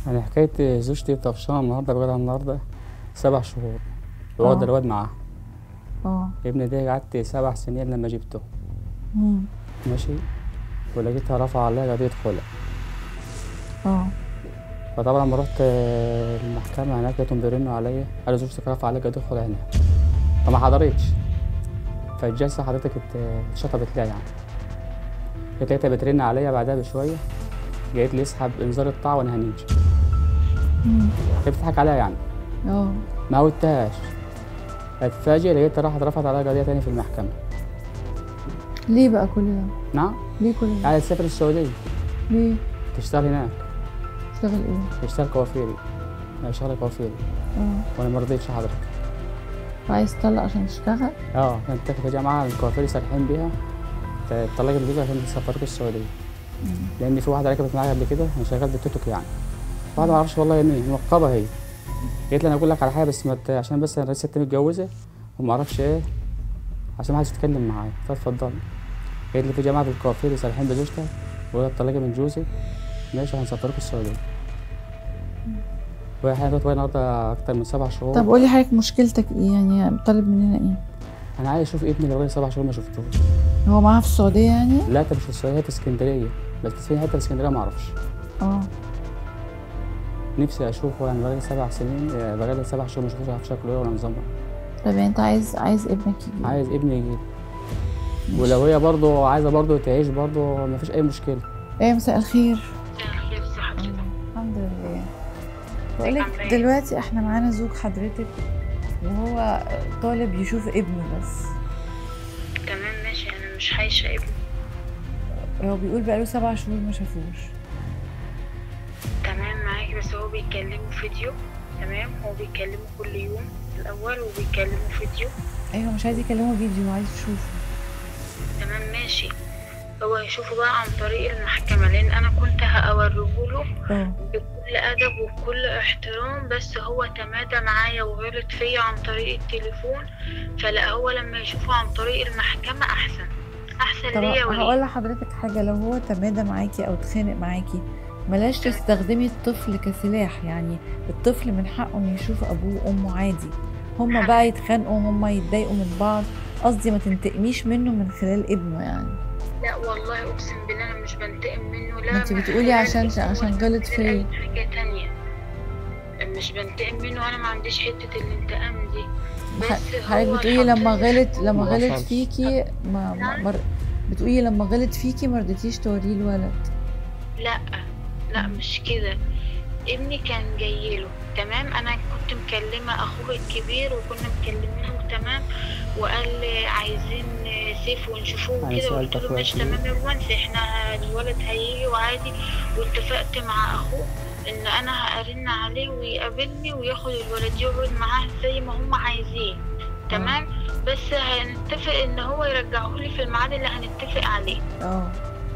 يعني حكاية زوجتي طفشانة النهاردة بقالها النهاردة سبع شهور واخدة آه. الواد معاها اه ابني ده قعدت سبع سنين لما جبته مم. ماشي ولقيتها رفع عليها قضية خلع اه فطبعا لما رحت آه، المحكمة هناك لقيتهم بيرنوا عليا قالوا زوجتك رفع عليك قضية خلع هنا فما حضرتش فالجلسة حضرتك ات- اتشطبت ليها يعني كانت لقيتها بترن عليا بعدها بشوية جايت لي اسحب انذار الطاعة وانا هنيجي مم. كانت بتضحك عليا يعني اه ما قلتهاش اتفاجئ لقيتها راحت رفعت عليا قضية تاني في المحكمة ليه بقى كل ده نعم ليه كل ده عايز تسافر السعودية ليه تشتغل هناك تشتغل ايه تشتغل كوافيري أنا شغال كوافيري اه وانا ما رضيتش حضرتك عايز تطلق عشان تشتغل اه كانت تاخد جامعة الكوافيري سارحين بيها تطلق الفيزا عشان تسافرك السعودية لأن في واحدة ركبت معايا قبل كده أنا شغال بالتوك توك يعني واحدة ما اعرفش والله مين منقبة هي قالت لي أنا أقول لك على حاجة بس ما ت- عشان بس أنا لسه متجوزة وما أعرفش إيه عشان ما حدش يتكلم معايا فاتفضل قالت لي في جماعة في الكوافيري سارحين بزوجتك وهي طلقة من جوزي ماشي هنسافرك السعودية وهي حاليا دلوقتي النهاردة أكتر من سبع شهور طب قولي حضرتك مشكلتك ايه يعني طالب مننا ايه أنا عايز أشوف ابني اللي بقالي سبع شهور ما شفتوش هو معاها في السعودية يعني لا انت مش في السعوديه في اسكندريه بس في حته في اسكندريه ما اعرفش اه نفسي اشوفه يعني بقالي سبع سنين آه، بقالي سبع شهور ما شفتوش عارف شكله ايه ولا نظامه طب يعني انت عايز عايز ابنك يجي عايز ابني يجي ولو هي برضه عايزه برضه تعيش برضه ما فيش اي مشكله ايه مساء الخير الخير ازي حضرتك الحمد لله عاملة بقولك ايه؟ دلوقتي احنا معانا زوج حضرتك وهو طالب يشوف ابنه بس تمام ماشي انا مش عايشه ابني هو بيقول بقاله سبع شهور ما شافوش تمام معاكي بس هو بيكلمه فيديو تمام هو بيكلمه كل يوم الاول وبيكلمه فيديو ايوه مش عايز يكلمه فيديو عايز يشوفه تمام ماشي هو هيشوفه بقى عن طريق المحكمة لأن أنا كنت هأوريهوله اه بكل أدب وبكل احترام بس هو تمادى معايا وغلط فيا عن طريق التليفون فلا هو لما يشوفه عن طريق المحكمة أحسن أحسن طب ليا هقول وليه لحضرتك حاجه لو هو تمادى معاكي او اتخانق معاكي بلاش تستخدمي الطفل كسلاح يعني الطفل من حقه انه يشوف ابوه وامه عادي هما بقى يتخانقوا هما يتضايقوا من بعض قصدي ما تنتقميش منه من خلال ابنه يعني لا والله اقسم بالله انا مش بنتقم منه لا ما انت من بتقولي خلال عشان- اسمه عشان ولا غلط من خلال فيا. اي حاجه تانية مش بنتقم منه انا ما عنديش حته الانتقام دي بس ح- هو حضرتك بتقولي لما حطني في غلط لما ما غلط وصلش. فيكي ما, ما مر... بتقولي لما غلط فيكي ما رضيتيش توريه الولد لا لا مش كده ابني كان جاي له تمام انا كنت مكلمه اخوه الكبير وكنا مكلمينه تمام وقال لي عايزين سيف ونشوفوه أنا كده سألت قلت له أخويا ماشي الكبير. تمام يا رومانسي احنا الولد هيجي وعادي واتفقت مع اخوه ان انا هأرن عليه ويقابلني وياخد الولد يقعد معاه زي ما هم عايزين تمام بس هنتفق ان هو يرجعه لي في الميعاد اللي هنتفق عليه اه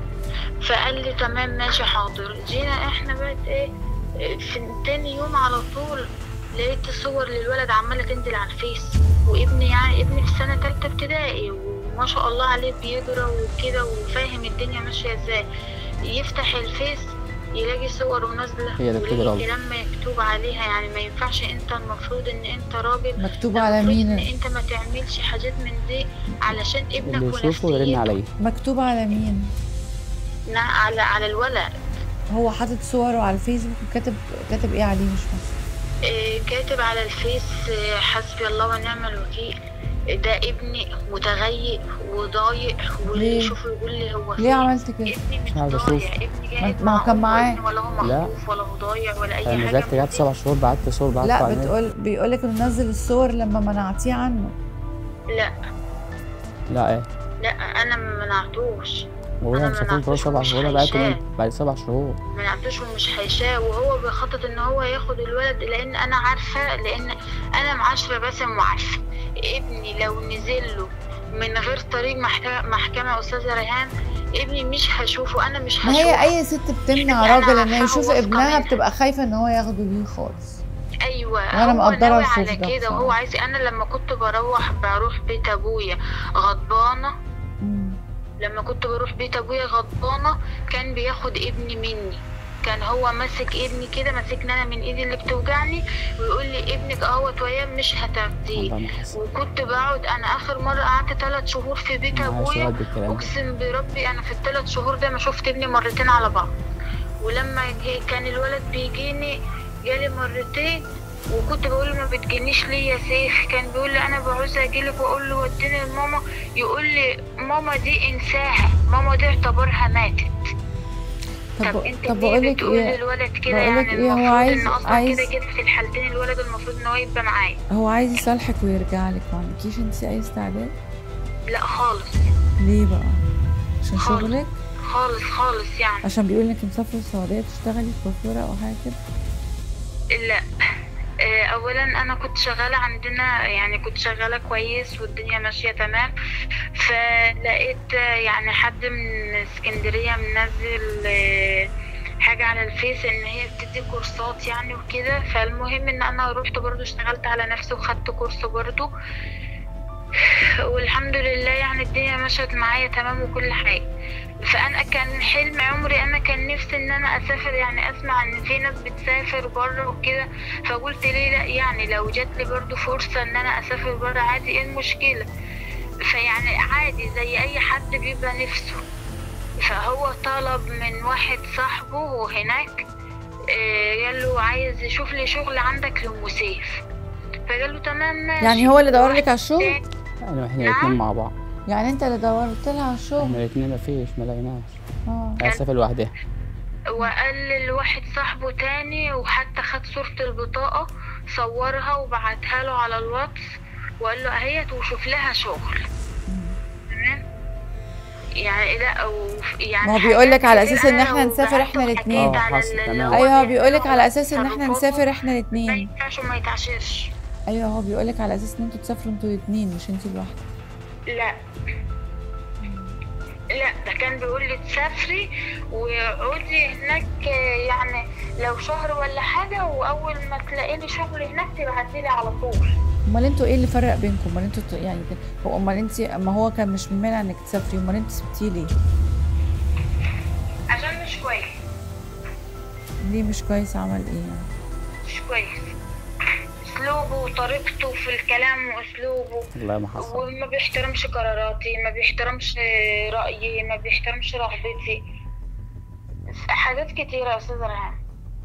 فقال لي تمام ماشي حاضر جينا احنا بقت ايه في تاني يوم على طول لقيت صور للولد عمالة تنزل على الفيس وابني يعني ابني في سنة تالتة ابتدائي وما شاء الله عليه بيجرى وكده وفاهم الدنيا ماشية ازاي يفتح الفيس يلاقي صور ونازلة هي ده بتجرى ويلاقي كلام مكتوب عليها يعني ما ينفعش انت المفروض ان انت راجل مكتوب على المفروض مين ان انت ما تعملش حاجات من دي علشان ابنك اللي يشوفه يرن ونفسيته عليا مكتوب على مين لا، على على الولد هو حاطط صوره على الفيسبوك وكاتب كاتب ايه عليه مش فاهمه إيه، كاتب على الفيس إيه، حسبي الله ونعم الوكيل إيه، ده ابني متغيق وضايق واللي ليه؟ يشوفه يقول لي هو ليه فين؟ عملت كده ابني مش عايز ضايع أشوف. ابني ما- قاعد ما هو مع كان أمه معاه. وابني ولا هو لا. مخطوف ولا هو ضايع ولا اي انا حاجه نزلت من قعدت دي. سبع شهور بعت صور بعت لا على النت. بتقول بيقول لك انه نزل الصور لما منعتيه عنه لا لا ايه لا انا ما منعتوش وهي أنا مش هتكون منعتوش سبع ومش شهور أنا بعت هيشاء. من بعد سبع شهور ما نعتوش ومش هيشاء وهو بيخطط ان هو ياخد الولد لان انا عارفه لان انا معاشره باسم وعارفه ابني لو نزل له من غير طريق محت- محكمه يا استاذه ريهام ابني مش هشوفه انا مش ما هشوفه هي اي ست بتمنع أنا راجل انه عارفاها يشوف واثقة ابنها منها. بتبقى خايفه ان هو ياخده ليه خالص ايوه وأنا هو مقدرة ناوي الخوف على ده كده وهو بصراحة. عايز انا لما كنت بروح بروح بيت ابويا غضبانه مم. لما كنت بروح بيت ابويا غضبانه كان بياخد ابني مني كان هو ماسك ابني كده ماسكني انا من ايدي اللي بتوجعني ويقول لي ابنك اهوت وياه مش هتاخديه والله ما حصل وكنت بقعد انا اخر مره قعدت ثلاث شهور في بيت معايا ابويا شهود بالكلام ده. اقسم بربي انا في الثلاث شهور ده ما شفت ابني مرتين على بعض ولما جه- كان الولد بيجيني جالي مرتين وكنت بقول له ما بتجينيش ليه يا سيف كان بيقول لي انا بعوز اجيلك واقول له وديني لماما يقول لي ماما دي انساها ماما دي اعتبرها ماتت طب, طب انت طب ليه بقول لك بتقول ايه للولد كده بقولك يعني ايه، هو المفروض عايز- ان اصلا عايز- كده كده في الحالتين الولد المفروض ان هو يبقى معايا هو عايز يصالحك ويرجع لك ما عندكيش انت اي استعداد لا خالص ليه بقى عشان خالص. شغلك خالص خالص يعني عشان بيقول انك مسافره السعوديه تشتغلي كوافيره او حاجه كده لا آه، اولا انا كنت شغاله عندنا يعني كنت شغاله كويس والدنيا ماشيه تمام فلقيت آه، يعني حد من اسكندريه منزل آه، حاجه على الفيس ان هي بتدي كورسات يعني وكده فالمهم ان انا رحت برضو اشتغلت على نفسي وخدت كورس برضو والحمد لله يعني الدنيا مشت معايا تمام وكل حاجه فانا كان حلم عمري انا كان نفسي ان انا اسافر يعني اسمع ان في ناس بتسافر بره وكده فقلت ليه لا يعني لو جات لي برضو فرصه ان انا اسافر بره عادي ايه المشكله فيعني عادي زي اي حد بيبقى نفسه فهو طلب من واحد صاحبه هناك آه، قال له عايز يشوف لي شغل عندك لأم سيف فقال له تمام ماشي يعني هو اللي دور لك على الشغل يعني احنا نعم. الاتنين مع بعض يعني انت اللي دورت لها على الشغل احنا الاتنين مفيش ما لقيناش اه عايز اسافر لوحدها وقال لواحد صاحبه تاني وحتى خد صورة البطاقة صورها وبعتها له على الواتس وقال له اهيت وشوف لها شغل تمام يعني لا وف- يعني ما هو بيقول لك على حاجات أساس إن كتير إحنا أنا نسافر وبعته إحنا حاجات الاتنين. آه، على حصل، ال- تمام. اللي هو ايوه هو بيقول لك على بيعمله اساس ان احنا تصرفاته. نسافر احنا ما الاثنين ينفعش وما يتعشرش ايوه هو بيقول لك على اساس ان انتوا تسافروا انتوا الاثنين مش انت لوحدك لا لا ده كان بيقول لي تسافري وقعدي هناك يعني لو شهر ولا حاجة وأول ما تلاقي لي شغل هناك تبعتي لي على طول امال انتوا ايه اللي فرق بينكم امال انتوا ت- يعني ك- هو امال انت ما هو كان مش مانع انك تسافري امال انت سبتيه ليه عشان مش كويس ليه مش كويس عمل ايه يعني مش كويس أسلوبه وطريقته في الكلام وأسلوبه والله ما حصل وما بيحترمش قراراتي ما بيحترمش رأيي ما بيحترمش رغبتي حاجات كتيرة يا أستاذ ريهام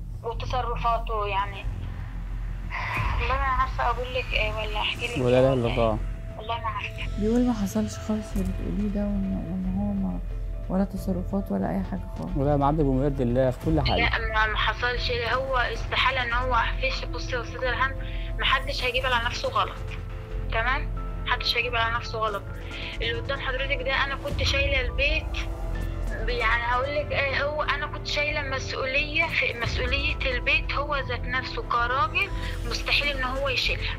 وتصرفاته يعني والله ما عارفة أقول لك إيه ولا أحكي لك ولا إيه لا ولا الا إيه. الله والله ما عارفة بيقول ما حصلش خالص اللي بتقوليه ده وان وإن هو ما ولا تصرفات ولا اي حاجه خالص ولا معدي بمرد الله في كل حاجه لا ما ما حصلش هو استحالة ان هو فيش بص يا استاذ الهام محدش هيجيب على نفسه غلط تمام محدش هيجيب على نفسه غلط اللي قدام حضرتك ده انا كنت شايلة البيت يعني هقول لك ايه هو انا كنت شايله مسؤوليه في مسؤوليه البيت هو ذات نفسه كراجل مستحيل ان هو يشيلها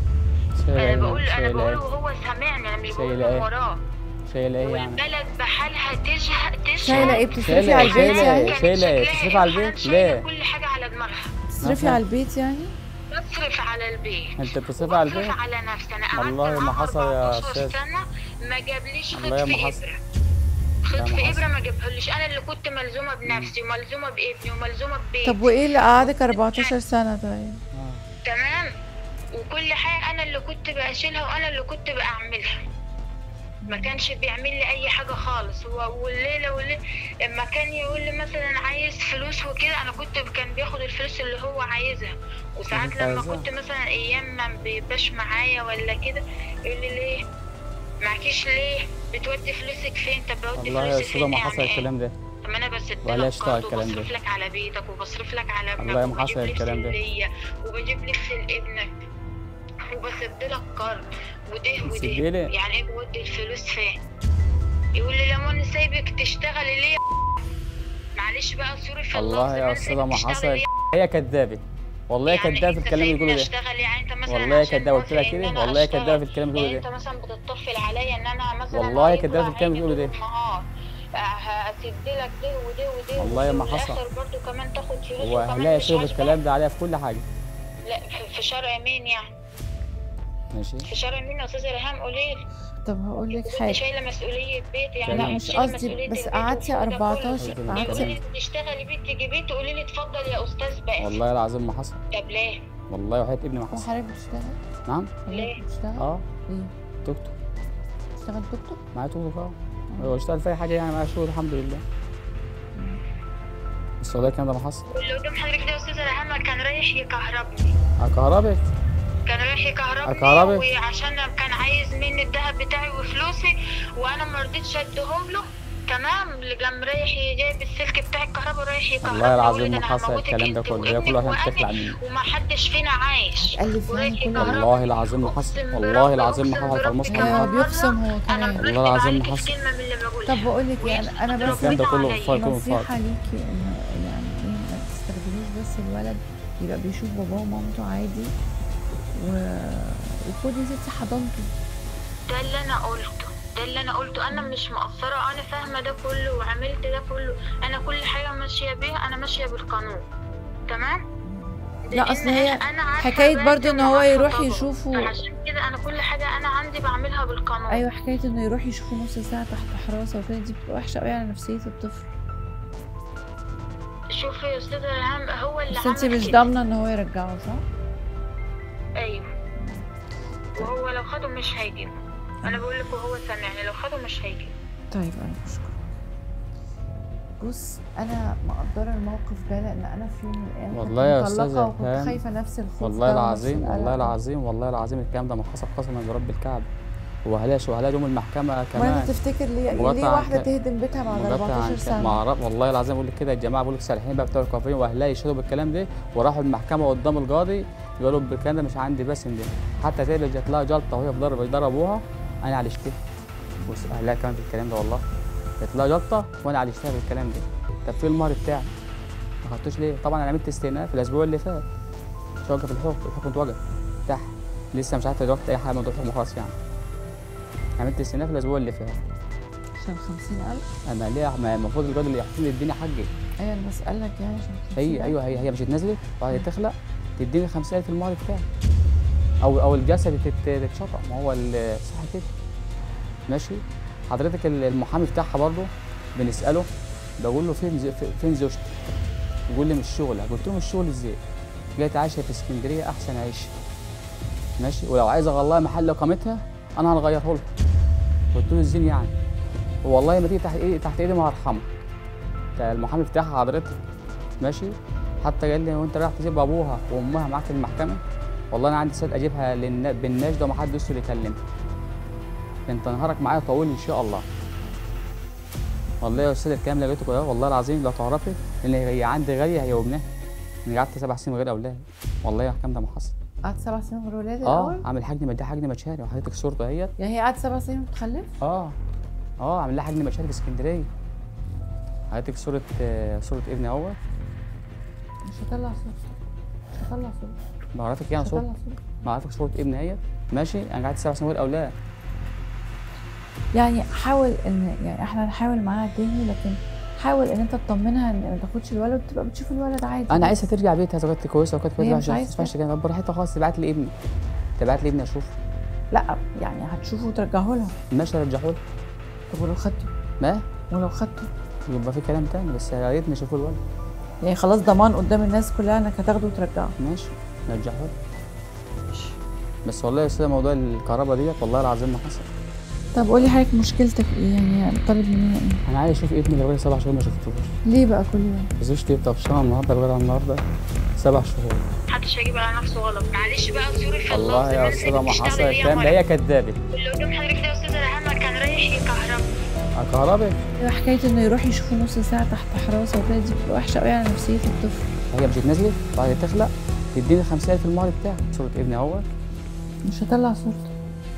انا بقول انا شايله بقول ايه وهو سامعني انا مش بقول شايلة من إيه؟ وراه شايله ايه يعني والبلد بحالها تشهد تشهد شايله ايه بتصرفي شايلة على إيه؟ البيت شايلة يعني إيه؟ شايلة إيه؟ شكلها تصرفي على إيه؟ البيت؟ شايلة ليه؟ كل حاجة على دماغها بتصرفي مثلا؟ على البيت يعني بصرف على البيت انت بتصرفي على البيت وبصرف على نفسي انا قعدت والله ما معاه حصل يا 14 أستاذ. سنة ما جابليش خيط والله ما في حصل. إبرة لا خيط ما في حصل. إبرة ما جابهوليش أنا اللي كنت ملزومة بنفسي وملزومة بابني وملزومة ببيتي طب وايه اللي قعدك 14 سنه طيب آه. تمام وكل حاجة أنا اللي كنت بشيلها وأنا اللي كنت بعملها ما كانش بيعمل لي اي حاجه خالص هو والليله والليله لما كان يقول لي مثلا عايز فلوس وكده انا كنت كان بياخد الفلوس اللي هو عايزها وساعات انت لما عايزها؟ كنت مثلا ايام ما بيبقاش معايا ولا كده يقول لي ليه معكيش ليه بتودي فلوسك فين طب بودي والله يا فلوسي استاذه فين ما يعني حصل ايه الكلام ده طب ما انا بسد ولا لك اشتغل قرض الكلام ده. وبصرف لك على بيتك وبصرف لك على ابنك والله ما وبجيب حصل لبس الكلام ده. ليا وبجيب لبس لابنك وبسد لك قرض وده بتسدي وده لي؟ يعني ايه بودي الفلوس فين يقول لي لما انا سايبك تشتغلي ليه معلش بقى سوري في والله اللفظ، يا ما استاذه ما تشتغلي حصل ليه؟ هي كدابه والله يعني كدابه في انت الكلام اللي سايبني بيقوله ده اشتغل يعني انت مثلا والله عشان كدابه قلت لها موافق ان كده انا والله اشتغل. كدابه في الكلام اللي يعني بيقوله انت ده مثلا بتطفل عليا ان انا مثلا والله هيطلع كدابة الكلام عيني بيقوله ده. طول النهار. هسد لك ده وده وده والله ما وفي حصل. الآخر برضو كمان تاخد فلوس هو وكمان هلاقي مش شغل عاجبك. الكلام ده عليها في كل حاجه لا في- في شرع مين يعني ماشي في شرع مين يا استاذ ريهام قولي لي طب هقول لك انت حاجه شايله مسؤوليه بيت يعني لا، انت مش شايلة قصدي، مسؤولية بس البيت قعدتي والكل ده 14 كله. قعدتي- يقولي لي تشتغلي بيت تيجي بيت تقولي لي اتفضل يا استاذ باسم والله العظيم ما حصل طب ليه؟ والله وحياة ابني ما حصل وحضرتك بتشتغل؟ نعم ليه؟ حضرتك بتشتغل؟ اه ايه؟ توك توك بتشتغل توك توك؟ معايا توك توك اه هو اشتغل في اي حاجه يعني معايا شغل الحمد لله بس والله الكلام ده ما حصل واللي قدام حضرتك ده يا استاذ رحمه كان رايح يكهربني كهربك كان رايح يكهربني أكهربك؟ وعشان كان عايز مني الذهب بتاعي وفلوسي وانا ما رضيتش اديهم له تمام اللي قام رايح جايب السلك بتاع الكهرباء رايح يكهربني والله العظيم ويقول ما أنا حصل هموتك الكلام ده أنت كله ده كله وابنك عشان تخلع وأنا مني وما حدش فينا عايش هتألف ورايح يعني كل يكهربني. والله العظيم ما حصل أقسم والله بربي- العظيم ما أقسم حصل بربي المسلم كمان هو ما مرة بيقسم هو انا كمان والله العظيم ما بكتب حصل. عليك الكلمه من اللي بقولها طب بقول لك يعني انا بس الكلام ده كله عليا. فاضي نصيحة فاضي ليكي انه يعني ايه ما تستخدميش بس الولد يبقى بيشوف باباه ومامته عادي و... وخدي يا ستي حضانته ده اللي انا قلته ده اللي انا قلته انا مش مقصره انا فاهمه ده كله وعملت ده كله انا كل حاجه ماشيه بيها انا ماشيه بالقانون تمام لا، أصل هي لأن أنا عارفة حكاية بنتي برضو إن هو وعارفة يروح طبعه. يشوفه. فعشان كده انا كل حاجه انا عندي بعملها بالقانون ايوه حكاية انه يروح يشوفه نص ساعة تحت حراسة وكده دي بتبقى وحشة قوي على نفسية الطفل شوفي يا استاذه ريهام هو اللي بس انت عمل مش كده. ضامنة ان هو يرجعه صح؟ ايوه وهو لو خده مش هيجيبه انا بقول لك وهو سامعني لو خده مش هيجيبه طيب انا بشكرك بص انا مقدره الموقف ده لان انا في يوم من الايام كنت والله يا مطلقة أستاذة وكنت إلهام، خايفه نفس الخوف والله ده ونفس العظيم القلق والله ده. العظيم والله العظيم الكلام ده ما حصل قسما برب الكعبة وهلاش وهلاش يوم المحكمة ما كمان انت تفتكر ليه مقاطعة ليه واحده ك- تهدم بيتها بعد مقاطع 14 عن- سنه مع رب والله العظيم بقول لك كده الجماعه بقول لك سالحين بقى بتوع الكافيين واهلها يشهدوا بالكلام ده وراحوا المحكمه قدام القاضي يقولوا بالكلام ده مش عندي باسم ده حتى تقلب جات لها جلطه وهي في ضرب ضربوها انا عالجتها بص اهلها كمان في الكلام ده والله جات لها جلطه وانا عالجتها بالكلام ده طب فين المهر بتاعي؟ ما خدتوش ليه؟ طبعا انا عملت استئناف الاسبوع اللي فات مش واقف الحكم الحكم اتوقف تحت لسه مش عارف دلوقتي اي حاجه موضوع الحكم خلاص يعني عملت استئناف الاسبوع اللي فات عشان 50000 انا ليه ما المفروض الراجل اللي يحكم لي يديني حقي ايوه انا بسالك يعني عشان 50000 هي ايوه هي هي مش اتنزلت وبعد تخلق تديني 50000 المهر بتاعي او او الجسد تت- تتشطب ما هو ال- صح كده ماشي حضرتك ال- المحامي بتاعها برضه بنساله بقول له فين ز- في- فين زوجتي يقول لي مش شغل قلت له مش شغل ازاي جيت عايشه في اسكندريه احسن عيشه ماشي ولو عايز اغير محل اقامتها انا هنغيره لها قلت له ازاي يعني والله ما تيجي تحت ايدي تحت ايدي ما هرحمك ده المحامي بتاعها حضرتك ماشي حتى قال لي وانت رايح تسيب ابوها وامها معاك في المحكمه والله انا عندي سد اجيبها للنا- بالنجده ومحدش يوصل يكلمها انت نهارك معايا طويل ان شاء الله والله يا استاذ الكلام اللي لقيته كده والله العظيم لو تعرفي ان هي عندي غاليه هي وابنها انا قعدت سبع سنين من غير اولاد والله الكلام ده ما حصل قعدت سبع سنين من غير ولاد اه الاول عامل حجم مدي حجم مشاري وحضرتك صورته اهيت يعني هي قعدت سبع سنين بتخلف اه اه عامل لها حجم مشاري في اسكندريه حضرتك صوره آه، صوره ابني اهوت مش هطلع صوت مش هطلع صوت بعرفك يعني مش صوره هطلع صوت بعرفك صوره ابني اهيت ماشي انا قعدت سبع سنين من غير اولاد يعني حاول ان يعني احنا نحاول معاها تاني لكن حاول ان انت تطمنها ان ما تاخدش الولد وتبقى بتشوف الولد عادي انا عايزها ترجع بيتها اذا كانت كويسه وكانت هي كويسه مش عشان ما عايزة. تسمعش كلام براحتها خالص تبعت لي ابني تبعت لي ابني اشوف لا يعني هتشوفه وترجعه لها ماشي ارجعه لها طب ولو خدته ما ولو خدته يبقى في كلام تاني بس يا ريت نشوفه الولد يعني خلاص ضمان قدام الناس كلها انك هتاخده وترجعه ماشي نرجعه لها بس والله يا استاذ موضوع الكهرباء ديت والله العظيم ما حصل طب قولي حضرتك مشكلتك ايه يعني طالب مننا ايه انا عايز اشوف ابني لغايه سبع شهور ما شفتوش ليه بقى كل يوم زوجتي بتفشلها النهارده لغايه النهارده سبع شهور محدش هيجيب على نفسه غلط معلش بقى زوري في الله والله يا استاذه ما حصل الكلام ده هي كدابه اللي قدام حضرتك ده يا استاذه رحمه كان رايح يكهربني كهرباء ايوه حكايه انه يروح يشوفه نص ساعه تحت حراسه وكده دي بتبقى وحشه قوي على نفسيه الطفل هي مش اتنزلت بعد تخلق تديني 5000 المهر بتاعي صوره ابني اهوت مش هطلع صورته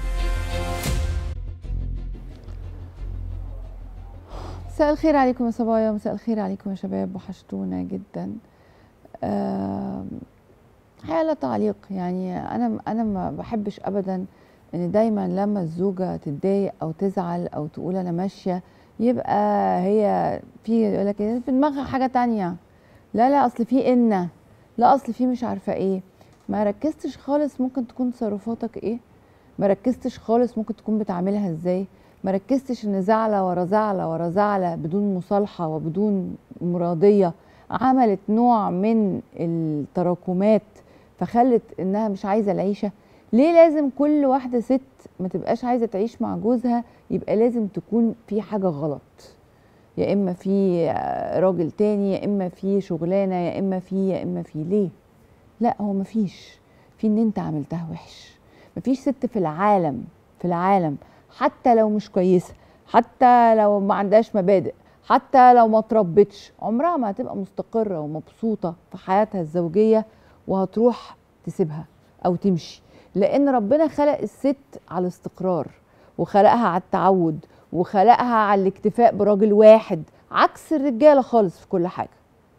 مساء الخير عليكم يا صبايا مساء الخير عليكم يا شباب وحشتونا جدا آم، الحقيقة لا تعليق يعني انا انا ما بحبش ابدا ان دايما لما الزوجه تتضايق او تزعل او تقول انا ماشيه يبقى هي في يقول لك إيه، في دماغها حاجه تانية لا لا اصل في ان لا اصل في مش عارفه ايه ما ركزتش خالص ممكن تكون تصرفاتك ايه ما ركزتش خالص ممكن تكون بتعملها ازاي ما ركزتش ان زعلة ورا زعلة ورا زعلة بدون مصالحة وبدون مرادية عملت نوع من التراكمات فخلت انها مش عايزة العيشة ليه لازم كل واحدة ست ما تبقاش عايزة تعيش مع جوزها يبقى لازم تكون في حاجة غلط يا اما في راجل تاني يا اما في شغلانة يا اما في يا اما في ليه لا هو مفيش في ان انت عملتها وحش مفيش ست في العالم في العالم حتى لو مش كويسه حتى لو ما عندهاش مبادئ حتى لو ما تربتش عمرها ما هتبقى مستقره ومبسوطه في حياتها الزوجيه وهتروح تسيبها او تمشي لان ربنا خلق الست على الاستقرار وخلقها على التعود وخلقها على الاكتفاء براجل واحد عكس الرجاله خالص في كل حاجه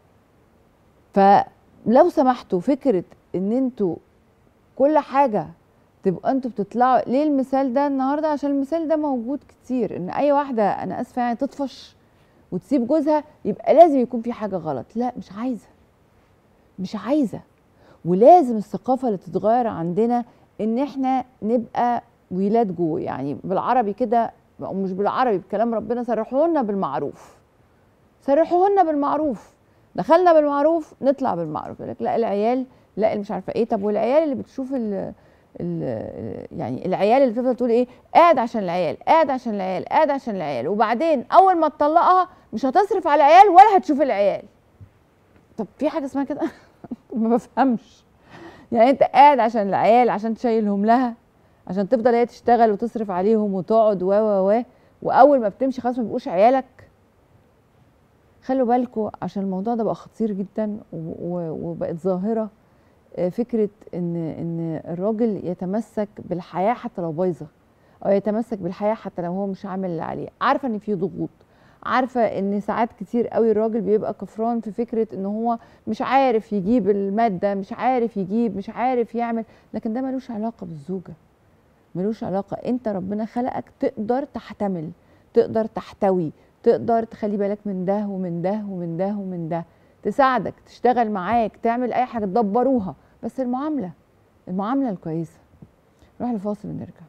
فلو سمحتوا فكره ان انتوا كل حاجه تبقى انتوا بتطلعوا ليه المثال ده النهارده عشان المثال ده موجود كتير ان اي واحده انا اسفه يعني تطفش وتسيب جوزها يبقى لازم يكون في حاجه غلط لا مش عايزه مش عايزه ولازم الثقافه اللي تتغير عندنا ان احنا نبقى ولاد جو يعني بالعربي كده او مش بالعربي بكلام ربنا سرحونا بالمعروف سرحونا بالمعروف دخلنا بالمعروف نطلع بالمعروف يقول لك لا العيال لا اللي مش عارفه ايه طب والعيال اللي بتشوف ال ال يعني العيال اللي بتفضل تقول ايه قاعد عشان العيال قاعد عشان العيال قاعد عشان العيال وبعدين اول ما تطلقها مش هتصرف على العيال ولا هتشوف العيال طب في حاجه اسمها كده ما بفهمش يعني انت قاعد عشان العيال عشان تشيلهم لها عشان تفضل هي تشتغل وتصرف عليهم وتقعد و و و واول ما بتمشي خلاص ما بيبقوش عيالك خلوا بالكم عشان الموضوع ده بقى خطير جدا وبقت ظاهره فكره ان ان الراجل يتمسك بالحياه حتى لو بايظه او يتمسك بالحياه حتى لو هو مش عامل اللي عليه عارفه ان في ضغوط عارفه ان ساعات كتير قوي الراجل بيبقى كفران في فكره ان هو مش عارف يجيب الماده مش عارف يجيب مش عارف يعمل لكن ده ملوش علاقه بالزوجه ملوش علاقه انت ربنا خلقك تقدر تحتمل تقدر تحتوي تقدر تخلي بالك من ده ومن ده ومن ده ومن ده تساعدك تشتغل معاك تعمل اي حاجه تدبروها بس المعامله المعامله الكويسه نروح لفاصل ونرجع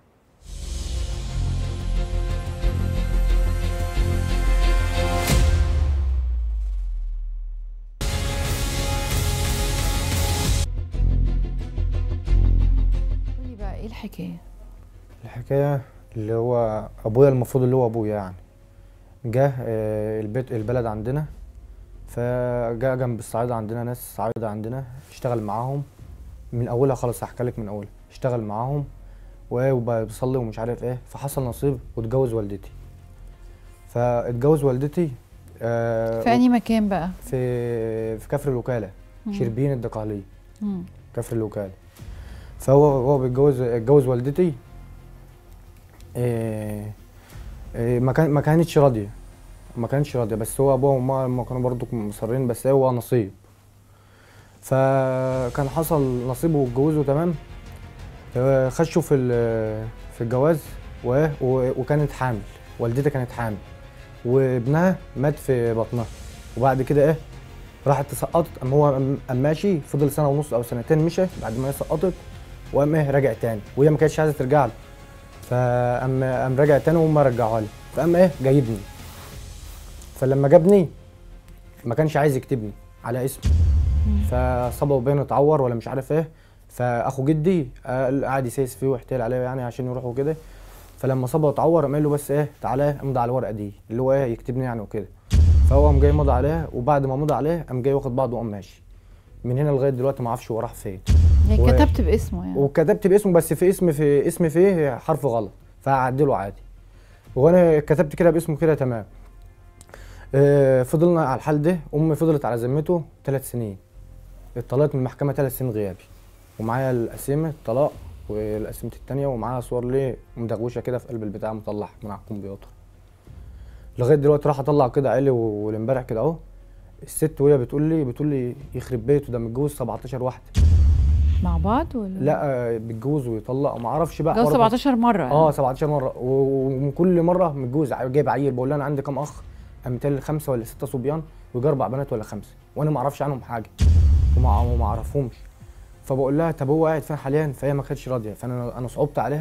قولي بقى ايه الحكايه الحكايه اللي هو ابويا المفروض اللي هو ابويا يعني جه آه، البيت البلد عندنا فجاء جنب الصعيدة عندنا ناس صعيدة عندنا اشتغل معاهم من اولها خالص هحكي لك من اولها اشتغل معاهم و- وبقى بيصلي ومش عارف ايه فحصل نصيب واتجوز والدتي فاتجوز والدتي آه، في انهي مكان بقى في في كفر الوكالة مم. شربين الدقهلية مم. كفر الوكالة فهو هو بيتجوز اتجوز والدتي إيه إيه ما كان ما كانتش راضيه ما كانتش راضيه بس هو ابوها وامها ما كانوا برضو مصرين بس هو نصيب فكان حصل نصيبه واتجوزوا تمام آه، خشوا في ال- في الجواز و- و- وكانت حامل والدتي كانت حامل وابنها مات في بطنها وبعد كده ايه راحت تسقطت اما هو أم- قام ماشي فضل سنه ونص او سنتين مشى بعد ما هي سقطت وقام ايه رجع تاني وهي ما كانتش عايزه ترجع له فقام قام رجع تاني وهم رجعوها لي فقام ايه جايبني فلما جابني ما كانش عايز يكتبني على اسمي فصبا وبين اتعور ولا مش عارف ايه فاخو جدي قال- قعد يسيس فيه واحتال عليه يعني عشان يروحوا كده فلما صبا اتعور قام قال له بس ايه تعالى امضي على الورقه دي اللي هو ايه يكتبني يعني وكده فهو قام جاي مضى عليها وبعد ما مضى عليها قام جاي واخد بعضه وقام ماشي من هنا لغايه دلوقتي ما اعرفش هو راح فين يعني و- كتبت باسمه يعني وكتبت باسمه بس في اسم في اسم فيه حرف غلط فهعدله عادي وانا كتبت كده باسمه كده تمام آه، فضلنا على الحال ده امي فضلت على ذمته ثلاث سنين اتطلقت من المحكمه ثلاث سنين غيابي ومعايا القسيمه طلاق والقسيمه التانية ومعاها صور ليه مدغوشه كده في قلب البتاع مطلع من على الكمبيوتر لغايه دلوقتي راح اطلع كده عيلي والامبارح كده اهو الست وهي بتقول لي بتقول لي يخرب بيته ده متجوز 17 واحده مع بعض ولا لا آه، بيتجوز ويطلق وما اعرفش بقى جوز حوار- 17 مره يعني. اه 17 مره و- ومن كل مره متجوز ع- جايب عيل بقول لها انا عندي كام اخ قام لي خمسه ولا سته صبيان ويجي اربع بنات ولا خمسه وانا ما اعرفش عنهم حاجه وما وما اعرفهمش فبقول لها طب هو قاعد فين حاليا فهي ما كانتش راضيه فانا انا صعبت عليها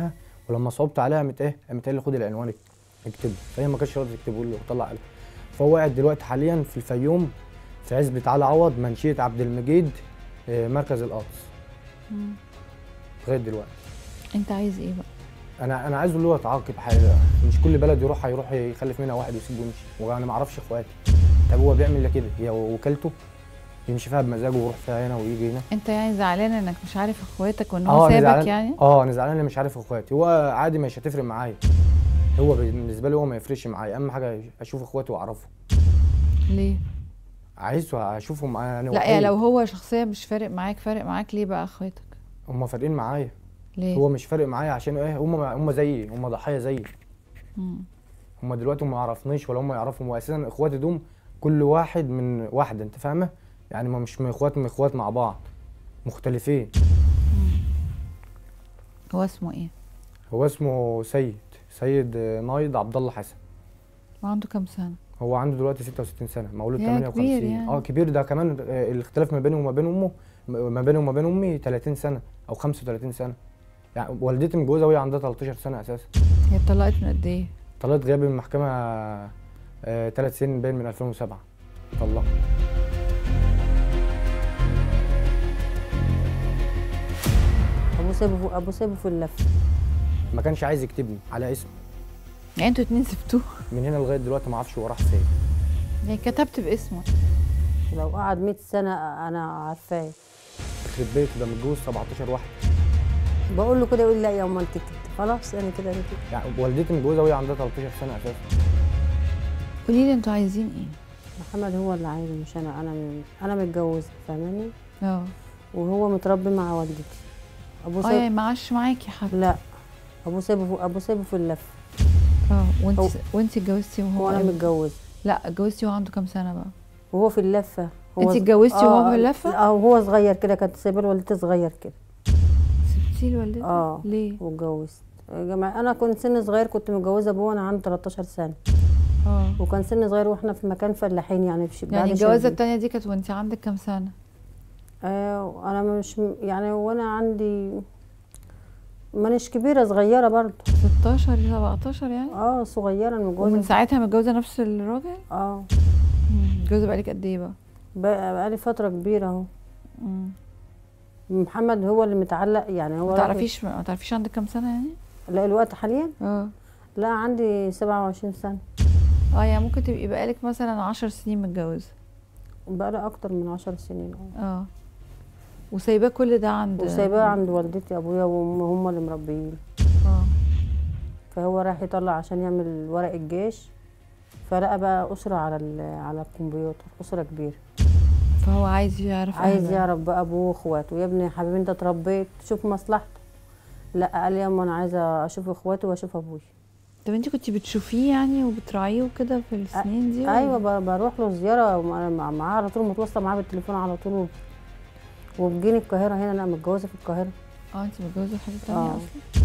ولما صعبت عليها قامت ايه قامت قايله لي خد العنوان اكتبه فهي ما كانتش راضيه تكتبه لي وطلع عليه فهو قاعد دلوقتي حاليا في الفيوم في عزبة علي عوض منشية عبد المجيد آه، مركز القدس مم. لغايه دلوقتي انت عايز ايه بقى انا انا عايزه اللي هو يتعاقب حاجه مش كل بلد يروح هيروح يخلف منها واحد ويسيبه ويمشي وانا ما اعرفش اخواتي طب هو بيعمل لي كده هي وكالته يمشي فيها بمزاجه ويروح فيها هنا ويجي هنا انت يعني زعلان انك مش عارف اخواتك وان اه هو انا سابك زعلان يعني اه انا زعلان اني مش عارف اخواتي هو عادي مش هتفرق معايا هو بالنسبه لي هو ما يفرقش معايا اهم حاجه اشوف اخواتي واعرفهم ليه عايزه اشوفهم انا لا يعني لو هو شخصيا مش فارق معاك فارق معاك ليه بقى اخواتك هم فارقين معايا ليه هو مش فارق معايا عشان ايه هم هم زيي هم ضحايا زيي مم. هم دلوقتي ما يعرفنيش ولا هم يعرفهم واساسا اخواتي دوم كل واحد من واحده انت فاهمه يعني ما مش من اخوات من اخوات مع بعض مختلفين هو اسمه ايه هو اسمه سيد سيد آه، نايض عبد الله حسن وعنده كام سنه هو عنده دلوقتي 66 سنه مولود يا 58 كبير يعني. اه كبير ده كمان آه، الاختلاف ما بينه وما بين امه ما بينه وما بين امي 30 سنه او 35 سنه يعني والدتي متجوزه وهي عندها 13 سنه اساسا هي اتطلقت من قد ايه طلعت غياب من المحكمه ثلاث سنين باين من 2007 طلق ابو سيبه ابو سيبه في اللف ما كانش عايز يكتبني على اسمه يعني انتوا اتنين سبتوه من هنا لغايه دلوقتي ما اعرفش هو راح فين يعني كتبت باسمه لو قعد 100 سنه انا عارفاه يخرب بيته ده متجوز 17 واحده بقول له كده يقول لي لا يا امال تكتب خلاص انا كده أنا كده يعني والدتي متجوزه وهي عندها 13 سنه اساسا قولي لي انتوا عايزين ايه محمد هو اللي عايزه مش انا انا انا متجوزه فاهماني اه وهو متربي مع والدتي ابو اه سيب يعني معاش معاكي حد لا ابو سيبه ابو سيبه في اللف اه وانت هو- وانت اتجوزتي وهو هو انا امتى؟ متجوزه لا اتجوزتي وهو عنده كام سنه بقى وهو في اللفه هو انت ص- اتجوزتي وهو آه، في اللفة؟ اه وهو صغير كده كانت سايبه له والدتي صغير كده سبتيه لوالدتك اه ليه واتجوزت يا جماعه انا كنت سن صغير كنت متجوزه ابوه وانا عندي 13 سنه اه وكان سن صغير واحنا في مكان فلاحين يعني في ش- بعد يعني الجوازه شربين. التانية دي كانت وانت عندك كام سنه آه انا مش م- يعني وانا عندي مانيش كبيره صغيره برضو 16 17 يعني اه صغيره ومن متجوزه ساعتها متجوزه نفس الراجل اه مم. متجوزه بقالك قد ايه بقى بقى- بقالي فتره كبيره اهو مم. محمد هو اللي متعلق يعني هو ما راجل- تعرفيش ما تعرفيش عندك كام سنه يعني لا الوقت حاليا اه لا عندي 27 سنه اه يعني ممكن تبقي بقالك مثلا 10 سنين متجوزه بقالي اكتر من 10 سنين اه اه وسايباه كل ده عند وسايباه عند والدتي ابويا وامي هم اللي مربيين اه فهو راح يطلع عشان يعمل ورق الجيش فلقى بقى اسره على ال- على الكمبيوتر اسره كبيره فهو عايز يعرف عايز أهله. يعرف بقى ابوه واخواته يا ابني يا حبيبي انت اتربيت شوف مصلحته لا قال لي يا اما انا عايزه اشوف اخواته واشوف ابويا طب انت كنت بتشوفيه يعني وبتراعيه وكده في السنين دي ولا؟ ايوه ب- بروح له زياره وأنا مع- معاه على طول متواصله معاه بالتليفون على طول وب- وبجيني القاهره هنا انا متجوزه في القاهره اه انت متجوزه حد تانية آه. اصلا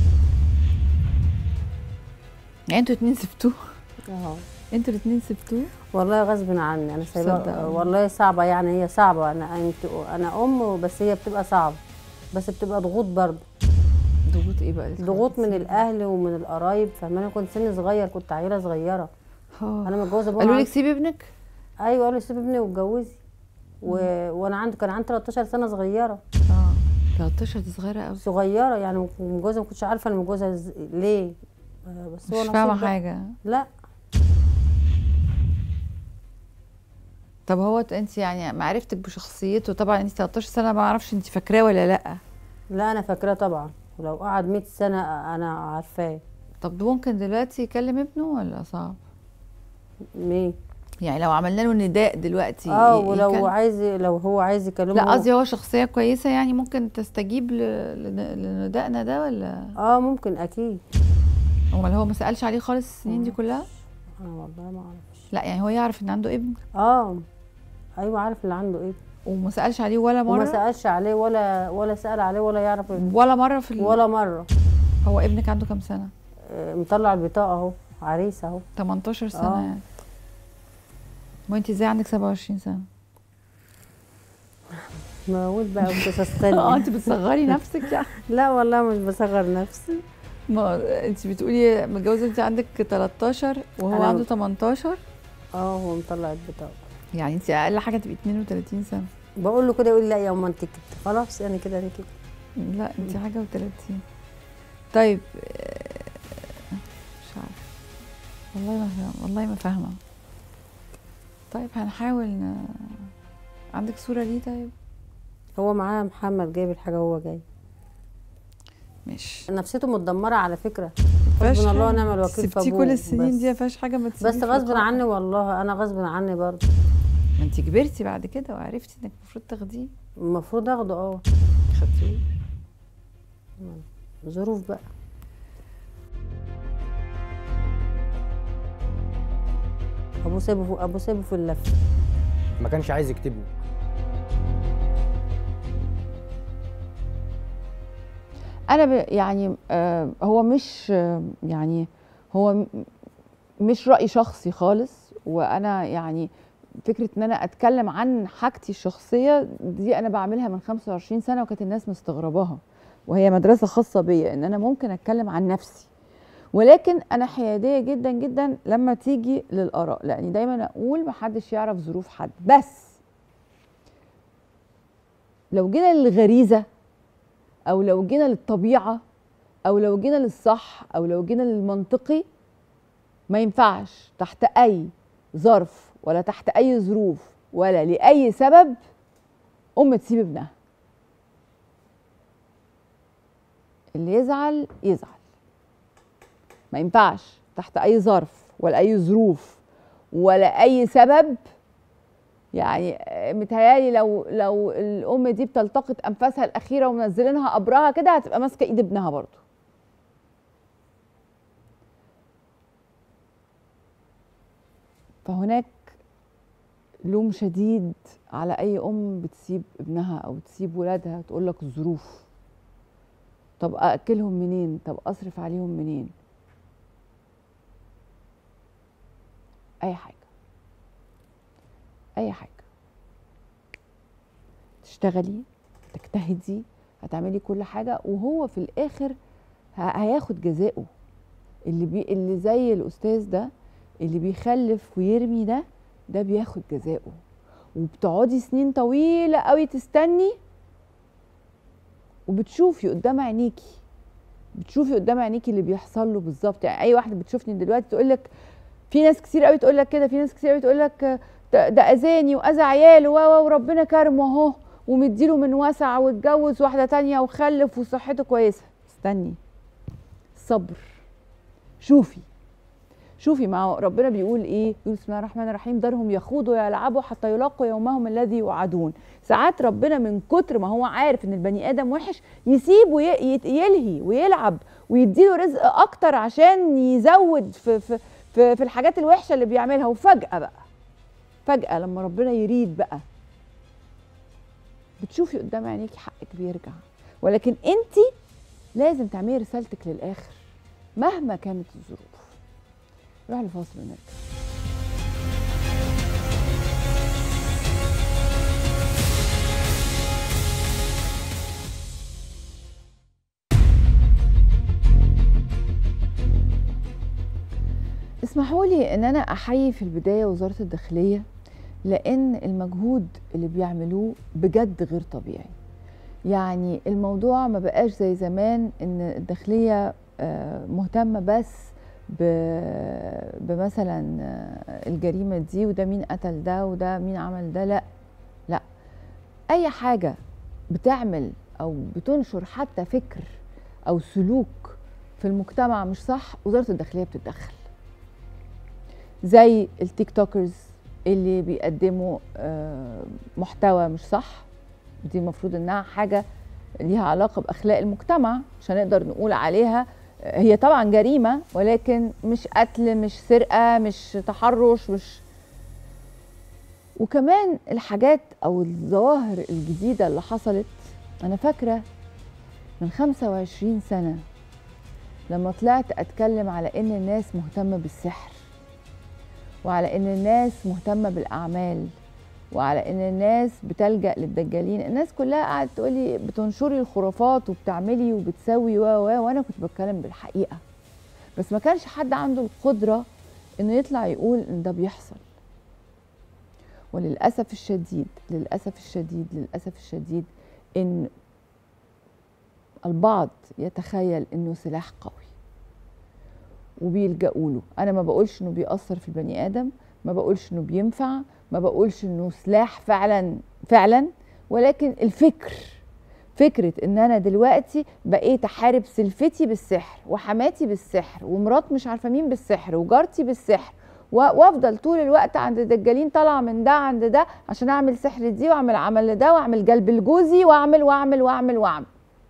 يعني انتوا اتنين سبتوه اه انتوا الاتنين سبتوه والله غصب عني انا صدق. سايبه والله صعبه يعني هي صعبه انا انت انا ام بس هي بتبقى صعبه بس بتبقى ضغوط برضه ضغوط ايه بقى اللي ضغوط من تخليكي الاهل ومن القرايب فاهماني كنت سني صغير كنت عيله صغيره اه انا متجوزه ابوها قالوا عن- لك سيبي ابنك ايوه قالوا لي سيب ابني واتجوزي و... وانا عندي كان عندي 13 سنه صغيره اه 13 دي صغيره قوي صغيره يعني متجوزه ما كنتش عارفه انا متجوزه إز- ليه آه، بس هو مش نصيب فاهمه بقى. حاجه لا طب هو ت- انت يعني معرفتك بشخصيته طبعا انت 13 سنه ما اعرفش انت فاكراه ولا لا لا انا فاكراه طبعا ولو قعد 100 سنه انا عارفاه طب ممكن دلوقتي يكلم ابنه ولا صعب مين يعني لو عملنا له نداء دلوقتي اه ي- ولو يكلم- عايز لو هو عايز يكلمه لا هو- قصدي هو شخصيه كويسه يعني ممكن تستجيب ل- لن- لندائنا ده ولا اه ممكن اكيد امال هو ما سالش عليه خالص السنين دي كلها انا والله ما اعرفش لا يعني هو يعرف ان عنده ابن اه ايوه عارف اللي عنده ايه وما سالش عليه ولا وما مره سالش عليه ولا ولا سال عليه ولا يعرف ولا مره في ال... ولا مره هو ابنك عنده كام سنه آه، مطلع البطاقه اهو عريس اهو 18 سنه آه. يعني ما انت ازاي عندك 27 سنه موجود بقى اه وبتستني انت بتصغري نفسك يعني لا والله مش بصغر نفسي ما انت بتقولي متجوزه انت عندك 13 وهو أنا- عنده 18 اه هو مطلع البطاقه يعني انت اقل حاجه تبقي 32 سنه بقول له كده يقول لي لا يا ما انت كده خلاص انا كده انا كده لا انت حاجه و30 طيب آه، مش عارفه والله ما فاهمه والله ما فاهمه طيب هنحاول ن... عندك صوره ليه طيب هو معاه محمد جايب الحاجه وهو جاي مش نفسيته متدمره على فكره فيهاش حسبنا الله حاجة. ونعم الوكيل في سبتيه أبوه كل السنين بس. دي ما فيهاش حاجه ما تسيبيه بس في غصب القاع. عني والله انا غصب عني برضه ما انت كبرتي بعد كده وعرفتي انك المفروض تاخديه المفروض اخده اه خدتيه ظروف بقى ابوه سايبه ابوه سايبه في اللف ما كانش عايز يكتبني انا ب... يعني آه هو مش آه يعني هو م- مش راي شخصي خالص وانا يعني فكره ان انا اتكلم عن حاجتي الشخصيه دي انا بعملها من 25 سنه وكانت الناس مستغرباها وهي مدرسه خاصه بيا ان انا ممكن اتكلم عن نفسي ولكن انا حياديه جدا جدا لما تيجي للاراء لاني دايما اقول محدش يعرف ظروف حد بس لو جينا للغريزه او لو جينا للطبيعه او لو جينا للصح او لو جينا للمنطقي ما ينفعش تحت اي ظرف ولا تحت اي ظروف ولا لاي سبب ام تسيب ابنها اللي يزعل يزعل ما ينفعش تحت اي ظرف ولا اي ظروف ولا اي سبب يعني متهيالي لو لو الام دي بتلتقط انفاسها الاخيره ومنزلينها قبرها كده هتبقى ماسكه ايد ابنها برضه فهناك لوم شديد على اي ام بتسيب ابنها او تسيب ولادها تقول لك الظروف طب اكلهم منين طب اصرف عليهم منين اي حاجه اي حاجه تشتغلي تجتهدي هتعملي كل حاجه وهو في الاخر ه- هياخد جزاؤه اللي بي اللي زي الاستاذ ده اللي بيخلف ويرمي ده ده بياخد جزاؤه وبتقعدي سنين طويله قوي تستني وبتشوفي قدام عينيكي بتشوفي قدام عينيكي اللي بيحصل له بالظبط يعني اي واحده بتشوفني دلوقتي تقول لك في ناس كتير قوي تقول لك كده في ناس كتير قوي تقول لك ده, ده اذاني واذى عياله و و وربنا كرمه اهو ومديله من وسع واتجوز واحده تانية وخلف وصحته كويسه استني صبر شوفي شوفي ما هو ربنا بيقول ايه يقول بسم الله الرحمن الرحيم دارهم يخوضوا ويلعبوا حتى يلاقوا يومهم الذي يوعدون ساعات ربنا من كتر ما هو عارف ان البني ادم وحش يسيب ويلهي ويلعب ويديله رزق اكتر عشان يزود في في في, في الحاجات الوحشه اللي بيعملها وفجاه بقى فجاه لما ربنا يريد بقى بتشوفي قدام عينيكي حقك بيرجع ولكن انت لازم تعملي رسالتك للاخر مهما كانت الظروف نروح لفاصل ونرجع اسمحوا لي ان انا احيي في البدايه وزاره الداخليه لان المجهود اللي بيعملوه بجد غير طبيعي يعني الموضوع ما بقاش زي زمان ان الداخليه آه، مهتمه بس ب- بمثلا آه، الجريمه دي وده مين قتل ده وده مين عمل ده لا لا اي حاجه بتعمل او بتنشر حتى فكر او سلوك في المجتمع مش صح وزاره الداخليه بتتدخل زي التيك توكرز اللي بيقدموا آه، محتوى مش صح دي المفروض انها حاجه ليها علاقه باخلاق المجتمع مش هنقدر نقول عليها آه، هي طبعا جريمه ولكن مش قتل مش سرقه مش تحرش مش وكمان الحاجات او الظواهر الجديده اللي حصلت انا فاكره من 25 سنه لما طلعت اتكلم على ان الناس مهتمه بالسحر وعلى ان الناس مهتمه بالاعمال وعلى ان الناس بتلجا للدجالين الناس كلها قاعده تقول لي بتنشري الخرافات وبتعملي وبتسوي و و وانا كنت بتكلم بالحقيقه بس ما كانش حد عنده القدره انه يطلع يقول ان ده بيحصل وللاسف الشديد للاسف الشديد للاسف الشديد ان البعض يتخيل انه سلاح قوي وبيلجأوا له انا ما بقولش انه بيأثر في البني ادم ما بقولش انه بينفع ما بقولش انه سلاح فعلا فعلا ولكن الفكر فكرة ان انا دلوقتي بقيت احارب سلفتي بالسحر وحماتي بالسحر ومرات مش عارفة مين بالسحر وجارتي بالسحر و- وافضل طول الوقت عند الدجالين طالعه من ده عند ده عشان اعمل سحر دي واعمل عمل لده واعمل جلب لجوزي واعمل واعمل واعمل واعمل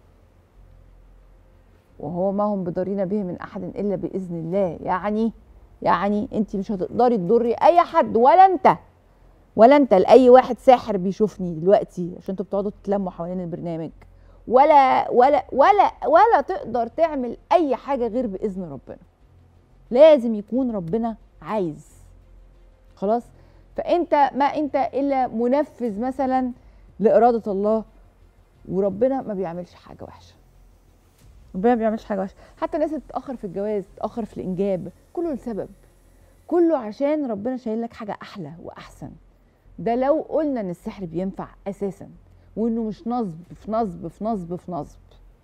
وهو ما هم بضارين به من احد الا باذن الله يعني يعني انت مش هتقدري تضري اي حد ولا انت ولا انت لاي واحد ساحر بيشوفني دلوقتي عشان انتوا بتقعدوا تتلموا حوالين البرنامج ولا ولا ولا ولا تقدر تعمل اي حاجه غير باذن ربنا لازم يكون ربنا عايز خلاص فانت ما انت الا منفذ مثلا لاراده الله وربنا ما بيعملش حاجه وحشه ربنا ما بيعملش حاجه وحشه حتى الناس اللي بتتاخر في الجواز تتاخر في الانجاب كله لسبب كله عشان ربنا شايل لك حاجه احلى واحسن ده لو قلنا ان السحر بينفع اساسا وانه مش نصب في نصب في نصب في نصب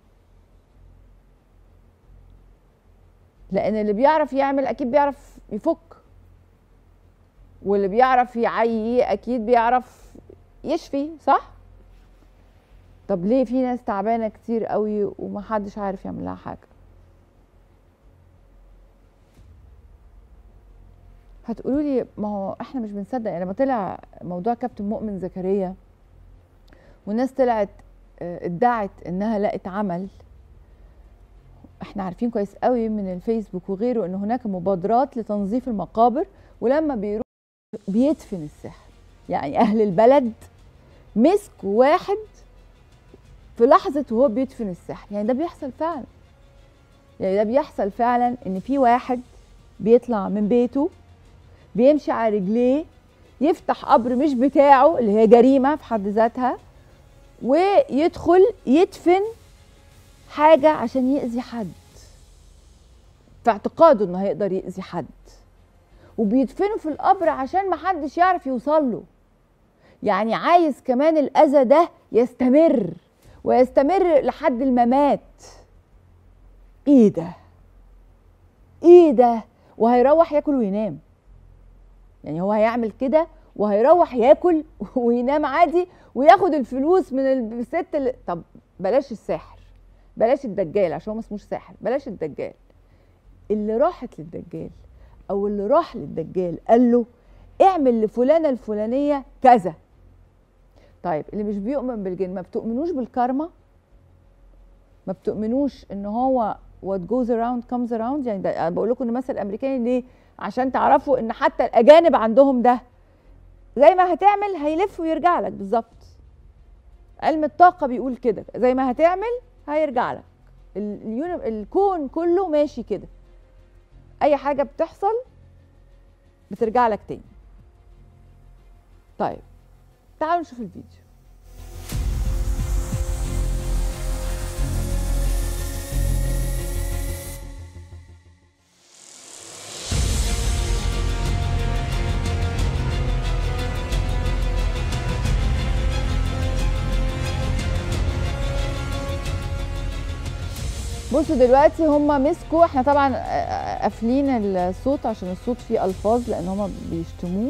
لان اللي بيعرف يعمل اكيد بيعرف يفك واللي بيعرف يعيي اكيد بيعرف يشفي صح طب ليه في ناس تعبانه كتير قوي ومحدش عارف يعمل لها حاجه هتقولوا لي ما هو احنا مش بنصدق يعني لما طلع موضوع كابتن مؤمن زكريا والناس طلعت آه، ادعت انها لقت عمل احنا عارفين كويس قوي من الفيسبوك وغيره ان هناك مبادرات لتنظيف المقابر ولما بيروح بيدفن السحر يعني اهل البلد مسكوا واحد في لحظة وهو بيدفن السحر يعني ده بيحصل فعلا يعني ده بيحصل فعلا ان في واحد بيطلع من بيته بيمشي على رجليه يفتح قبر مش بتاعه اللي هي جريمة في حد ذاتها ويدخل يدفن حاجة عشان يأذي حد في اعتقاده انه هيقدر يأذي حد وبيدفنه في القبر عشان محدش يعرف يوصل له يعني عايز كمان الأذى ده يستمر ويستمر لحد الممات ايه ده ايه ده وهيروح ياكل وينام يعني هو هيعمل كده وهيروح ياكل وينام عادي وياخد الفلوس من الست اللي طب بلاش الساحر بلاش الدجال عشان هو ما اسموش ساحر بلاش الدجال اللي راحت للدجال او اللي راح للدجال قال له اعمل لفلانه الفلانيه كذا طيب اللي مش بيؤمن بالجن ما بتؤمنوش بالكارما ما بتؤمنوش ان هو what goes around comes around يعني ده أنا بقول لكم ان مثل الامريكاني ليه عشان تعرفوا ان حتى الاجانب عندهم ده زي ما هتعمل هيلف ويرجع لك بالظبط علم الطاقه بيقول كده زي ما هتعمل هيرجع لك ال- اليوني- الكون كله ماشي كده اي حاجه بتحصل بترجع لك تاني طيب تعالوا نشوف الفيديو بصوا دلوقتي هم مسكوا احنا طبعا آه، قافلين الصوت عشان الصوت فيه الفاظ لان هم بيشتموه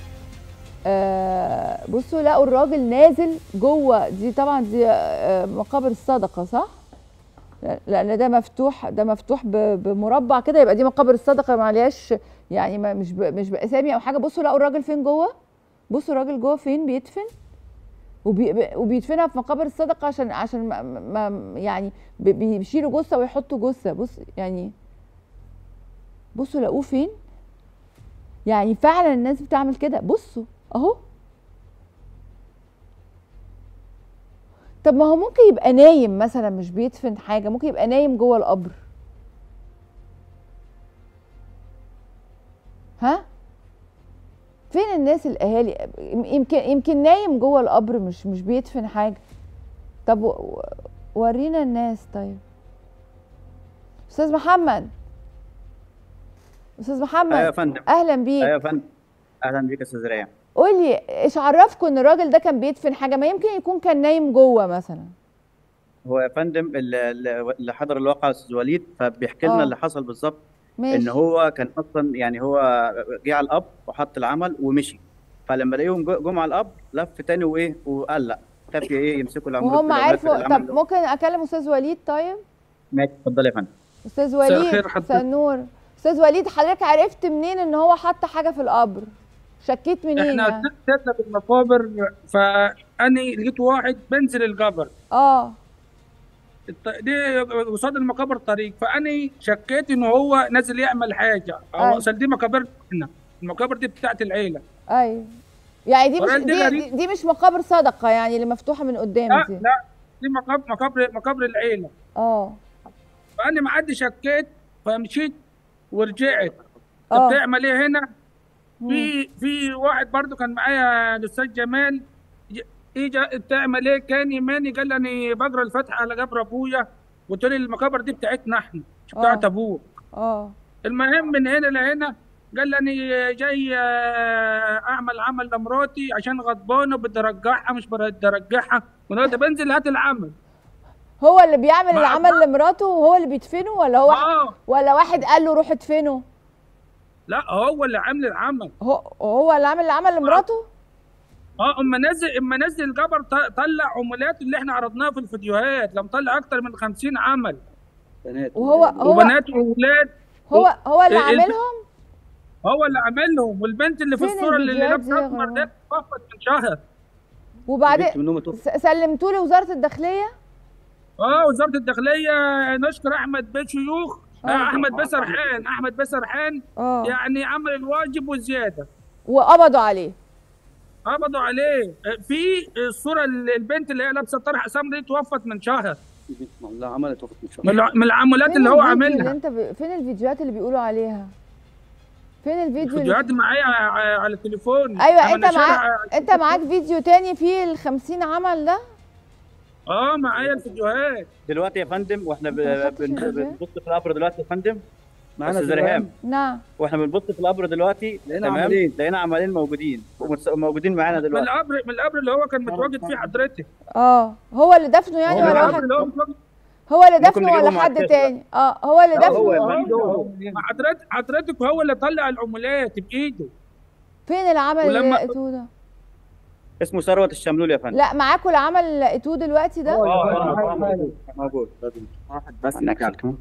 آه، بصوا لقوا الراجل نازل جوه دي طبعا دي آه، مقابر الصدقه صح؟ لا- لان ده مفتوح ده مفتوح ب- بمربع كده يبقى دي مقابر الصدقه ما عليهاش يعني ما مش ب- مش باسامي او حاجه بصوا لقوا الراجل فين جوه بصوا الراجل جوه فين بيدفن وبي وبيدفنها في مقابر الصدقه عشان عشان ما ما يعني بي- بيشيلوا جثه ويحطوا جثه بص يعني بصوا لقوه فين يعني فعلا الناس بتعمل كده بصوا اهو طب ما هو ممكن يبقى نايم مثلا مش بيدفن حاجه ممكن يبقى نايم جوه القبر ها فين الناس الاهالي يمكن يمكن نايم جوه القبر مش مش بيدفن حاجه طب و- و- ورينا الناس طيب استاذ محمد استاذ محمد ايوه يا فندم اهلا بيك ايوه يا فندم اهلا بيك يا استاذ ريان قولي ايش عرفكم ان الراجل ده كان بيدفن حاجه ما يمكن يكون كان نايم جوه مثلا هو يا فندم اللي اللي حضر الواقعة استاذ وليد فبيحكي لنا آه. اللي حصل بالظبط ماشي ان هو كان اصلا يعني هو جه على الاب وحط العمل ومشي فلما لقيهم جو- جم على الاب لف تاني وايه وقال لا خاف ايه يمسكوا العمود وهم بالأولاد في عارفوا العمل طب ده. ممكن اكلم استاذ وليد طيب ماشي اتفضل يا فندم استاذ مساء وليد الخير حضرتك. مساء النور استاذ وليد حضرتك عرفت منين ان هو حط حاجه في القبر شكيت منين احنا يعني؟ سيدنا في المقابر فاني لقيت واحد بنزل القبر اه الط- دي قصاد المقابر طريق فاني شكيت ان هو نازل يعمل حاجه أيوة. او اصل دي مقابر احنا المقابر دي بتاعت العيله ايوه يعني دي مش وراجل دي, غريب. دي, دي مش مقابر صدقه يعني اللي مفتوحه من قدام لا دي لا دي مقابر مقابر مقابر العيله اه فانا ما عاد شكيت فمشيت ورجعت اه طب تعمل ايه هنا مم. في في واحد برضو كان معايا الاستاذ جمال ج- اجى تعمل ايه كان يماني قال لي انا بقرا الفاتحه على قبر ابويا قلت له المقابر دي بتاعتنا احنا مش بتاعت آه. ابوك اه المهم من هنا لهنا قال لي انا جاي آه، اعمل عمل لمراتي عشان غضبانه بدي ارجعها مش بدي ارجعها ونادي بنزل هات العمل هو اللي بيعمل مع- العمل لمراته وهو اللي بيدفنه ولا هو اه ولا واحد قال له روح ادفنه لا هو اللي عامل العمل هو هو اللي عامل العمل لمراته اه اما نزل اما نزل الجبر ط- طلع عمولات اللي احنا عرضناها في الفيديوهات لما طلع اكتر من 50 عمل بنات وهو هو وبنات واولاد هو هو اللي ال- ال- عاملهم هو اللي عاملهم والبنت اللي في فين الصوره اللي اللي الفيديوهات دي لابسه يا احمر جماعة؟ ده اتوفت من شهر وبعدين بنت منهم اتوفت. س- سلمتوه لوزاره الداخليه اه وزاره الداخليه نشكر احمد بيه شيوخ آه آه. احمد بيه سرحان احمد بيه سرحان اه يعني عمل الواجب وزياده وقبضوا عليه قبضوا عليه آه، في الصوره اللي البنت اللي هي لابسه طرح حسام دي توفت من شهر لا عملت وقت مش من الع- من العمولات فين اللي هو الفيديو اللي عاملها انت ب... فين الفيديوهات اللي بيقولوا عليها فين الفيديو اللي... الفيديوهات معايا ع- على التليفون ايوه أنا انت معاك ناشرها- انت معاك فيديو تاني فيه ال 50 عمل ده اه معايا الفيديوهات دلوقتي يا فندم واحنا ب- أنت ما خدتش بن- الفيديوهات؟ بنبص في القبر دلوقتي يا فندم معانا استاذ في الرهان. ريهام نعم واحنا بنبص في القبر دلوقتي لقينا تمام عملين. لقينا عملين موجودين ومتس- موجودين معانا من دلوقتي القبر من القبر اللي هو كان متواجد فيه حضرتك اه هو اللي دفنه يعني هو ولا القبر واحد اللي هو متواجد هو اللي ممكن دفنه ولا نجيبه مع حد الشاشة تاني اه هو اللي لا، هو دفنه يا هو فندم. هو مع حضرتك حضرتك هو اللي طلع العمولات بايده فين العمل اللي ولما- لقيتوه ده اسمه ثروه الشملول يا فندم لا معاكم العمل اللي لقيتوه دلوقتي ده اه اه موجود موجود بس نكال كمان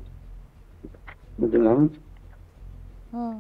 اه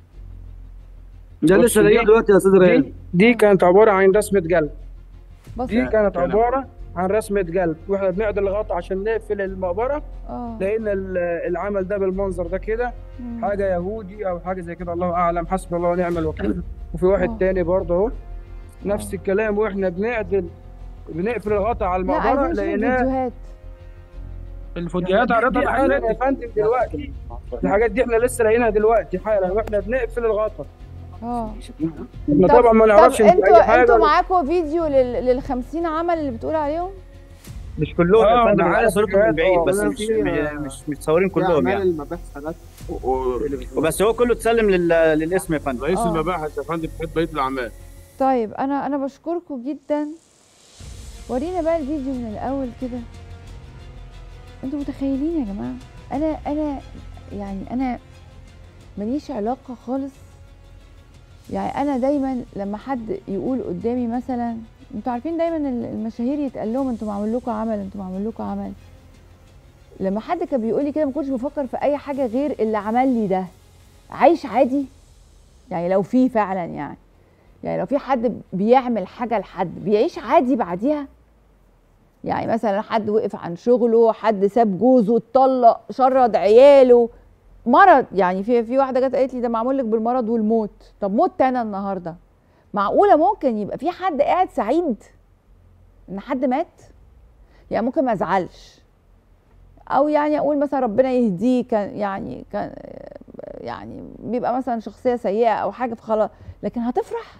ده لسه لاقيه دلوقتي يا استاذ ريان دي, دي كانت عباره عن رسمه قلب بص دي كانت عباره عن رسمه قلب واحنا بنعدل الغطا عشان نقفل المقبره اه لقينا ال- العمل ده بالمنظر ده كده مم. حاجه يهودي او حاجه زي كده الله اعلم حسب الله ونعم الوكيل وفي واحد آه. تاني برضه اهو نفس الكلام واحنا بنعدل بنقفل الغطا على لا المقبره عايزين نشوف لقيناه الفيديوهات الفيديوهات عرضها حالا يا فندم دلوقتي الحاجات دي احنا لسه لاقيينها دلوقتي حالا واحنا بنقفل الغطا اه احنا طب- طبعا ما نعرفش طب إن في انتوا اي حاجه انتوا معاكم فيديو لل لل 50 عمل اللي بتقول عليهم مش كلهم آه، يا فندم معانا معانا صورتهم من بعيد بس فيديوهات. مش في- مش مش متصورين كلهم يعني المباحث حاجات وبس هو كله اتسلم لل- للاسم يا فندم رئيس آه. المباحث يا فندم بحب بقيه الاعمال طيب انا انا بشكركم جدا ورينا بقى الفيديو من الاول كده انتوا متخيلين يا جماعه انا انا يعني انا ماليش علاقه خالص يعني انا دايما لما حد يقول قدامي مثلا انتوا عارفين دايما ال- المشاهير يتقال لهم انتوا معمول لكم عمل انتوا معمول لكم عمل لما حد كان بيقول لي كده ما كنتش بفكر في اي حاجه غير اللي عمل لي ده عايش عادي يعني لو في فعلا يعني يعني لو في حد بيعمل حاجه لحد بيعيش عادي بعديها يعني مثلا حد وقف عن شغله حد ساب جوزه اتطلق شرد عياله مرض يعني في في واحده جت قالت لي ده معمول لك بالمرض والموت طب مت انا النهارده معقوله ممكن يبقى في حد قاعد سعيد ان حد مات يعني ممكن ما ازعلش او يعني اقول مثلا ربنا يهديه كان يعني كان يعني بيبقى مثلا شخصيه سيئه او حاجه فخلاص لكن هتفرح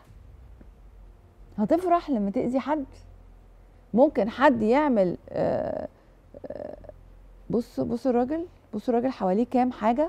هتفرح لما تاذي حد ممكن حد يعمل آه، آه، بص بص الراجل بص الراجل حواليه كام حاجه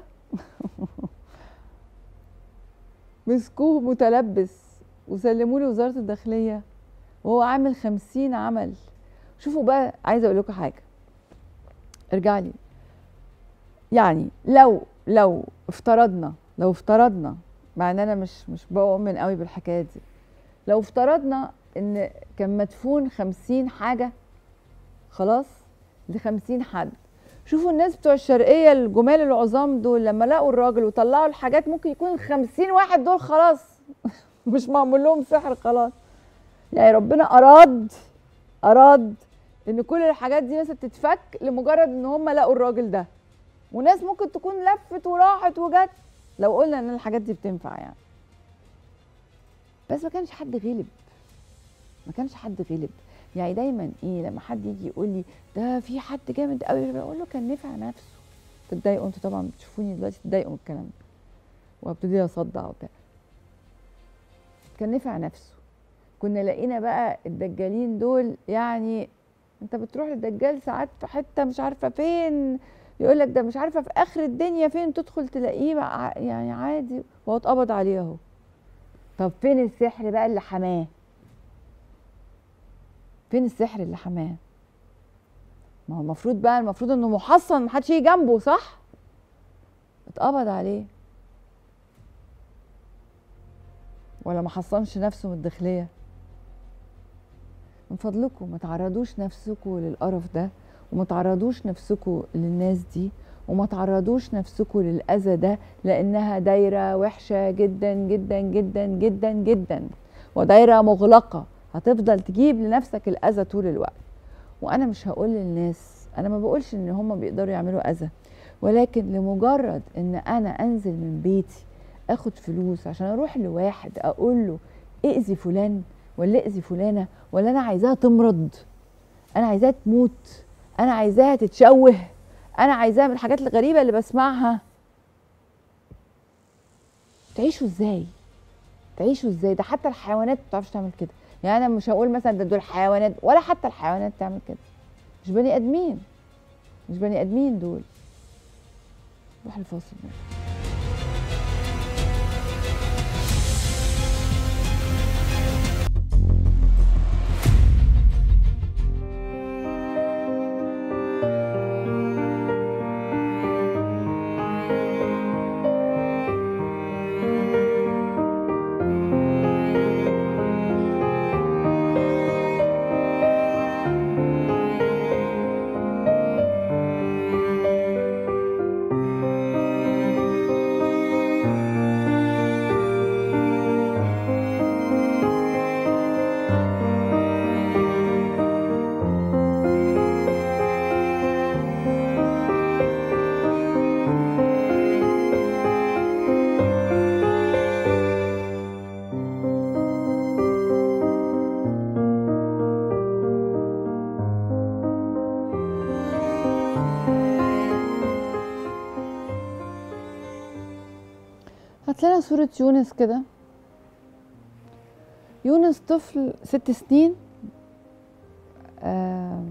مسكوه متلبس وسلموه لوزاره الداخليه وهو عامل خمسين عمل شوفوا بقى عايزه اقول لكم حاجه ارجع لي يعني لو لو افترضنا لو افترضنا مع ان انا مش مش بؤمن قوي بالحكايه دي لو افترضنا ان كان مدفون خمسين حاجه خلاص لخمسين حد شوفوا الناس بتوع الشرقيه الجمال العظام دول لما لقوا الراجل وطلعوا الحاجات ممكن يكون الخمسين واحد دول خلاص مش معمول لهم سحر خلاص يعني ربنا اراد اراد ان كل الحاجات دي مثلا تتفك لمجرد ان هم لقوا الراجل ده وناس ممكن تكون لفت وراحت وجت لو قلنا ان الحاجات دي بتنفع يعني بس ما كانش حد غلب ما كانش حد غلب يعني دايما ايه لما حد يجي يقول لي ده في حد جامد قوي اقول له كان نفع نفسه تتضايقوا انتوا طبعا بتشوفوني دلوقتي تتضايقوا من الكلام ده وابتدي اصدع وبتاع كان نفع نفسه كنا لقينا بقى الدجالين دول يعني انت بتروح للدجال ساعات في حته مش عارفه فين يقول لك ده مش عارفه في اخر الدنيا فين تدخل تلاقيه بقى يعني عادي وهو اتقبض عليه اهو طب فين السحر بقى اللي حماه فين السحر اللي حماه ما هو المفروض بقى المفروض انه محصن محدش يجي جنبه صح اتقبض عليه ولا ما حصنش نفسه من الداخليه من فضلكم ما تعرضوش نفسكم للقرف ده وما تعرضوش نفسكم للناس دي وما تعرضوش نفسكم للأذى ده لأنها دايرة وحشة جدا جدا جدا جدا جدا ودايرة مغلقة هتفضل تجيب لنفسك الأذى طول الوقت وأنا مش هقول للناس أنا ما بقولش إن هم بيقدروا يعملوا أذى ولكن لمجرد إن أنا أنزل من بيتي أخد فلوس عشان أروح لواحد أقول له ائذي فلان ولا ائذي فلانة ولا أنا عايزاها تمرض أنا عايزاها تموت انا عايزاها تتشوه انا عايزاها من الحاجات الغريبه اللي بسمعها تعيشوا ازاي تعيشوا ازاي ده حتى الحيوانات ما بتعرفش تعمل كده يعني انا مش هقول مثلا ده دول حيوانات ولا حتى الحيوانات تعمل كده مش بني ادمين مش بني ادمين دول روح الفاصل ده. هات لنا صورة يونس كده يونس طفل ست سنين آه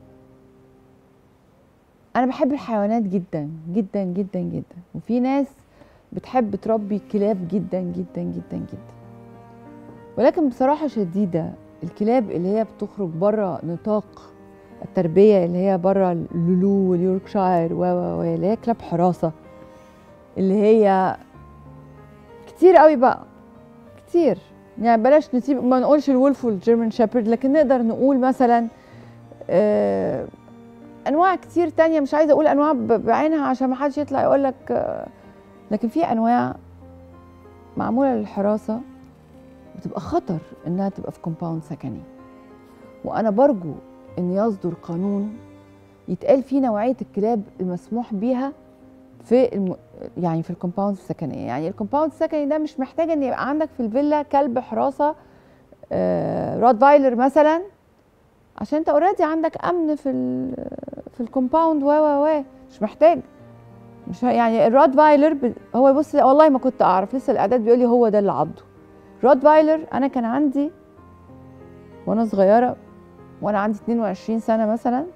أنا بحب الحيوانات جدا جدا جدا جدا وفي ناس بتحب تربي كلاب جدا جدا جدا جدا ولكن بصراحة شديدة الكلاب اللي هي بتخرج بره نطاق التربية اللي هي بره اللولو واليوركشاير و و و اللي هي كلاب حراسة اللي هي كتير قوي بقى كتير يعني بلاش نسيب ما نقولش الولف والجيرمان شيبرد لكن نقدر نقول مثلا آه انواع كتير تانية مش عايزه اقول انواع ب- بعينها عشان ما حدش يطلع يقول لك آه لكن في انواع معموله للحراسه بتبقى خطر انها تبقى في كومباوند سكني وانا برجو ان يصدر قانون يتقال فيه نوعيه الكلاب المسموح بيها في الم... يعني في الكومباوند السكنيه يعني الكومباوند السكني ده مش محتاج ان يبقى عندك في الفيلا كلب حراسه آه رود فايلر مثلا عشان انت اوريدي عندك امن في ال... في الكومباوند و و و مش محتاج مش ه- يعني الرود فايلر ب... هو بص والله ما كنت اعرف لسه الاعداد بيقول لي هو ده اللي عضه رود فايلر انا كان عندي وانا صغيره وانا عندي 22 سنه مثلا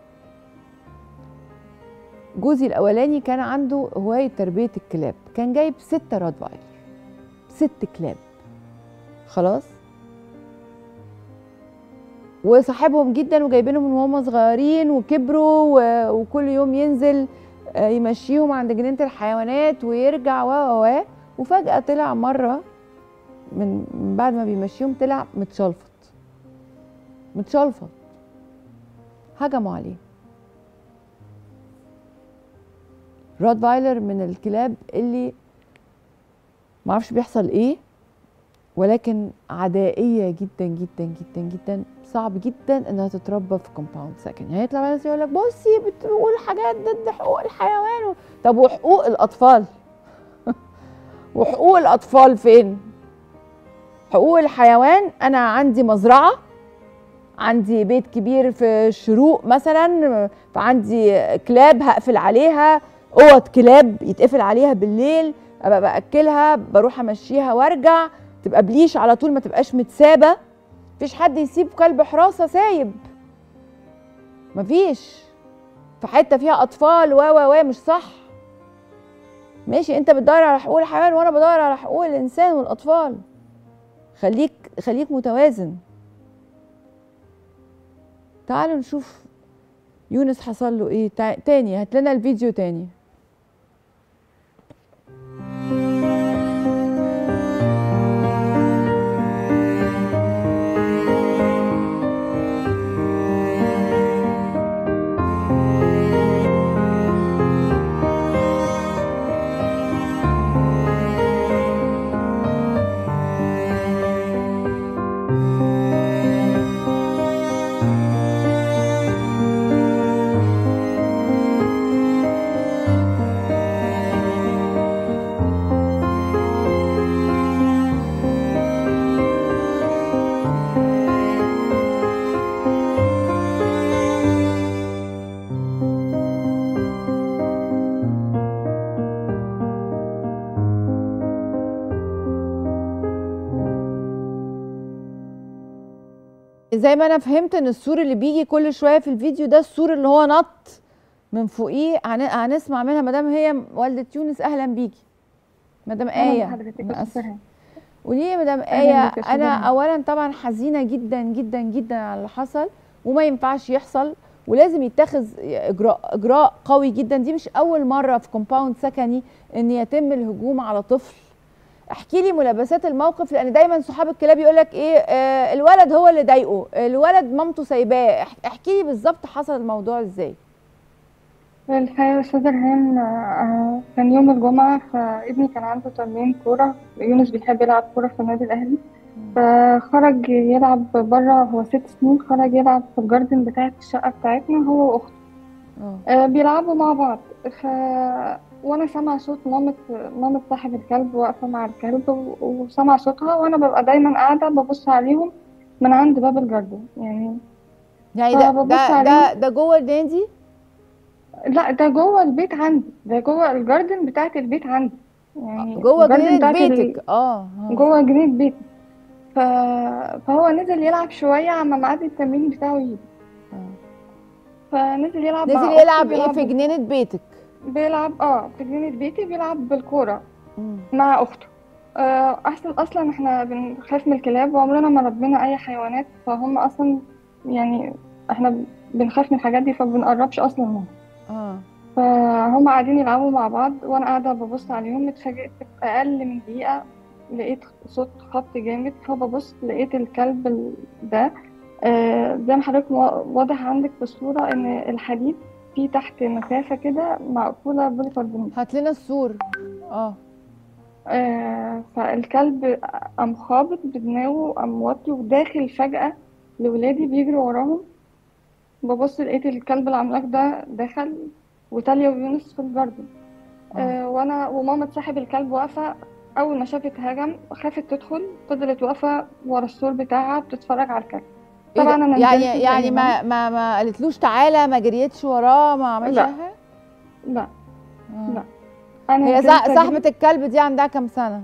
جوزي الاولاني كان عنده هوايه تربيه الكلاب كان جايب ستة رود فايلر ست كلاب خلاص وصاحبهم جدا وجايبينهم من وهم صغيرين وكبروا و... وكل يوم ينزل آه، يمشيهم عند جنينة الحيوانات ويرجع و و و وفجأة طلع مرة من من بعد ما بيمشيهم طلع متشلفط متشلفط هجموا عليه رود فايلر من الكلاب اللي معرفش بيحصل ايه ولكن عدائيه جدا جدا جدا جدا صعب جدا انها تتربى في كومباوند سكن يعني يطلع ناس يقول لك بصي بتقول حاجات ضد حقوق الحيوان و... طب وحقوق الاطفال وحقوق الاطفال فين حقوق الحيوان انا عندي مزرعه عندي بيت كبير في الشروق مثلا فعندي كلاب هقفل عليها اوض كلاب يتقفل عليها بالليل ابقى باكلها بروح امشيها وارجع تبقى بليش على طول ما تبقاش متسابه مفيش حد يسيب كلب حراسه سايب مفيش في حته فيها اطفال و و و مش صح ماشي انت بتدور على حقوق الحيوان وانا بدور على حقوق الانسان والاطفال خليك خليك متوازن تعالوا نشوف يونس حصل له ايه تع- تاني هات لنا الفيديو تاني زي ما انا فهمت ان السور اللي بيجي كل شويه في الفيديو ده السور اللي هو نط من فوقيه هن- هنسمع منها مدام هي والده يونس اهلا بيكي مدام أهلا ايه بحضرتك أنا يا آسفة. أستاذ قولي لي يا مدام أهلا ايه بك يا أستاذ انا هند. اولا طبعا حزينه جدا جدا جدا على اللي حصل وما ينفعش يحصل ولازم يتخذ اجراء اجراء قوي جدا دي مش اول مره في كومباوند سكني ان يتم الهجوم على طفل احكي لي ملابسات الموقف لان دايما صحاب الكلاب يقول لك ايه آه الولد هو اللي ضايقه الولد مامته سايباه اح- احكي لي بالظبط حصل الموضوع ازاي الحقيقة يا أستاذ ريهام آه، كان يوم الجمعة فابني كان عنده تمرين كورة يونس بيحب يلعب كورة في النادي الأهلي فخرج يلعب بره هو ست سنين خرج يلعب في الجاردن بتاعة الشقة بتاعتنا هو وأخته اه آه، بيلعبوا مع بعض ف وانا سامعه صوت مامة مامة صاحب الكلب واقفه مع الكلب و- وسامعه صوتها وانا ببقى دايما قاعده ببص عليهم من عند باب الجاردن يعني يعني ده فببص ده ده, عليهم. ده جوه النادي لا ده جوه البيت عندي ده جوه الجاردن بتاعت البيت عندي يعني جوه الجاردن جنينه بتاعت ال- بيتك اه آه. جوه جنينة بيتي ف... فهو نزل يلعب شوية عما ميعاد التمرين بتاعه يجي آه. فنزل يلعب مع نزل أخته، يلعب ايه بيلعب في جنينه بيتك بيلعب اه في جنينة بيتي بيلعب بالكورة مم. مع أخته آه، أحسن أصلا إحنا بنخاف من الكلاب وعمرنا ما ربينا أي حيوانات فهم أصلا يعني إحنا بنخاف من الحاجات دي فبنقربش أصلا منهم اه فهم قاعدين يلعبوا مع بعض وأنا قاعدة ببص عليهم اتفاجئت في أقل من دقيقة لقيت صوت خبط جامد فببص لقيت الكلب ال- ده آه، زي ما حضرتك وا- واضح عندك في الصورة إن الحديد فيه تحت مسافة كده مقفولة بالكربونات هات لنا السور اه آه، فالكلب قام خابط بدماغه قام موطي وداخل فجأة لولادي بيجروا وراهم ببص لقيت الكلب العملاق ده دخل وتاليا ويونس في الجاردن آه، وانا وماما صاحب الكلب واقفة أول ما شافت هجم خافت تدخل فضلت واقفة ورا السور بتاعها بتتفرج على الكلب إيه طبعا ده؟ أنا يعني نزلت يعني زي ما ما ما قالتلوش تعالى ما جريتش وراه ما عملش لا. أي حاجه لا آه. لا. انا هي نزلت صا- أجري. صاحبة الكلب دي عندها كام سنة؟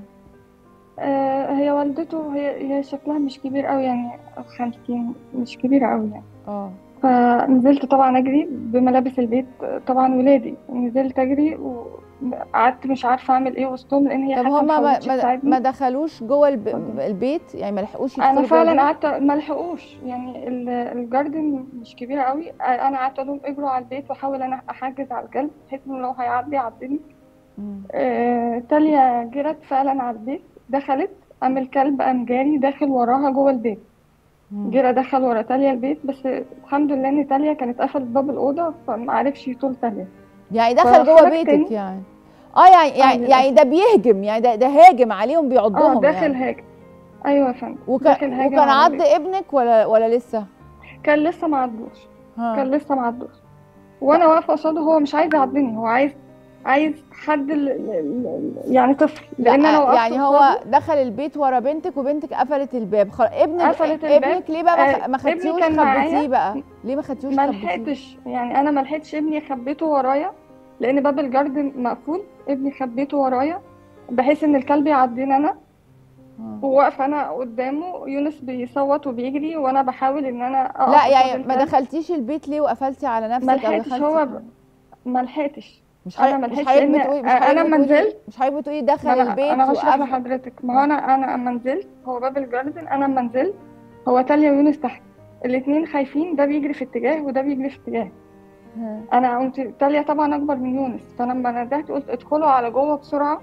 آه هي والدته هي هي شكلها مش كبير قوي يعني خمسين مش كبيرة قوي يعني اه فنزلت طبعا اجري بملابس البيت طبعا ولادي نزلت اجري وقعدت مش عارفه اعمل ايه وسطهم لان هي طب حتى هما ما, محاولتش ما, تساعدني. ما دخلوش جوه الب... البيت يعني ما لحقوش انا يدخلوا جوه فعلا البيت؟ قعدت ما لحقوش يعني ال- الجاردن مش كبيره قوي انا قعدت اقول لهم اجروا على البيت واحاول انا احجز على الكلب بحيث انه لو هيعدي يعديني مم. آه، تاليا جرت فعلا على البيت دخلت قام الكلب قام جاري داخل وراها جوه البيت مم. جرى دخل ورا تاليا البيت بس الحمد لله ان تاليا كانت قفلت باب الاوضه فما عرفش يطول تاليا يعني دخل جوه فخرجت بيتك تاني. يعني اه يعني يعني, للأسف. يعني ده بيهجم يعني ده, ده هاجم عليهم اه بيعضهم داخل يعني هاجم ايوه يا فندم وك... داخل هاجم وكان على عض البيت. ابنك ولا ولا لسه؟ كان لسه ما عدوش ها. كان لسه ما عدوش وانا واقفه قصاده هو مش عايز يعضني هو عايز عايز حد ال... ال- ال- يعني طفل لان انا لا وقفت يعني هو قصاده. دخل البيت ورا بنتك وبنتك قفلت الباب خل... ابنك قفلت الباب. ابنك ليه بقى ما, خ... آه، ما ابني خدتيهوش كان معايا. خبيتيه بقى؟ ليه ما خدتيهوش ما خبيتيه؟ لحقتش يعني انا ما لحقتش ابني خبيته ورايا لان باب الجاردن مقفول ابني خبيته ورايا بحيث ان الكلب يعديني انا آه. وواقفه انا قدامه يونس بيصوت وبيجري وانا بحاول ان انا اقف لا قصاد يعني ما الكلب. دخلتيش البيت ليه وقفلتي على نفسك ما او لحقتش دخلتي هو ب... ما لحقتش مش أنا حضرتك ما مش لحقتش حضرتك لأن بتقولي مش أنا حضرتك لما بتقولي نزلت- مش حضرتك بتقولي دخل ما انا البيت انا هشرح وقفل لحضرتك ما هو انا انا اما نزلت هو باب الجاردن انا اما نزلت هو تاليا ويونس تحت الاتنين خايفين ده بيجري في اتجاه وده بيجري في اتجاه ها. انا قمت تاليا طبعا اكبر من يونس فانا لما ندهت قلت ادخلوا على جوه بسرعه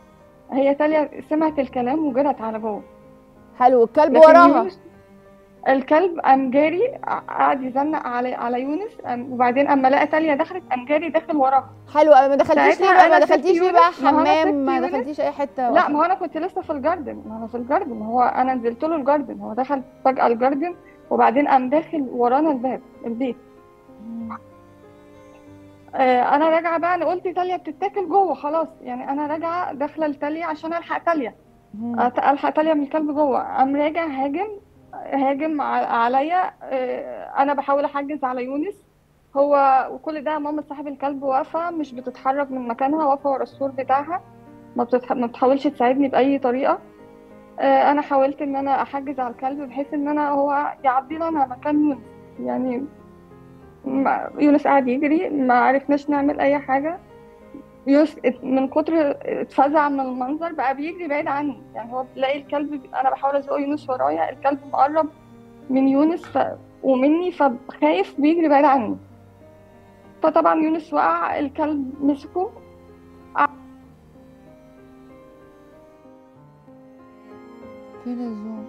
هي تاليا سمعت الكلام وجرت على جوه حلو الكلب لكن وراها يونس الكلب قام جاري قعد يزنق على على يونس قام- وبعدين اما لقى تاليا دخلت قام جاري داخل وراها حلو ما دخلتيش ليه ساعتها بقى ما أنا سبت دخلتيش ليه بقى يونس، ما هو أنا حمام سبت ما يونس. دخلتيش اي حته لا ما هو انا كنت لسه في الجاردن ما انا في الجاردن ما هو انا نزلت له الجاردن هو دخل فجأة الجاردن وبعدين قام داخل ورانا الباب البيت آه انا راجعه بقى انا قلت تاليا بتتاكل جوه خلاص يعني انا راجعه داخله لتاليا عشان الحق تاليا مم. أت- الحق تاليا من الكلب جوه قام راجع هاجم هاجم ع- عليا آه، انا بحاول احجز على يونس هو وكل ده ماما صاحب الكلب واقفه مش بتتحرك من مكانها واقفه ورا السور بتاعها ما بتتح... ما بتحاولش تساعدني باي طريقه آه، انا حاولت ان انا احجز على الكلب بحيث ان انا هو يعدي لي انا مكان يونس يعني ما- يونس قاعد يجري ما عرفناش نعمل اي حاجه يونس ات- من كتر اتفزع من المنظر بقى بيجري بعيد عني يعني هو بيلاقي الكلب انا بحاول ازق يونس ورايا الكلب مقرب من يونس ف... ومني فخايف بيجري بعيد عني فطبعا يونس وقع الكلب مسكه فين الزوم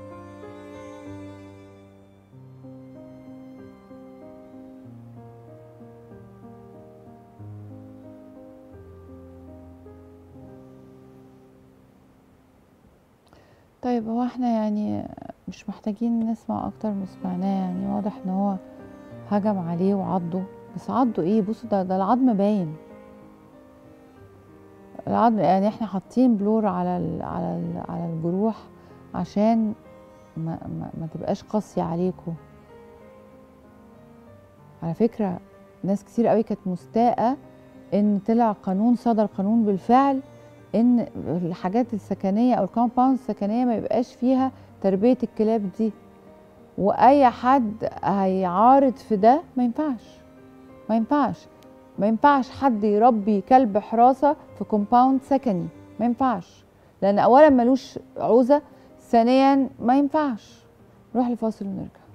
طيب هو احنا يعني مش محتاجين نسمع اكتر من سمعناه يعني واضح ان هو هجم عليه وعضه بس عضه ايه بصوا ده ده العظم باين العظم يعني احنا حاطين بلور على ال على ال على الجروح عشان ما, ما, ما تبقاش قاسية عليكم على فكرة ناس كتير قوي كانت مستاءة ان طلع قانون صدر قانون بالفعل ان الحاجات السكنية او الكومباوند السكنية ما يبقاش فيها تربية الكلاب دي واي حد هيعارض في ده ما ينفعش ما ينفعش ما ينفعش حد يربي كلب حراسة في كومباوند سكني ما ينفعش لان اولا ملوش عوزة ثانيا ما ينفعش نروح لفاصل ونرجع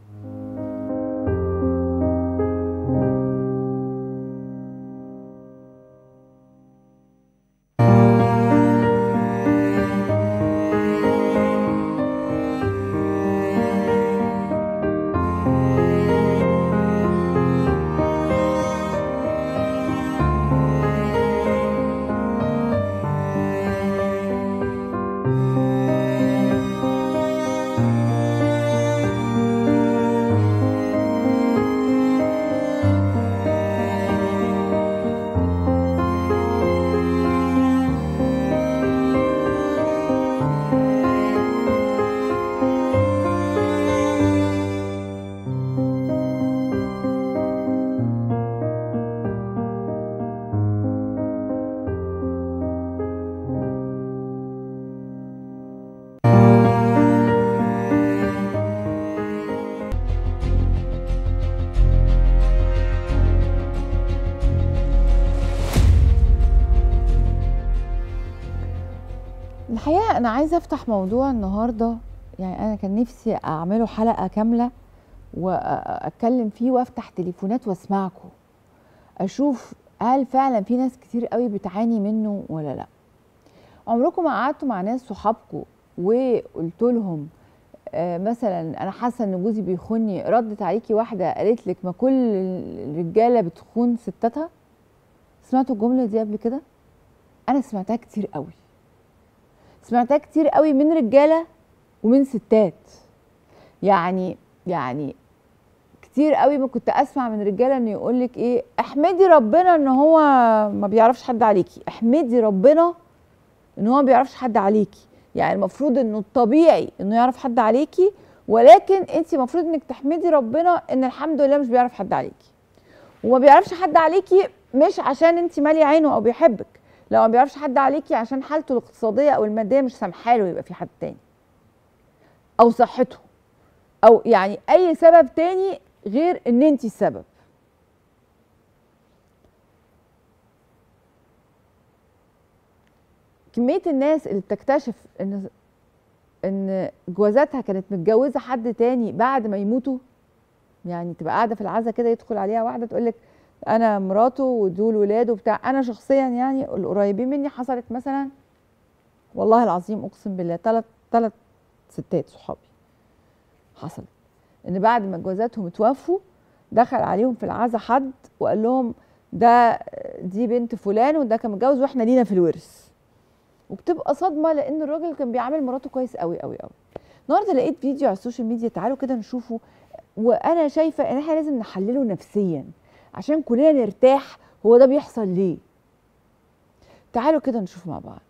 الحقيقه انا عايزه افتح موضوع النهارده يعني انا كان نفسي اعمله حلقه كامله واتكلم فيه وافتح تليفونات واسمعكم اشوف هل فعلا في ناس كتير قوي بتعاني منه ولا لا عمركم ما قعدتوا مع ناس صحابكم وقلت لهم آه مثلا انا حاسه ان جوزي بيخوني ردت عليكي واحده قالت لك ما كل الرجاله بتخون ستاتها سمعتوا الجمله دي قبل كده انا سمعتها كتير قوي سمعتها كتير قوي من رجاله ومن ستات يعني يعني كتير قوي ما كنت اسمع من رجاله انه يقول لك ايه احمدي ربنا ان هو ما بيعرفش حد عليكي احمدي ربنا ان هو ما بيعرفش حد عليكي يعني المفروض انه الطبيعي انه يعرف حد عليكي ولكن انت المفروض انك تحمدي ربنا ان الحمد لله مش بيعرف حد عليكي وما بيعرفش حد عليكي مش عشان انت ماليه عينه او بيحبك لو ما بيعرفش حد عليكي عشان حالته الاقتصاديه او الماديه مش سامحاله يبقى في حد تاني او صحته او يعني اي سبب تاني غير ان انت السبب كميه الناس اللي بتكتشف ان ان جوازاتها كانت متجوزه حد تاني بعد ما يموتوا يعني تبقى قاعده في العزا كده يدخل عليها واحده تقول لك انا مراته ودول ولاده وبتاع انا شخصيا يعني القريبين مني حصلت مثلا والله العظيم اقسم بالله ثلاث ثلاث ستات صحابي حصلت ان بعد ما جوازاتهم اتوفوا دخل عليهم في العزا حد وقال لهم ده دي بنت فلان وده كان متجوز واحنا لينا في الورث وبتبقى صدمه لان الراجل كان بيعامل مراته كويس قوي قوي قوي النهارده لقيت فيديو على السوشيال ميديا تعالوا كده نشوفه وانا شايفه ان احنا لازم نحلله نفسيا عشان كلنا نرتاح هو ده بيحصل ليه تعالوا كده نشوف مع بعض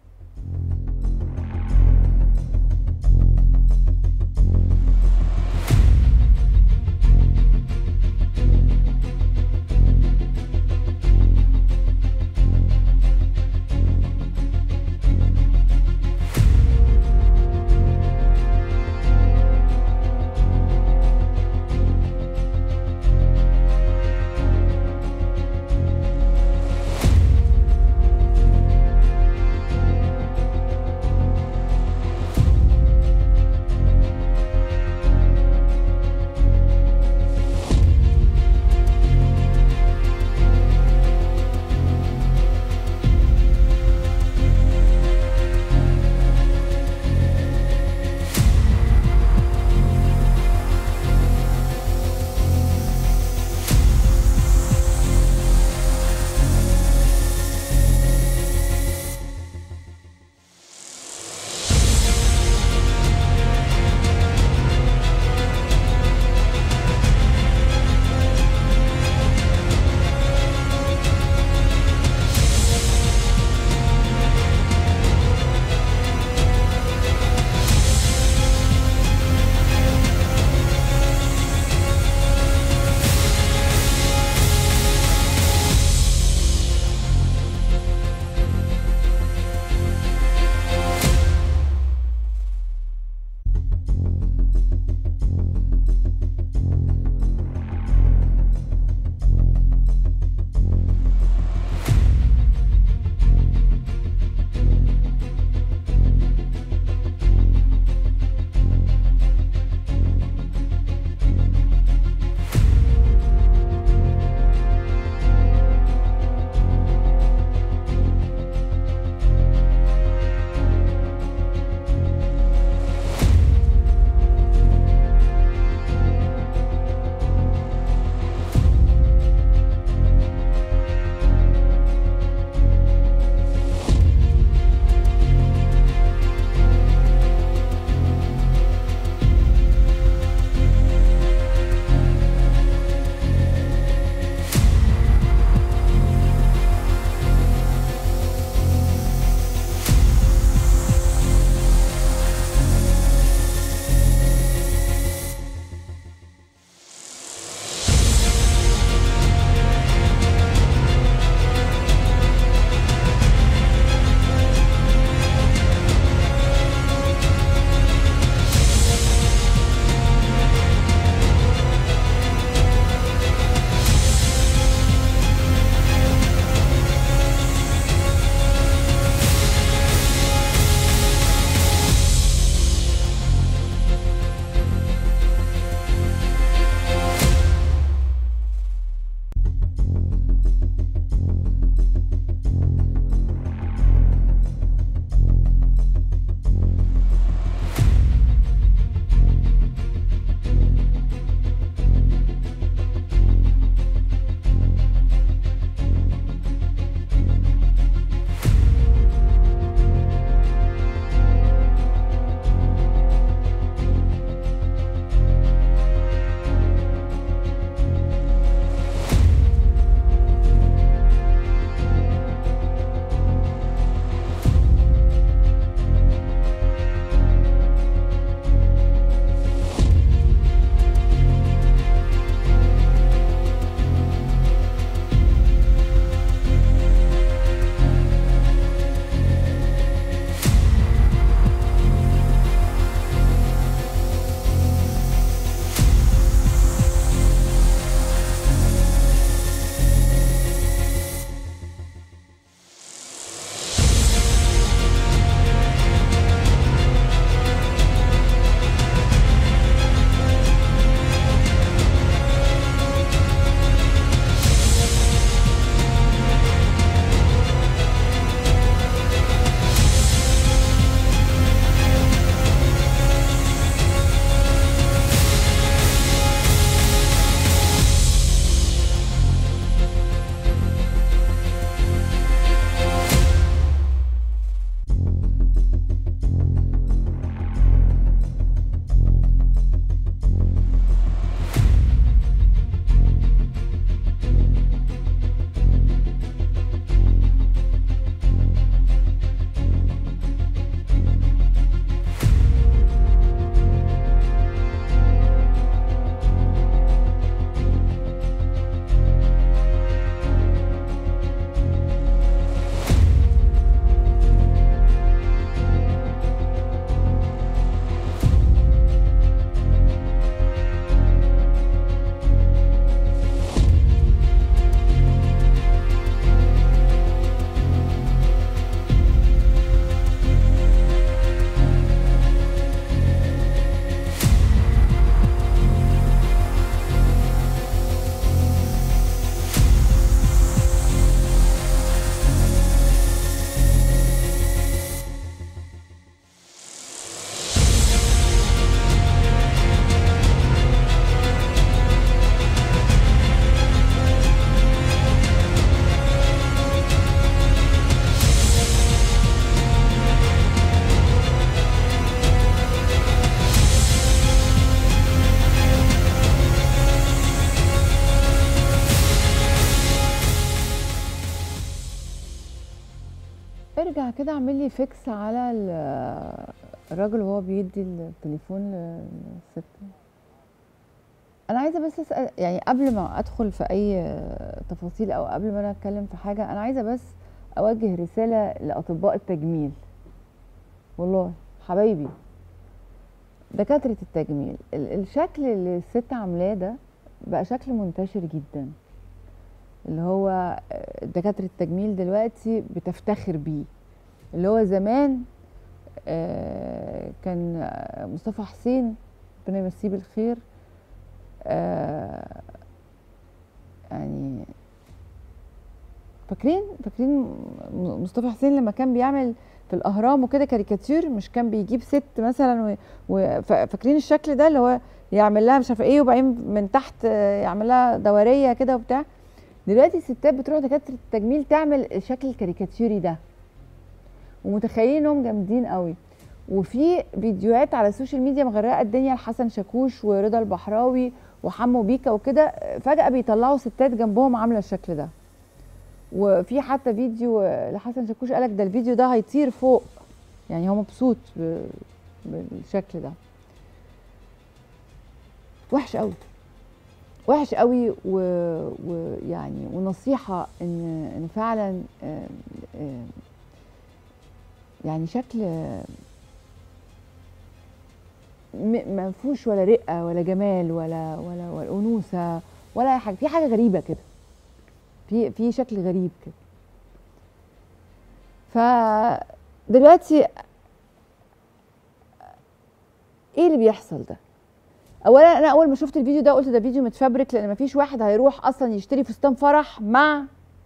ارجع كده اعمل لي فيكس على ال- الراجل وهو بيدي التليفون للست انا عايزه بس اسال يعني قبل ما ادخل في اي تفاصيل او قبل ما انا اتكلم في حاجه انا عايزه بس اوجه رساله لاطباء التجميل والله حبايبي دكاتره التجميل ال- الشكل اللي الست عاملاه ده بقى شكل منتشر جدا اللي هو آه، دكاتره التجميل دلوقتي بتفتخر بيه اللي هو زمان آه، كان آه، مصطفى حسين ربنا يمسيه بالخير آه، يعني فاكرين فاكرين م- مصطفى حسين لما كان بيعمل في الاهرام وكده كاريكاتير مش كان بيجيب ست مثلا و- و- فا- فاكرين الشكل ده اللي هو يعمل لها مش عارفه ايه وبعدين من تحت آه، يعمل لها دوريه كده وبتاع دلوقتي الستات بتروح دكاتره التجميل تعمل الشكل الكاريكاتيري ده ومتخيلين انهم جامدين قوي وفي فيديوهات على السوشيال ميديا مغرقه الدنيا لحسن شاكوش ورضا البحراوي وحمو بيكا وكده فجاه بيطلعوا ستات جنبهم عامله الشكل ده وفي حتى فيديو لحسن شاكوش قالك ده الفيديو ده هيطير فوق يعني هو مبسوط ب- بالشكل ده وحش قوي وحش قوي و- ويعني ونصيحه ان ان فعلا آم، آم، يعني شكل م- ما فيهوش ولا رقه ولا جمال ولا ولا ولا انوثه ولا أي حاجه في حاجه غريبه كده في في شكل غريب كده فدلوقتي ايه اللي بيحصل ده اولا انا اول ما شفت الفيديو ده قلت ده فيديو متفبرك لان مفيش واحد هيروح اصلا يشتري فستان فرح مع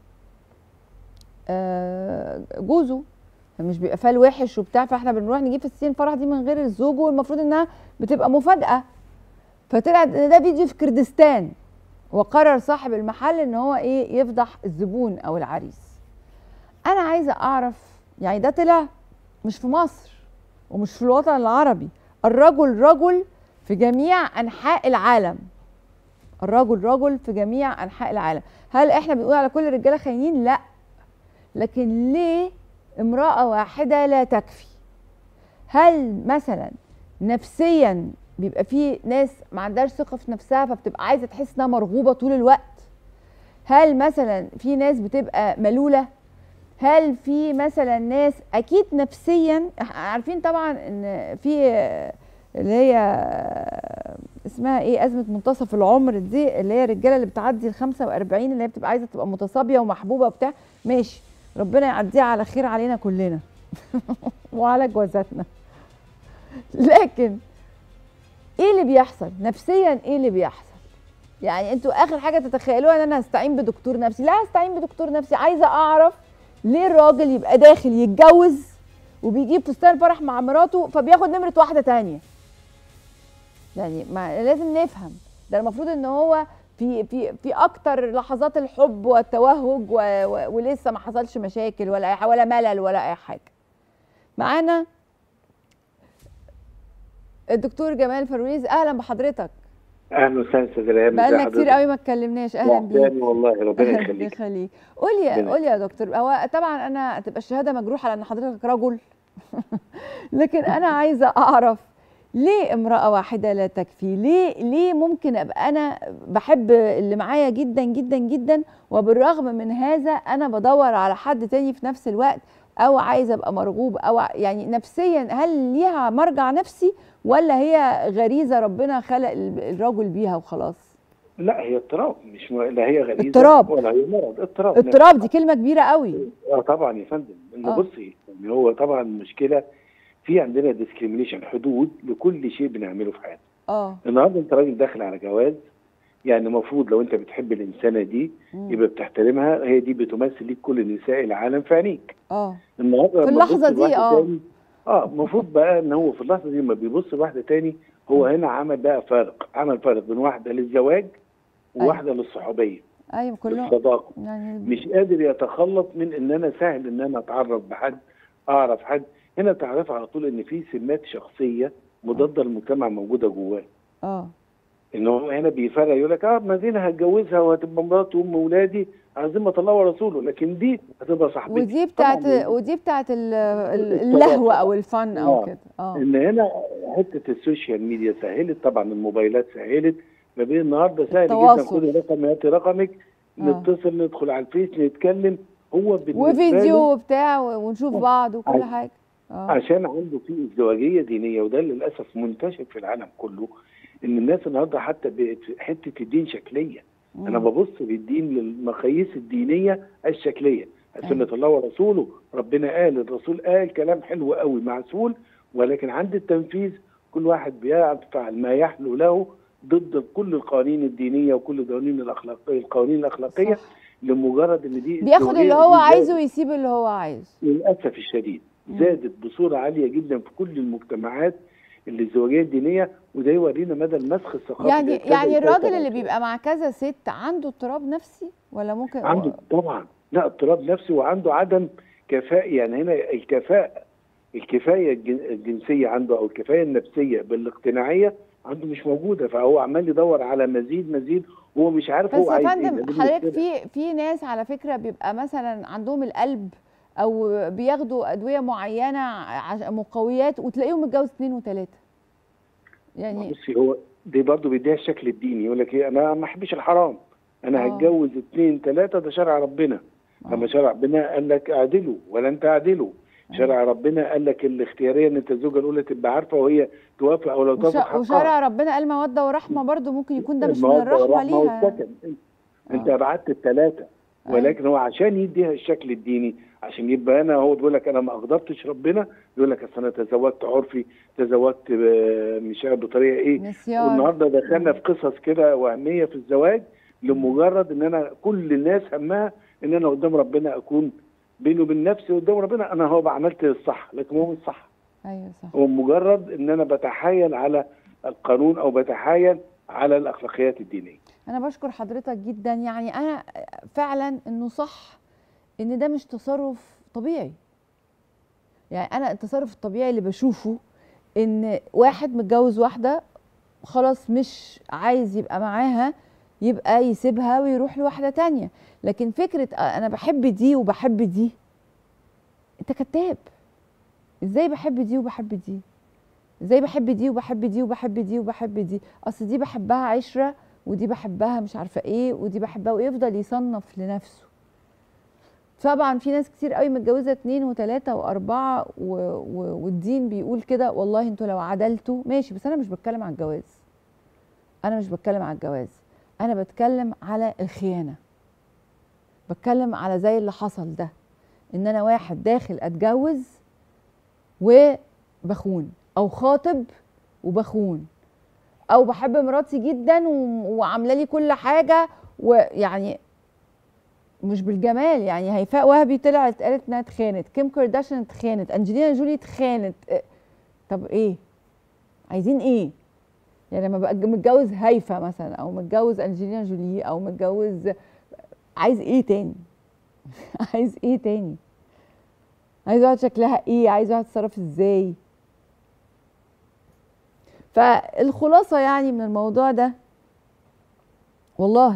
آه، جوزه مش بيبقى فال وحش وبتاع فاحنا بنروح نجيب فساتين فرح دي من غير الزوج والمفروض انها بتبقى مفاجاه فطلع ان ده فيديو في كردستان وقرر صاحب المحل ان هو ايه يفضح الزبون او العريس انا عايزه اعرف يعني ده طلع مش في مصر ومش في الوطن العربي الرجل رجل في جميع انحاء العالم الرجل رجل في جميع انحاء العالم هل احنا بنقول على كل الرجاله خاينين لا لكن ليه امراه واحده لا تكفي هل مثلا نفسيا بيبقى في ناس ما عندهاش ثقه في نفسها فبتبقى عايزه تحس انها مرغوبه طول الوقت هل مثلا في ناس بتبقى ملوله هل في مثلا ناس اكيد نفسيا إح- عارفين طبعا ان في آه، اللي هي آه، اسمها ايه ازمه منتصف العمر دي اللي هي الرجاله اللي بتعدي ال 45 اللي هي بتبقى عايزه تبقى متصابيه ومحبوبه وبتاع ماشي ربنا يعديها على خير علينا كلنا وعلى جوازاتنا لكن ايه اللي بيحصل نفسيا ايه اللي بيحصل يعني انتوا اخر حاجه تتخيلوها ان انا هستعين بدكتور نفسي لا هستعين بدكتور نفسي عايزه اعرف ليه الراجل يبقى داخل يتجوز وبيجيب فستان فرح مع مراته فبياخد نمره واحده تانية يعني ما لازم نفهم ده المفروض ان هو في في في اكتر لحظات الحب والتوهج و و ولسه ما حصلش مشاكل ولا اي حاجه ولا ملل ولا اي حاجه معانا الدكتور جمال فرويز اهلا بحضرتك اهلا وسهلا استاذ ريهام بقالنا كتير قوي ما اتكلمناش اهلا بيك وحداني والله ربنا أهلاً يخليك يخليك قولي ربنا قولي يا دكتور هو طبعا انا تبقى الشهاده مجروحه لان حضرتك رجل لكن انا عايزه اعرف ليه امراه واحده لا تكفي ليه ليه ممكن ابقى انا بحب اللي معايا جدا جدا جدا وبالرغم من هذا انا بدور على حد تاني في نفس الوقت او عايزه ابقى مرغوب او ع- يعني نفسيا هل ليها مرجع نفسي ولا هي غريزه ربنا خلق ال- الرجل بيها وخلاص لا هي اضطراب مش م... لا هي غريزه اضطراب. ولا هي مرض اضطراب اضطراب دي كلمه كبيره قوي اه طبعا يا فندم ان آه. بصي يعني هو طبعا المشكله في عندنا ديسكريميشن حدود لكل شيء بنعمله في حياتنا اه النهارده انت راجل داخل على جواز يعني المفروض لو انت بتحب الانسانه دي مم. يبقى بتحترمها هي دي بتمثل ليك كل نساء العالم في عينيك اه النهارده في لما اللحظة تبص دي، لواحد آه. تاني اه المفروض بقى ان هو في اللحظه دي لما بيبص لواحده تاني هو هنا عمل بقى فارق عمل فارق بين واحده للزواج وواحده للصحوبيه ايوه كلهم للصداقه يعني مش قادر يتخلص من ان انا سهل ان انا اتعرف بحد اعرف حد هنا تعرف على طول ان في سمات شخصيه مضاده للمجتمع موجوده جواه اه ان هو هنا بيفرق يقول لك اه ما دي انا هتجوزها وهتبقى مراتي وام ولادي عظيمه الله ورسوله لكن دي هتبقى صاحبتي ودي بتاعت طبعاً ودي بتاعت ال- ال- اللهو او الفن او آه. كده اه ان هنا حته السوشيال ميديا سهلت طبعا الموبايلات سهلت ما بين النهارده سهل جدا التواصل. خدي رقم هاتي رقمك آه. نتصل ندخل على الفيس نتكلم هو بالنسبه وفيديو له وبتاع ونشوف بعض وكل عش- حاجه اه عشان عنده في ازدواجيه دينيه وده للاسف منتشر في العالم كله ان الناس النهارده حتى بقت في حته الدين شكليه انا ببص للدين للمقاييس الدينيه الشكليه سنه الله ورسوله ربنا قال الرسول قال كلام حلو قوي معسول ولكن عند التنفيذ كل واحد بيفعل ما يحلو له ضد كل القوانين الدينيه وكل القوانين الاخلاقيه القوانين الاخلاقيه لمجرد ان دي بياخد ازدواجية اللي هو دي زادت. عايزه ويسيب اللي هو عايزه للاسف الشديد زادت بصوره عاليه جدا في كل المجتمعات الازدواجيه الدينيه وده يورينا مدى المسخ الثقافي يعني اللي ابتدى يعني يسيطر الراجل على اللي بيبقى مع كذا ست عنده اضطراب نفسي ولا ممكن عنده طبعا لا اضطراب نفسي وعنده عدم كفاءة يعني هنا الكفاءة الكفاية الجن- الجنسية عنده أو الكفاية النفسية بالاقتناعية عنده مش موجودة فهو عمال يدور على مزيد مزيد وهو مش عارف بس هو يا عايز ايه فندم ده حضرتك بالنسبة في في ناس على فكره بيبقى مثلا عندهم القلب او بياخدوا ادويه معينه عش- مقويات وتلاقيهم متجوز اثنين وثلاثه يعني بصي هو دي برضه بيديها الشكل الديني يقول لك ايه انا ما احبش الحرام انا آه. هتجوز اثنين ثلاثة ده شرع ربنا اما شرع ربنا قال لك اعدلوا ولا تعدلوا شرع ربنا قال لك الاختياريه ان انت الزوجه الاولى تبقى عارفه وهي توافق او لو وش- توافق حقها وشرع ربنا قال موده ورحمه برضو ممكن يكون ده مش من المودة الرحمه والرحمة ليها والسكن انت ابعدت الثلاثه ولكن هو عشان يديها الشكل الديني عشان يبقى انا هو بيقول لك انا ما اغضبتش ربنا يقول لك اصل انا تزوجت عرفي تزوجت آه، مش عارف بطريقه ايه نسيان. والنهارده دخلنا في قصص كده وهميه في الزواج لمجرد ان انا كل الناس همها ان انا قدام ربنا اكون بيني وبين نفسي قدام ربنا انا هو عملت الصح لكن هو مش صح ايوه صح هو مجرد ان انا بتحايل على القانون او بتحايل على الاخلاقيات الدينيه انا بشكر حضرتك جدا يعني انا فعلا انه صح ان ده مش تصرف طبيعي يعني انا التصرف الطبيعي اللي بشوفه ان واحد متجوز واحده خلاص مش عايز يبقى معاها يبقى يسيبها ويروح لواحده تانية لكن فكره انا بحب دي وبحب دي انت كذاب ازاي بحب دي وبحب دي ازاي بحب دي وبحب دي وبحب دي وبحب دي اصل دي بحبها عشره ودي بحبها مش عارفه ايه ودي بحبها ويفضل يصنف لنفسه طبعا في ناس كتير قوي متجوزه اتنين وتلاته واربعه و... و... والدين بيقول كده والله انتوا لو عدلتوا ماشي بس انا مش بتكلم على الجواز انا مش بتكلم على الجواز انا بتكلم على الخيانه بتكلم على زي اللي حصل ده ان انا واحد داخل اتجوز وبخون او خاطب وبخون او بحب مراتي جدا و- وعامله لي كل حاجه ويعني مش بالجمال يعني هيفاء وهبي طلعت قالت انها اتخانت كيم كارداشيان اتخانت انجلينا جولي اتخانت إيه؟ طب ايه عايزين ايه يعني لما بقى متجوز هيفا مثلا او متجوز انجلينا جولي او متجوز عايز ايه تاني عايز ايه تاني عايز واحد شكلها ايه عايز واحد تتصرف ازاي فالخلاصه يعني من الموضوع ده والله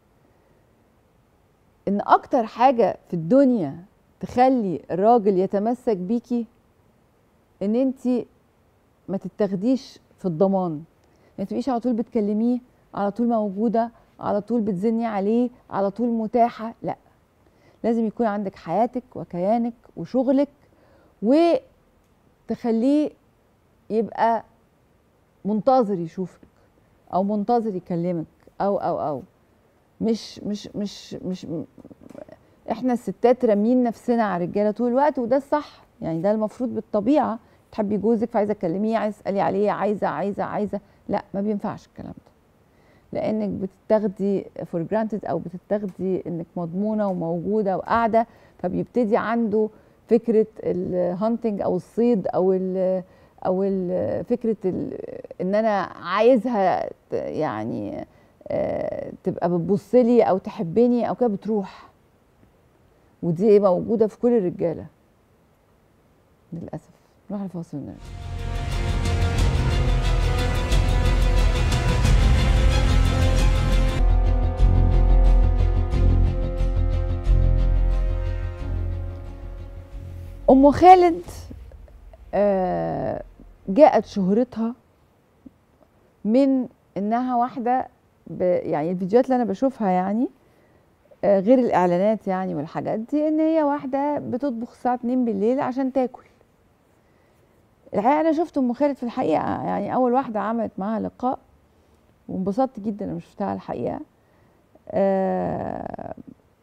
ان اكتر حاجه في الدنيا تخلي الراجل يتمسك بيكي ان انت ما تتاخديش في الضمان ما تبقيش على طول بتكلميه على طول موجوده على طول بتزني عليه على طول متاحه لا لازم يكون عندك حياتك وكيانك وشغلك وتخليه يبقى منتظر يشوفك او منتظر يكلمك او او او مش مش مش مش م- احنا الستات رامين نفسنا على الرجاله طول الوقت وده الصح يعني ده المفروض بالطبيعه تحبي جوزك فعايزه تكلميه عايزه تسالي عليه عايزه عايزه عايزه لا ما بينفعش الكلام ده لانك بتتاخدي فور جرانتد او بتتاخدي انك مضمونه وموجوده وقاعده فبيبتدي عنده فكره الهانتنج او الصيد او ال او ال فكره ال ان انا عايزها ت- يعني آه، تبقى بتبص لي او تحبني او كده بتروح ودي موجوده في كل الرجاله للاسف نروح الفاصل ونرجع ام خالد آه، جاءت شهرتها من انها واحده ب يعني الفيديوهات اللي انا بشوفها يعني آه، غير الاعلانات يعني والحاجات دي ان هي واحده بتطبخ الساعه 2 بالليل عشان تاكل الحقيقه انا شفت ام خالد في الحقيقه يعني اول واحده عملت معاها لقاء وانبسطت جدا لما شفتها الحقيقه آه،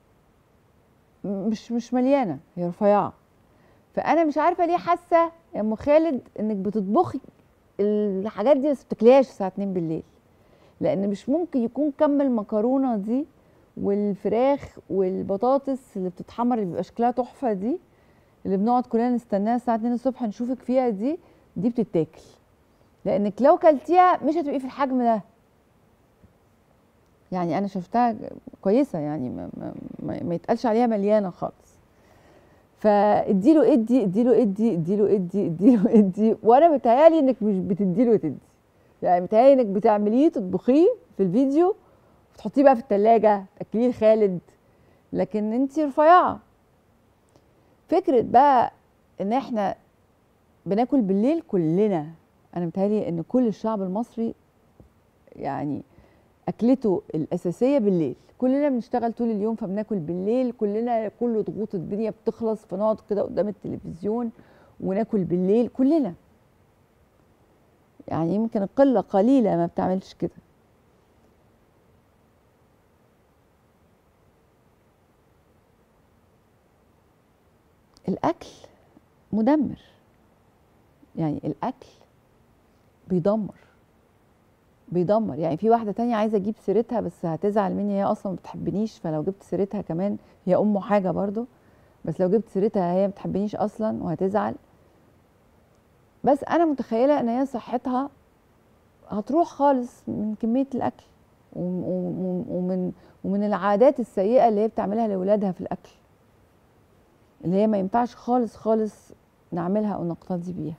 مش مش مليانه هي رفيعه فانا مش عارفه ليه حاسه يا ام خالد انك بتطبخي الحاجات دي بس بتاكليهاش الساعه 2 بالليل لان مش ممكن يكون كم المكرونه دي والفراخ والبطاطس اللي بتتحمر اللي بيبقى شكلها تحفه دي اللي بنقعد كلنا نستناها الساعه 2 الصبح نشوفك فيها دي دي بتتاكل لانك لو كلتيها مش هتبقي في الحجم ده يعني انا شفتها كويسه يعني ما, ما, ما, ما يتقالش عليها مليانه خالص فاديله ادي اديله ادي اديله ادي اديله ادي وانا متهيالي انك مش بتديله تدي يعني متهيالي انك بتعمليه تطبخيه في الفيديو وتحطيه بقى في التلاجة تاكليه لخالد لكن انت رفيعه فكره بقى ان احنا بناكل بالليل كلنا انا متهيالي ان كل الشعب المصري يعني اكلته الاساسيه بالليل كلنا بنشتغل طول اليوم فبناكل بالليل كلنا كل ضغوط الدنيا بتخلص فنقعد كده قدام التلفزيون وناكل بالليل كلنا يعني يمكن قله قليله ما بتعملش كده الاكل مدمر يعني الاكل بيدمر بيدمر يعني في واحده تانية عايزه اجيب سيرتها بس هتزعل مني هي اصلا ما بتحبنيش فلو جبت سيرتها كمان هي ام حاجه برضو بس لو جبت سيرتها هي ما بتحبنيش اصلا وهتزعل بس انا متخيله ان هي صحتها هتروح خالص من كميه الاكل وم- وم- ومن ومن العادات السيئه اللي هي بتعملها لاولادها في الاكل اللي هي ما ينفعش خالص خالص نعملها او نقتدي بيها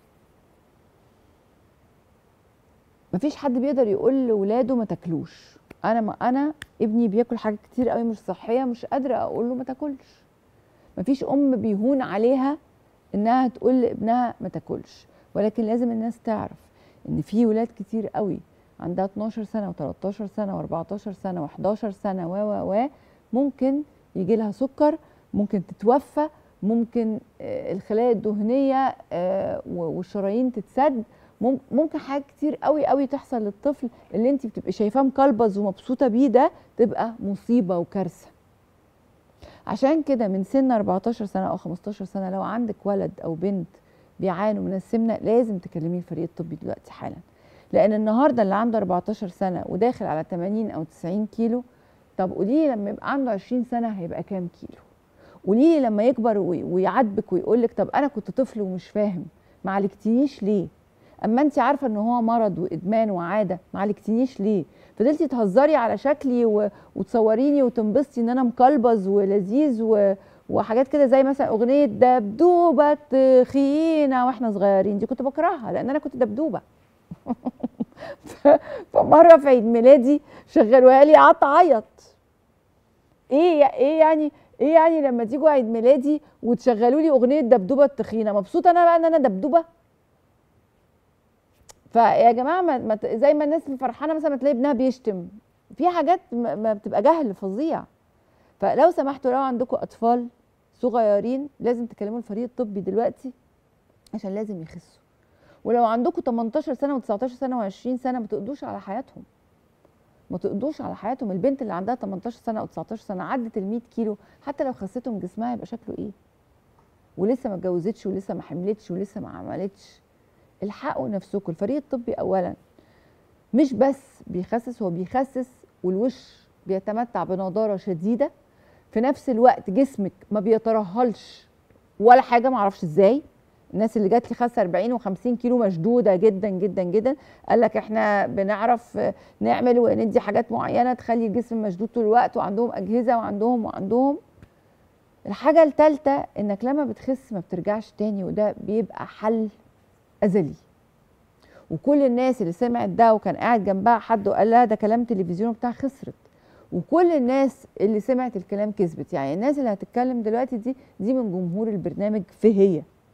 مفيش حد بيقدر يقول لاولاده ما تاكلوش انا ما انا ابني بياكل حاجات كتير قوي مش صحيه مش قادره اقول له ما تاكلش مفيش ام بيهون عليها انها تقول لابنها ما تاكلش ولكن لازم الناس تعرف ان في ولاد كتير قوي عندها 12 سنه و13 سنه و14 سنه و11 سنه و و و ممكن يجي لها سكر ممكن تتوفى ممكن آه، الخلايا الدهنيه آه، و- والشرايين تتسد مم- ممكن حاجات كتير قوي قوي تحصل للطفل اللي انت بتبقي شايفاه مكلبز ومبسوطه بيه ده تبقى مصيبه وكارثه عشان كده من سن 14 سنه او 15 سنه لو عندك ولد او بنت بيعانوا من السمنه لازم تكلمي الفريق الطبي دلوقتي حالا لان النهارده اللي عنده 14 سنه وداخل على 80 او 90 كيلو طب قولي لي لما يبقى عنده 20 سنه هيبقى كام كيلو قولي لي لما يكبر وي- ويعاتبك ويقول لك طب انا كنت طفل ومش فاهم ما عالجتنيش ليه اما انت عارفه ان هو مرض وادمان وعاده ما عالجتنيش ليه فضلتي تهزري على شكلي و... وتصوريني وتنبسطي ان انا مكلبز ولذيذ و... وحاجات كده زي مثلا اغنيه دبدوبه تخينه واحنا صغيرين دي كنت بكرهها لان انا كنت دبدوبه ف... فمره في عيد ميلادي شغلوها لي قعدت اعيط ايه ايه يعني ايه يعني لما تيجوا عيد ميلادي وتشغلوا لي اغنيه دبدوبه التخينه مبسوطه انا بقى ان انا دبدوبه فيا جماعه ما ما ت- زي ما الناس فرحانه مثلا ما تلاقي ابنها بيشتم في حاجات ما ما بتبقى جهل فظيع فلو سمحتوا لو عندكم اطفال صغيرين لازم تكلموا الفريق الطبي دلوقتي عشان لازم يخسوا ولو عندكم 18 سنه و19 سنه و20 سنه ما تقضوش على حياتهم ما تقضوش على حياتهم البنت اللي عندها 18 سنه او 19 سنه عدت ال 100 كيلو حتى لو خستهم جسمها يبقى شكله ايه ولسه ما اتجوزتش ولسه ما حملتش ولسه ما عملتش الحقوا نفسكم الفريق الطبي اولا مش بس بيخسس هو بيخسس والوش بيتمتع بنضاره شديده في نفس الوقت جسمك ما بيترهلش ولا حاجه ما اعرفش ازاي الناس اللي جات لي خاسه 40 و50 كيلو مشدوده جدا جدا جدا قال لك احنا بنعرف نعمل وندي حاجات معينه تخلي الجسم مشدود طول الوقت وعندهم اجهزه وعندهم وعندهم الحاجه الثالثه انك لما بتخس ما بترجعش تاني وده بيبقى حل ازلي وكل الناس اللي سمعت ده وكان قاعد جنبها حد وقال لها ده كلام تلفزيون بتاع خسرت وكل الناس اللي سمعت الكلام كسبت يعني الناس اللي هتتكلم دلوقتي دي دي من جمهور البرنامج في هي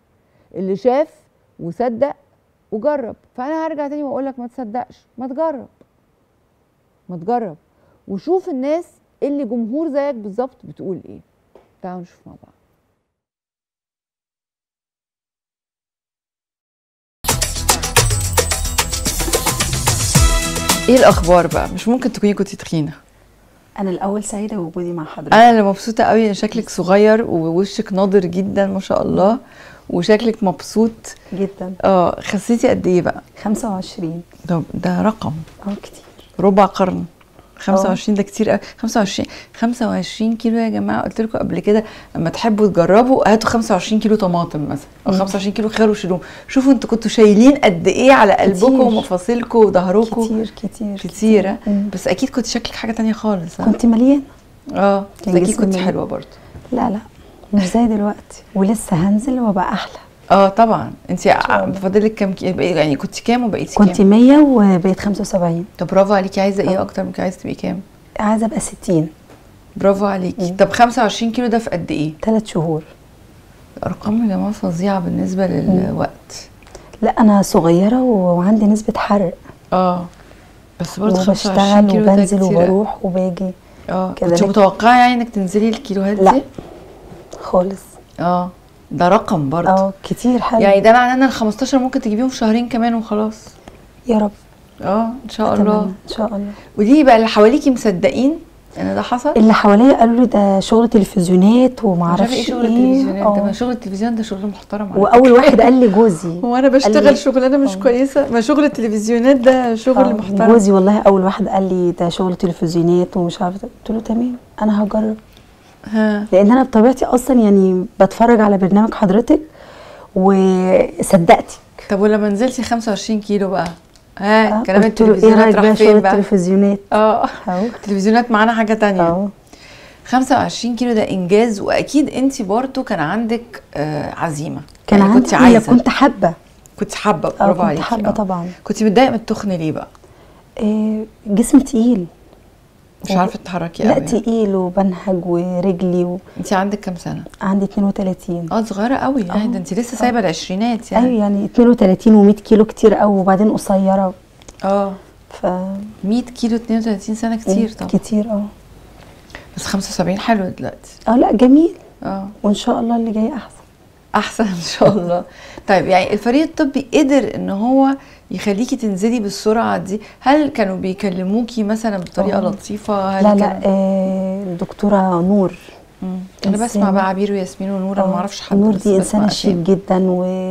اللي شاف وصدق وجرب فانا هرجع تاني واقول لك ما تصدقش ما تجرب ما تجرب وشوف الناس اللي جمهور زيك بالظبط بتقول ايه تعالوا نشوف مع بعض ايه الاخبار بقى مش ممكن تكوني كنتي تخينه انا الاول سعيده بوجودي مع حضرتك انا اللي مبسوطه قوي ان شكلك صغير ووشك ناضر جدا ما شاء الله وشكلك مبسوط جدا اه خسيتي قد ايه بقى 25 ده ده رقم اه كتير ربع قرن 25 ده كتير قوي 25 25 كيلو يا جماعه قلت لكم قبل كده لما تحبوا تجربوا هاتوا 25 كيلو طماطم مثلا او مم. 25 كيلو خيار وشيلوه شوفوا انتوا كنتوا شايلين قد ايه على قلبكم كتير. ومفاصلكم وظهركم كتير كتير كتير مم. بس اكيد كنت شكلك حاجه تانية خالص ها؟ كنت مليانه اه بس كان اكيد جسمي كنت مليان. حلوه برضه لا لا مش زي دلوقتي ولسه هنزل وابقى احلى اه طبعا انت فاضلك كام كي... يعني كنت كام وبقيتي كنت كام 100 وبقيت 75 طب برافو عليكي عايزه ايه اكتر من كده عايزه تبقي كام عايزه ابقى 60 برافو عليكي طب 25 كيلو ده في قد ايه 3 شهور ارقام يا جماعه فظيعه بالنسبه للوقت لا انا صغيره وعندي نسبه حرق اه بس برضه 25 وبشتغل كيلو ده وبنزل كتير وبروح وباجي اه كده كنت لكن- متوقعه يعني انك تنزلي الكيلوهات لا دي خالص اه ده رقم برضه اه كتير حلو يعني ده معناه ان ال 15 ممكن تجيبيهم في شهرين كمان وخلاص يا رب اه ان شاء أتمنى. الله ان شاء الله ودي بقى اللي حواليكي مصدقين ان ده حصل اللي حواليا قالوا لي ده شغل تلفزيونات وما مش عارفه اعرفش ايه شغل ايه التلفزيونات ده آه. ما شغل التلفزيون ده شغل محترم على واول فكرة. واحد قال لي جوزي هو انا قال لي- بشتغل شغلانه مش كويسه ما شغل التلفزيونات ده شغل آه، محترم جوزي والله اول واحد قال لي ده شغل تلفزيونات ومش عارفه قلت له تمام انا هجرب ها لان انا بطبيعتي اصلا يعني بتفرج على برنامج حضرتك وصدقتي طب ولما نزلتي 25 كيلو بقى ها كلام قلت له ايه التلفزيونات رايك راح بقى شغل فين بقى التلفزيونات اه اهو التلفزيونات معانا حاجه تانية اه 25 كيلو ده انجاز واكيد انت برضو كان عندك آه عزيمه كان يعني عندي كنت أنا عايزه كنت حابه كنت حابه اه برافو كنت عليكي حابه آه. طبعا كنت متضايقه من التخن ليه بقى إيه جسم تقيل مش عارفه تتحركي لا قوي تقيل وبنهج ورجلي و... انت عندك كام سنه عندي 32 اه صغيره قوي يعني ده انت لسه سايبه العشرينات يعني ايوه يعني 32 و100 كيلو كتير قوي وبعدين قصيره اه ف 100 كيلو 32 سنه كتير طبعا كتير اه بس 75 حلو دلوقتي اه لا جميل اه وان شاء الله اللي جاي احسن احسن ان شاء الله طيب يعني الفريق الطبي قدر ان هو يخليكي تنزلي بالسرعه دي هل كانوا بيكلموكي مثلا بطريقه آه. لطيفه هل لا لا كان- آه الدكتوره نور مم. انا بسمع إنسان- بقى عبير وياسمين ونور انا ما اعرفش حد نور بس دي بسمع انسانه أسامي. شيك جدا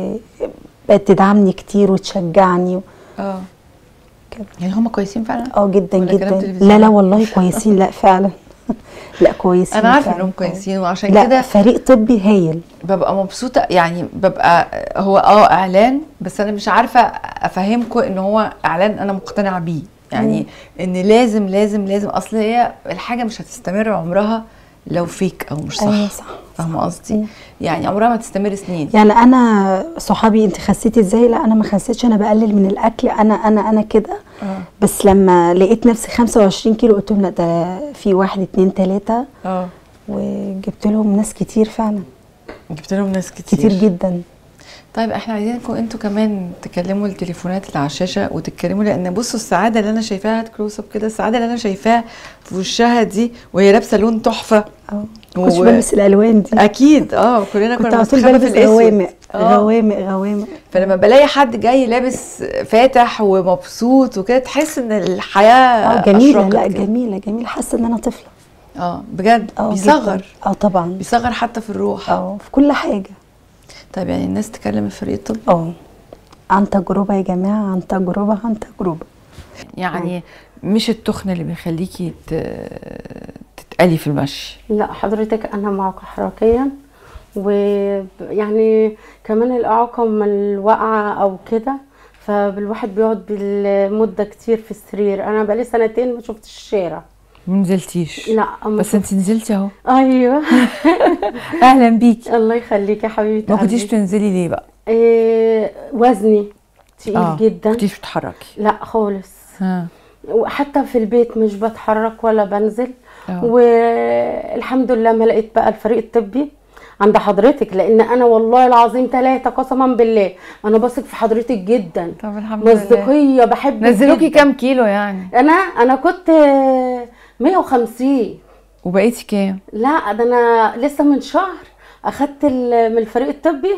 وبقت تدعمني كتير وتشجعني و... اه يعني هم كويسين فعلا اه جدا ولا كلام جدا تلفزيون؟ لا لا والله كويسين لا فعلا لا كويسين انا عارفه فعلاً. انهم كويسين وعشان لا كده فريق طبي هايل ببقى مبسوطه يعني ببقى هو اه اعلان بس انا مش عارفه افهمكم ان هو اعلان انا مقتنعه بيه يعني ان لازم لازم لازم اصل هي الحاجه مش هتستمر عمرها لو فيك او مش صح أيوة صح فاهمه قصدي يعني عمرها ما تستمر سنين يعني انا صحابي انت خسيتي ازاي لا انا ما خسيتش انا بقلل من الاكل انا انا انا كده اه بس لما لقيت نفسي 25 كيلو قلت لهم لا ده في واحد اتنين تلاته اه وجبت لهم ناس كتير فعلا جبت لهم ناس كتير كتير جدا طيب احنا عايزينكم انتوا كمان تكلموا التليفونات اللي على الشاشه وتتكلموا لان بصوا السعاده اللي انا شايفاها هات كلوز اب كده السعاده اللي انا شايفاها في وشها دي وهي لابسه لون تحفه اه كنتش بلبس الالوان دي اكيد اه كلنا كنت كنا على طول بنستخبى في بلبس الاسود غوامق آه. غوامق غوامق فلما بلاقي حد جاي لابس فاتح ومبسوط وكده تحس ان الحياه اه جميله أشرقت لا كده. جميله جميله حاسه ان انا طفله اه بجد اه بيصغر جداً. اه طبعا بيصغر حتى في الروح اه في كل حاجه طيب يعني الناس تكلم الفريق الطبي اه عن تجربه يا جماعه عن تجربه عن تجربه يعني مش التخن اللي بيخليكي ت- تتقلي في المشي لا حضرتك انا معاقة حركيا ويعني كمان الاعاقة من الوقعة او كده فالواحد بيقعد بالمدة كتير في السرير انا بقالي سنتين ما شفتش الشارع ما نزلتيش لا ما بس انت نزلتي اهو ايوه اهلا بيكي الله يخليك يا حبيبتي ما كنتيش بتنزلي ليه بقى إيه وزني تقيل جدا ما كنتيش بتتحركي لا خالص ها وحتى في البيت مش بتحرك ولا بنزل آه. والحمد لله ما لقيت بقى الفريق الطبي عند حضرتك لان انا والله العظيم ثلاثه قسما بالله انا بثق في حضرتك جدا طب الحمد لله مصداقيه بحب نزلوكي كام كيلو يعني انا انا كنت آه، 150 وبقيتي كام لا ده انا لسه من شهر اخدت ال- من الفريق الطبي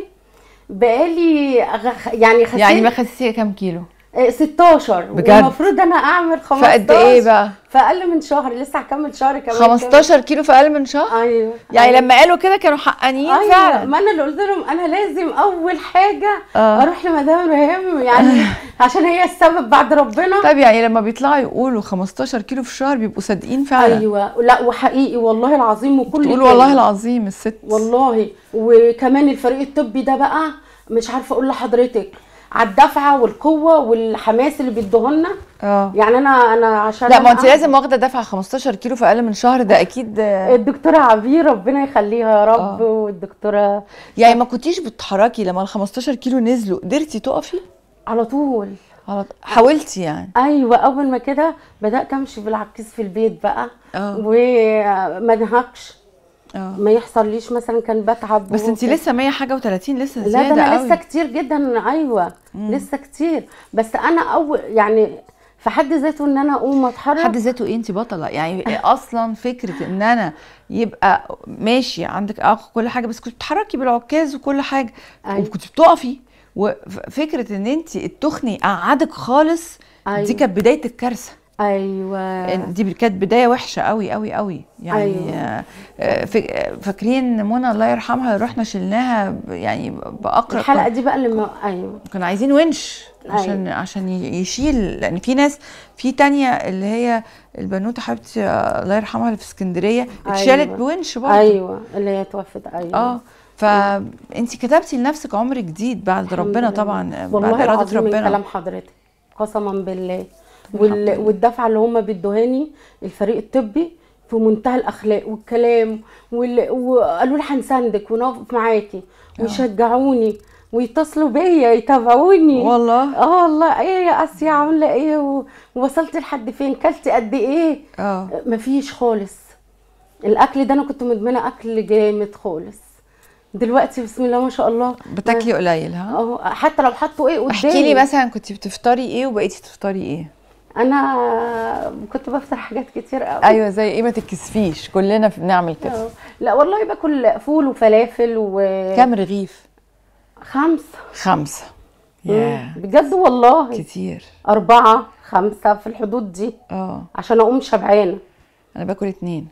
بقالي أغ- يعني خسيت يعني ما خسيتي كام كيلو آه، 16 بجد؟ والمفروض انا اعمل 15 في قد ايه بقى في اقل من شهر لسه هكمل شهر كمان 15 كيلو في اقل من شهر ايوه يعني أيوة. لما قالوا كده كانوا حقانيين ايوه فعلا ما انا اللي قلت لهم انا لازم اول حاجه آه. اروح لمدام ريهام يعني عشان هي السبب بعد ربنا طب يعني لما بيطلعوا يقولوا 15 كيلو في الشهر بيبقوا صادقين فعلا ايوه لا وحقيقي والله العظيم وكل تقول كلمة. والله العظيم الست والله وكمان الفريق الطبي ده بقى مش عارفه اقول لحضرتك على الدفعه والقوه والحماس اللي بيدوهولنا اه يعني انا انا عشان لا ما أنا انت لازم واخده دفعه 15 كيلو في اقل من شهر ده اكيد آه، الدكتوره عبير ربنا يخليها يا رب والدكتوره يعني ما كنتيش بتتحركي لما ال 15 كيلو نزلوا قدرتي تقفي على طول على حاولتي يعني ايوه اول ما كده بدات امشي بالعكاز في البيت بقى اه وما انهكش اه ما يحصليش مثلا كان بتعب بس انت وكده. لسه 100 حاجه و30 لسه لا زياده ده انا قوي لسه كتير جدا ايوه مم. لسه كتير بس انا اول يعني في حد ذاته ان انا اقوم اتحرك حد ذاته ايه انت بطله يعني اصلا فكره ان انا يبقى ماشي عندك اخ كل حاجه بس كنت بتتحركي بالعكاز وكل حاجه أيوة. وكنت بتقفي وفكره ان انت التخني قعدك خالص أيوة. دي كانت بدايه الكارثه ايوه دي كانت بدايه وحشه قوي قوي قوي يعني أيوة. آه، آه، فك- آه، فاكرين منى الله يرحمها رحنا شلناها ب- يعني باقرب الحلقه دي بقى اللي ما ايوه كانوا عايزين ونش عشان أيوة. عشان ي- يشيل لان في ناس في تانية اللي هي البنوته حبيبتي آه، الله يرحمها اللي في اسكندريه اتشالت أيوة. بونش برضه ايوه اللي هي توفت ايوه اه فانت كتبتي لنفسك عمر جديد بعد الحمد ربنا لله. طبعا آه، بعد والله اراده العظيم من ربنا كلام حضرتك قسما بالله الحمد وال... لله. والدفعه اللي هم بيدوهاني الفريق الطبي في منتهى الاخلاق والكلام وال... وقالوا لي هنساندك ونقف معاكي ويشجعوني ويتصلوا بيا يتابعوني والله اه والله ايه يا اسيا عامله ايه و... ووصلتي لحد فين كلتي قد ايه اه مفيش خالص الاكل ده انا كنت مدمنه اكل جامد خالص دلوقتي بسم الله ما شاء الله بتاكلي قليل ها اهو حتى لو حطوا ايه قدامي احكي لي مثلا كنت بتفطري ايه وبقيتي تفطري ايه انا كنت بفطر حاجات كتير قوي ايوه زي ايه ما تتكسفيش كلنا بنعمل كده أهو. لا والله باكل فول وفلافل و كام رغيف خمسة خمسه مم. ياه بجد والله كتير أربعة خمسة في الحدود دي اه عشان أقوم شبعانة انا باكل اتنين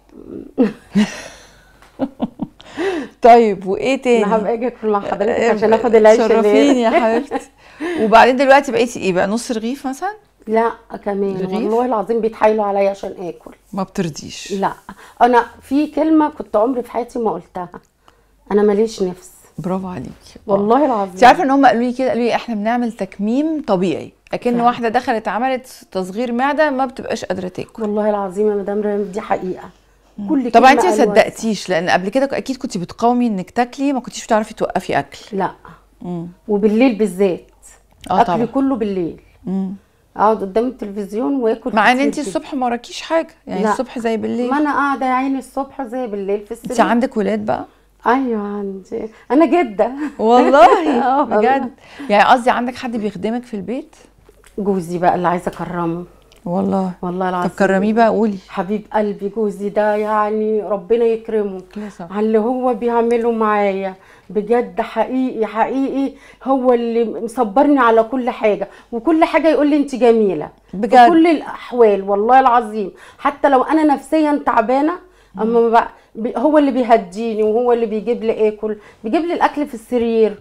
طيب وايه تاني أنا هبقى أجي أكل مع حضرتك عشان آخد العيش اللي- شرفيني يا حبيبتي وبعدين دلوقتي بقيتي ايه بقى نص رغيف مثلا لا كمان رغيف؟ والله العظيم بيتحايلوا عليا عشان آكل ما بترضيش لا أنا في كلمة كنت عمري في حياتي ما قلتها أنا ماليش نفس برافو عليكي والله العظيم انت عارفه ان هم قالوا لي كده قالوا لي احنا بنعمل تكميم طبيعي اكن فعلا. واحده دخلت عملت تصغير معده ما بتبقاش قادره تاكل والله العظيم يا مدام ريم دي حقيقة كل طبعا كلمة انت ما قالوها. صدقتيش لان قبل كده اكيد كنت بتقاومي انك تاكلي ما كنتيش بتعرفي توقفي اكل لا مم. وبالليل بالذات اه اكلي طبعا كله بالليل مم. اقعد قدام التلفزيون واكل مع ان كتير انت جدا. الصبح ما وراكيش حاجه يعني لا. الصبح زي بالليل ما انا قاعده يا عيني الصبح زي بالليل في السرير انت عندك ولاد بقى ايوه عندي انا جده والله آه والله. بجد يعني قصدي عندك حد بيخدمك في البيت جوزي بقى اللي عايزه اكرمه والله والله العظيم طب كرميه بقى قولي حبيب قلبي جوزي ده يعني ربنا يكرمه يا صبر. على اللي هو بيعمله معايا بجد حقيقي حقيقي هو اللي مصبرني على كل حاجه وكل حاجه يقول لي انت جميله بجد؟ في كل الاحوال والله العظيم حتى لو انا نفسيا تعبانه اما بقى بي- هو اللي بيهديني وهو اللي بيجيب لي اكل بيجيب لي الاكل في السرير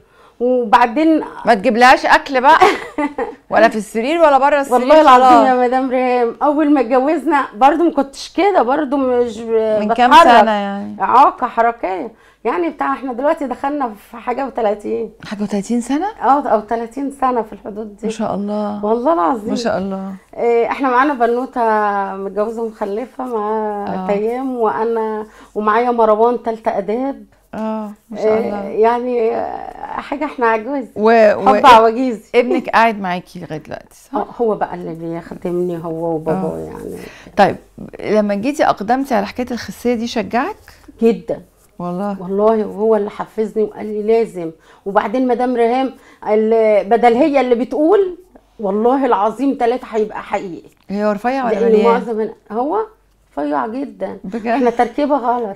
وبعدين ما تجيبلهاش اكل بقى ولا في السرير ولا بره السرير والله العظيم خلاص. يا مدام ريهام اول ما اتجوزنا برضو ما كنتش كده برضو مش من كام بتحرك. سنه يعني اعاقه حركيه يعني بتاع احنا دلوقتي دخلنا في حاجه و30 حاجه و30 سنه اه او 30 سنه في الحدود دي ما شاء الله والله العظيم ما شاء الله إيه، احنا معانا بنوته متجوزه ومخلفه مع آه. تيام وانا ومعايا مروان ثالثه اداب اه ما شاء إيه، الله يعني آه، حاجه احنا عجوز و... حب عواجيزي ابنك قاعد معاكي لغايه دلوقتي صح؟ آه، هو بقى اللي بيخدمني هو وبابا آه. يعني طيب لما جيتي اقدمتي على حكايه الخسيه دي شجعك جدا والله والله وهو اللي حفزني وقال لي لازم وبعدين مدام ريهام ال- بدل هي اللي بتقول والله العظيم ثلاثة هيبقى حقيقي هي رفيع ولا لان مليان معظم ال- هو رفيع جدا احنا تركيبه غلط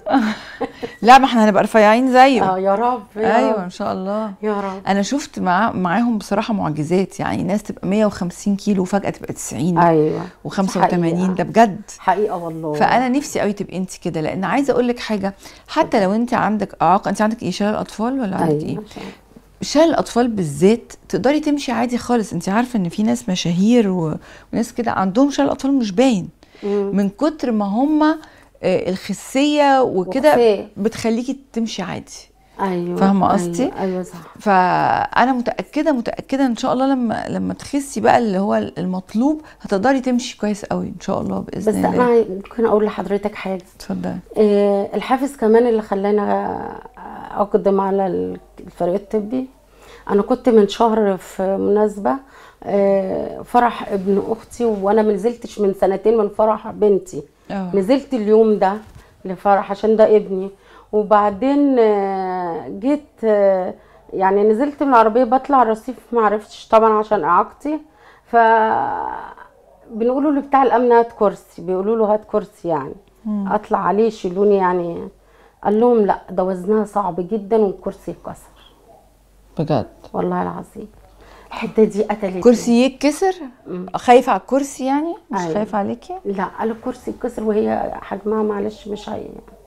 لا ما احنا هنبقى رفيعين زيه اه يا رب يا ايوه رب. ان شاء الله يا رب انا شفت مع معاهم بصراحه معجزات يعني ناس تبقى 150 كيلو وفجاه تبقى 90 ايوه و85 حقيقة. ده بجد حقيقه والله فانا نفسي قوي تبقي انت كده لان عايزه اقول لك حاجه حتى لو انت عندك اعاقه انت عندك ايه شلل اطفال ولا عندك ايه ايوه شلل الاطفال بالذات تقدري تمشي عادي خالص انت عارفه ان في ناس مشاهير و... وناس كده عندهم شلل اطفال مش باين من كتر ما هم الخسيه وكده وخفاف. بتخليكي تمشي عادي ايوه فاهمه أيوة، قصدي ايوه صح فانا متاكده متاكده ان شاء الله لما لما تخسي بقى اللي هو المطلوب هتقدري تمشي كويس قوي ان شاء الله باذن بس الله انا ممكن اقول لحضرتك حاجه اتفضلي آه، الحافز كمان اللي خلاني اقدم على الفريق الطبي انا كنت من شهر في مناسبه آه، فرح ابن اختي وانا ما نزلتش من سنتين من فرح بنتي اه نزلت اليوم ده لفرح عشان ده ابني وبعدين آه، جيت آه، يعني نزلت من العربيه بطلع الرصيف ما عرفتش طبعا عشان اعاقتي ف بنقولوا له بتاع الامن هات كرسي بيقولوا له هات كرسي يعني مم. اطلع عليه يشيلوني يعني قال لهم لا ده وزنها صعب جدا والكرسي اتكسر بجد والله العظيم الحته دي قتلت كرسي يتكسر خايفه على الكرسي يعني مش أيوة. خايفه عليكي لا قال الكرسي اتكسر وهي حجمها معلش مش هي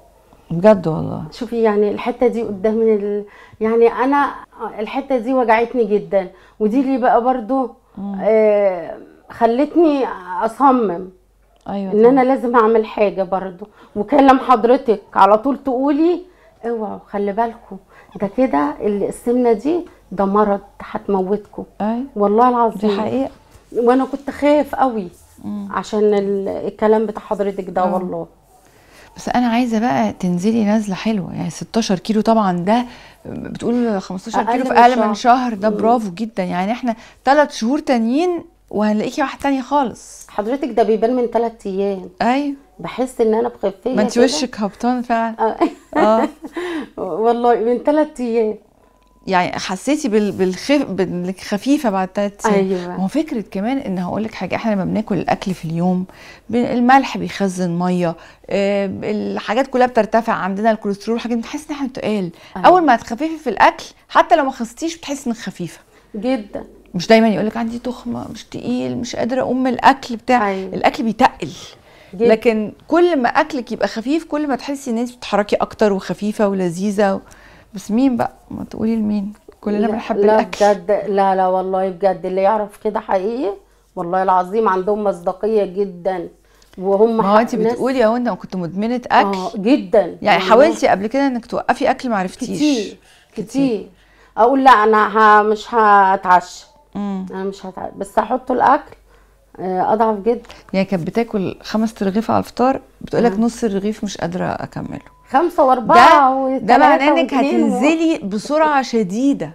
بجد والله شوفي يعني الحته دي قدام ال... يعني انا الحته دي وجعتني جدا ودي اللي بقى برضو آه خلتني اصمم ايوه ان انا لازم اعمل حاجه برضو وكلم حضرتك على طول تقولي اوعوا خلي بالكم ده كده ال- السمنه دي ده مرض هتموتكم ايوه والله العظيم دي حقيقه وانا كنت خايف قوي عشان ال- الكلام بتاع حضرتك ده آه. والله بس انا عايزه بقى تنزلي نزله حلوه يعني 16 كيلو طبعا ده بتقول 15 أقل كيلو في من اقل شهر. من شهر ده برافو جدا يعني احنا ثلاث شهور تانيين وهنلاقيكي واحده تانية خالص حضرتك ده بيبان من ثلاث ايام ايوه بحس ان انا بخفيه ما انت كده. وشك هبطان فعلا آه. اه والله من ثلاث ايام يعني حسيتي بال... بالخف... بانك خفيفه بعد ثلاث ايام أيوة. ما هو فكره كمان ان هقول لك حاجه احنا لما بناكل الاكل في اليوم ب- الملح بيخزن ميه آه، الحاجات كلها بترتفع عندنا الكوليسترول حاجات بنحس ان احنا تقال أيوة. اول ما تخففي في الاكل حتى لو ما خسيتيش بتحسي انك خفيفه جدا مش دايما يقول لك عندي تخمه مش تقيل مش قادره اقوم من الاكل بتاع أيوة. الاكل بيتقل جدا. لكن كل ما اكلك يبقى خفيف كل ما تحسي ان انت بتتحركي اكتر وخفيفه ولذيذه و... بس مين بقى ما تقولي لمين كلنا لا- بنحب لا الاكل بجد لا لا والله بجد اللي يعرف كده حقيقي والله العظيم عندهم مصداقيه جدا وهم ما هو انت ناس- بتقولي اهو انت كنت مدمنه اكل اه جدا يعني والله. حاولتي قبل كده انك توقفي اكل ما عرفتيش كتير كتير اقول لا انا ها مش هتعشى امم انا مش هتعشى بس هحط الاكل آه، اضعف جدا يعني كانت بتاكل خمس رغيف على الفطار بتقولك نص الرغيف مش قادره اكمله خمسه ده واربعه ده معناه وثلاثة انك واتنين و- هتنزلي بسرعه شديده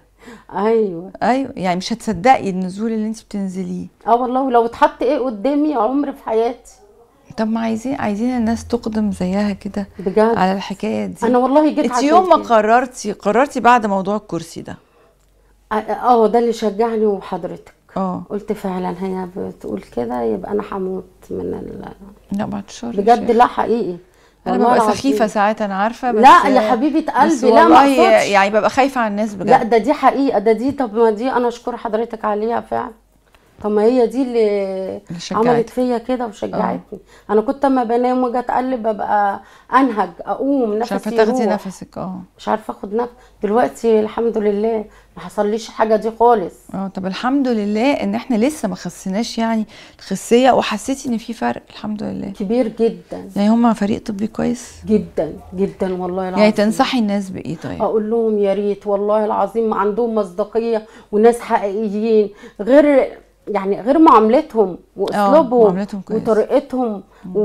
ايوه ايوه يعني مش هتصدقي النزول اللي انت بتنزليه اه والله ولو اتحط ايه قدامي عمر في حياتي طب ما عايزين عايزين الناس تقدم زيها كده بجد على الحكايه دي انا والله جيت انت عشان يوم ما كده. قررتي قررتي بعد موضوع الكرسي ده اه آه، ده اللي شجعني وحضرتك اه قلت فعلا هي بتقول كده يبقى انا هموت من ال... لا بعد الشر بجد لا حقيقي انا والله ببقى العظيم. سخيفه ساعات انا عارفه بس لا يا حبيبه بس قلبي لا ما والله اقصدش يعني ببقى خايفه على الناس بجد لا ده دي حقيقه ده دي طب ما دي انا اشكر حضرتك عليها فعلا طب ما هي دي اللي شجعتك. عملت فيا كده وشجعتني انا كنت اما بنام واجي اتقلب ابقى انهج اقوم مش نفسي عارفه تاخدي يروح. نفسك اه مش عارفه اخد نفس دلوقتي الحمد لله ما حصليش حاجه دي خالص اه طب الحمد لله ان احنا لسه ما خسيناش يعني الخسيه وحسيتي ان في فرق الحمد لله كبير جدا يعني هم فريق طبي كويس جدا جدا والله العظيم يعني تنصحي الناس بايه طيب اقول لهم يا ريت والله العظيم عندهم مصداقيه وناس حقيقيين غير يعني غير معاملتهم واسلوبهم معاملتهم كويس. وطريقتهم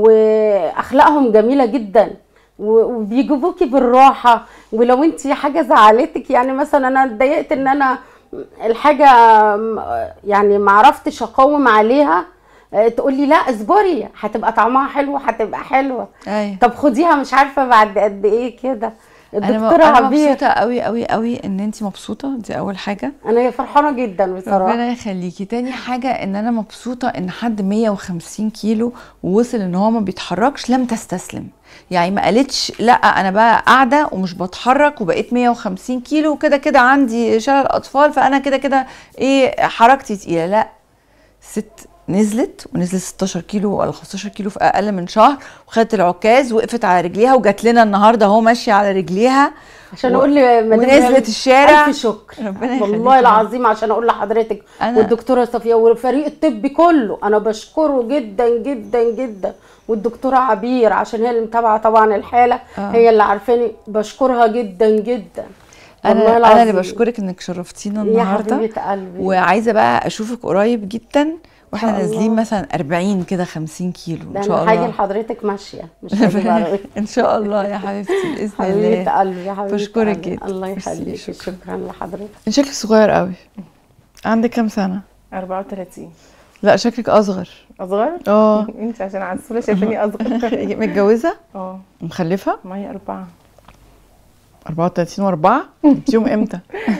واخلاقهم جميله جدا و- وبيجيبوكي بالراحه ولو انت حاجه زعلتك يعني مثلا انا اتضايقت ان انا الحاجه م- يعني ما عرفتش اقاوم عليها آه، تقولي لا اصبري هتبقى طعمها حلو هتبقى حلوه ايوه طب خديها مش عارفه بعد قد ايه كده انا الدكتوره انا عبير مبسوطه قوي قوي قوي ان انت مبسوطه دي اول حاجه انا فرحانه جدا بصراحه ربنا يخليكي تاني حاجة ان انا مبسوطة ان حد 150 كيلو ووصل ان هو ما بيتحركش لم تستسلم يعني ما قالتش لا انا بقى قاعدة ومش بتحرك وبقيت 150 كيلو وكده كده عندي شلل اطفال فانا كده كده ايه حركتي تقيلة لا ست نزلت ونزلت 16 كيلو ولا 15 كيلو في اقل من شهر وخدت العكاز وقفت على رجليها وجات لنا النهارده اهو ماشيه على رجليها عشان و- اقول لمدام ونزلت ريهام الشارع الف شكر ربنا يخليكي. والله العظيم عشان اقول لحضرتك أنا- والدكتوره صفيه والفريق الطبي كله انا بشكره جدا جدا جدا والدكتوره عبير عشان هي اللي متابعه طبعا الحاله آه. هي اللي عارفاني بشكرها جدا جدا والله انا انا العظيم. اللي بشكرك انك شرفتينا يا النهارده حبيبه قلبي وعايزه بقى اشوفك قريب جدا واحنا شاء نازلين الله. مثلا 40 كده 50 كيلو ده ان شاء انا هاجي الله لحضرتك ماشيه مش هاجي على ان شاء الله يا حبيبتي باذن حبيبه الله قلبي يا حبيبه بشكرك قلبي. جدا الله ميرسي، يخليك شكرا. شكرا لحضرتك انت شكلك صغير قوي عندك كام سنه 34 لا شكلك اصغر اصغر اه انت عشان عسوله شايفاني اصغر متجوزه اه مخلفه معايا اربعه 34 و4 جبتيهم امتى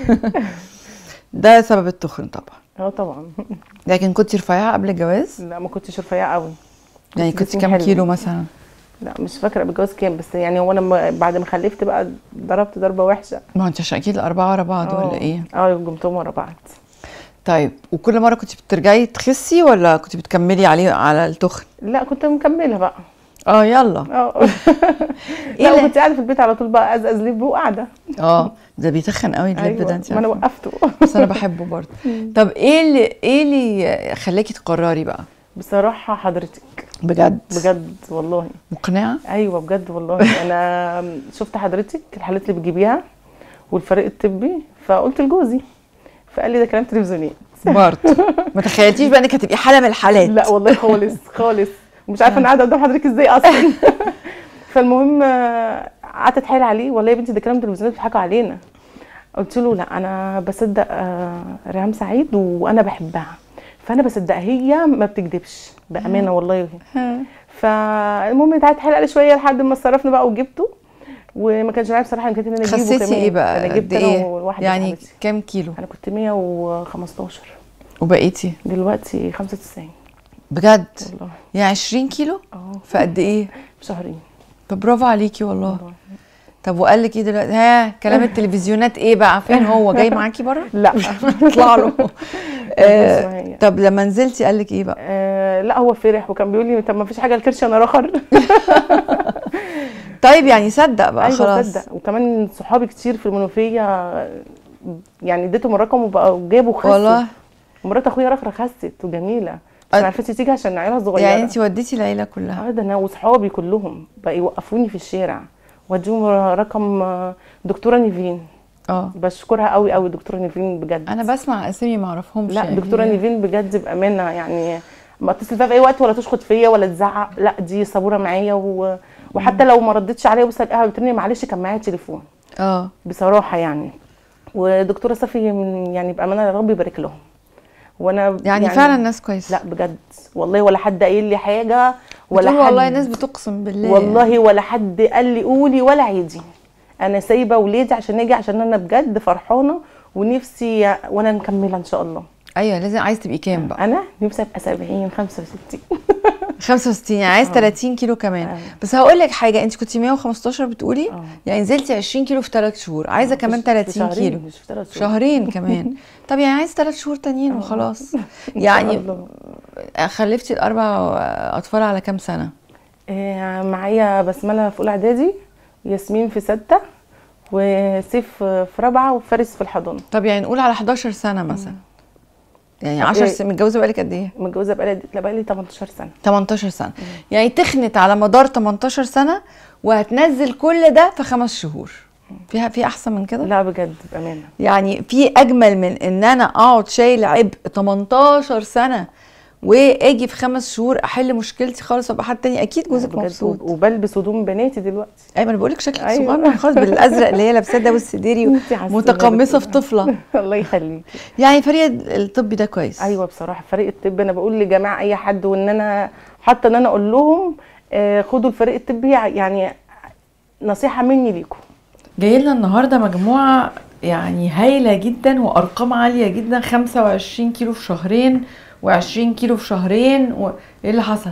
ده سبب التخن طبعا اه طبعا لكن كنت رفيعه قبل الجواز لا ما كنتش رفيعه قوي يعني كنت كنت جسمي كام حلو. كيلو مثلا لا مش فاكره بالجواز كام بس يعني هو انا لما- بعد ما خلفت بقى ضربت ضربه وحشه ما هو انت عشان اكيد الاربعه ورا بعض اه. ولا ايه اه جمتهم ورا بعض طيب وكل مره كنت بترجعي تخسي ولا كنت بتكملي عليه على التخن لا كنت مكمله بقى اه يلا اه لا وكنت قاعده في البيت على طول بقى ازقز لب وقاعده اه ده بيتخن قوي اللب أيوة، ده انت ما انا عارفة. وقفته بس انا بحبه برضه طب ايه اللي ايه اللي خلاكي تقرري بقى بصراحه حضرتك بجد بجد والله مقنعه ايوه بجد والله انا شفت حضرتك الحالات اللي بتجيبيها والفريق الطبي فقلت لجوزي فقال لي ده كلام تلفزيوني برضه ما تخيلتيش بقى انك هتبقي حاله من الحالات لا والله خالص خالص مش عارفه انا قاعده قدام حضرتك ازاي اصلا فالمهم آه، قعدت اتحايل عليه والله يا بنتي ده كلام تلفزيوني بيضحكوا علينا قلت له لا انا بصدق آه، ريهام سعيد وانا بحبها فانا بصدقها هي ما بتكذبش بامانه والله فالمهم قعدت اتحايل عليه شويه لحد ما صرفنا بقى وجبته وما كانش معايا بصراحه امكانيه ان انا اجيبه خسيتي كمان ايه بقى انا قد جبت انا ايه وواحده يعني صاحبتي. كام كيلو انا كنت 115 وبقيتي دلوقتي 95 بجد والله يعني 20 كيلو اه في قد ايه شهرين طب برافو عليكي والله طب وقال لك ايه دلوقتي ها كلام التلفزيونات ايه بقى فين هو جاي معاكي بره لا اطلع له آه معايا. طب لما نزلتي قال لك ايه بقى آه لا هو فرح وكان بيقول لي طب ما فيش حاجه الكرش انا رخر طيب يعني صدق بقى ايوه خلاص صدق وكمان صحابي كتير في المنوفيه يعني اديتهم الرقم وبقوا جابوا خسوا والله ومرات اخويا رخرة خست وجميله بس ما عرفتش تيجي عشان عيالها صغيره يعني انت وديتي العيله كلها اه ده انا واصحابي كلهم بقى يوقفوني في الشارع واديهم رقم آه، دكتوره نيفين اه بشكرها قوي قوي دكتوره نيفين بجد انا بسمع اسامي ما اعرفهمش لا يعني. دكتوره نيفين بجد بامانه يعني ما اتصل فيها في اي وقت ولا تشخط فيا ولا تزعق لا دي صبوره معايا و... وحتى لو ما ردتش عليا بص الاقيها بترني معلش كان معايا تليفون اه بصراحه يعني ودكتوره صفي من يعني بامانه يا رب يبارك لهم وانا يعني فعلا ناس كويسه لا بجد والله ولا حد قايل لي حاجه ولا بتقول حد والله ناس بتقسم بالله والله ولا حد قال لي قولي ولا عيدي انا سايبه ولادي عشان اجي عشان انا بجد فرحانه ونفسي وانا مكمله ان شاء الله ايوه لازم عايز تبقي كام بقى انا نفسي ابقى 70 65 65 يعني عايز 30 كيلو كمان بس هقول لك حاجه انت كنت 115 بتقولي يعني نزلتي 20 كيلو في 3 شهور عايزه كمان 30 شهرين، كيلو مش في ثلاث شهور. شهرين كمان طب يعني عايز 3 شهور تانيين وخلاص يعني خلفتي الاربع اطفال على كام سنه آه، معايا بسمله في اولى اعدادي ياسمين في سته وسيف في رابعه وفارس في الحضانه طب يعني نقول على 11 سنه مثلا يعني طب 10 إيه؟ سنين متجوزه بقالك قد ايه متجوزه بقالي لا بقالي 18 سنه 18 سنه يعني تخنت على مدار 18 سنه وهتنزل كل ده في خمس شهور فيها في احسن من كده لا بجد بامانه يعني في اجمل من ان انا اقعد شايل عبء 18 سنه واجي في خمس شهور احل مشكلتي خالص وابقى حد تاني اكيد جوزك بجد مبسوط وبلبس هدوم بناتي دلوقتي ايوه انا بقول لك شكلك أيوة. صغير خالص بالازرق اللي هي لابساه ده والسديري انتي عسولة متقمصه في بجد. طفله الله يخليكي يعني فريق الطبي ده كويس ايوه بصراحه فريق الطب انا بقول لجماعه اي حد وان انا حتى ان انا اقول لهم آه، خدوا الفريق الطبي يعني نصيحه مني ليكم جاي لنا النهارده مجموعه يعني هايله جدا وارقام عاليه جدا 25 كيلو في شهرين و20 كيلو في شهرين و... ايه اللي حصل؟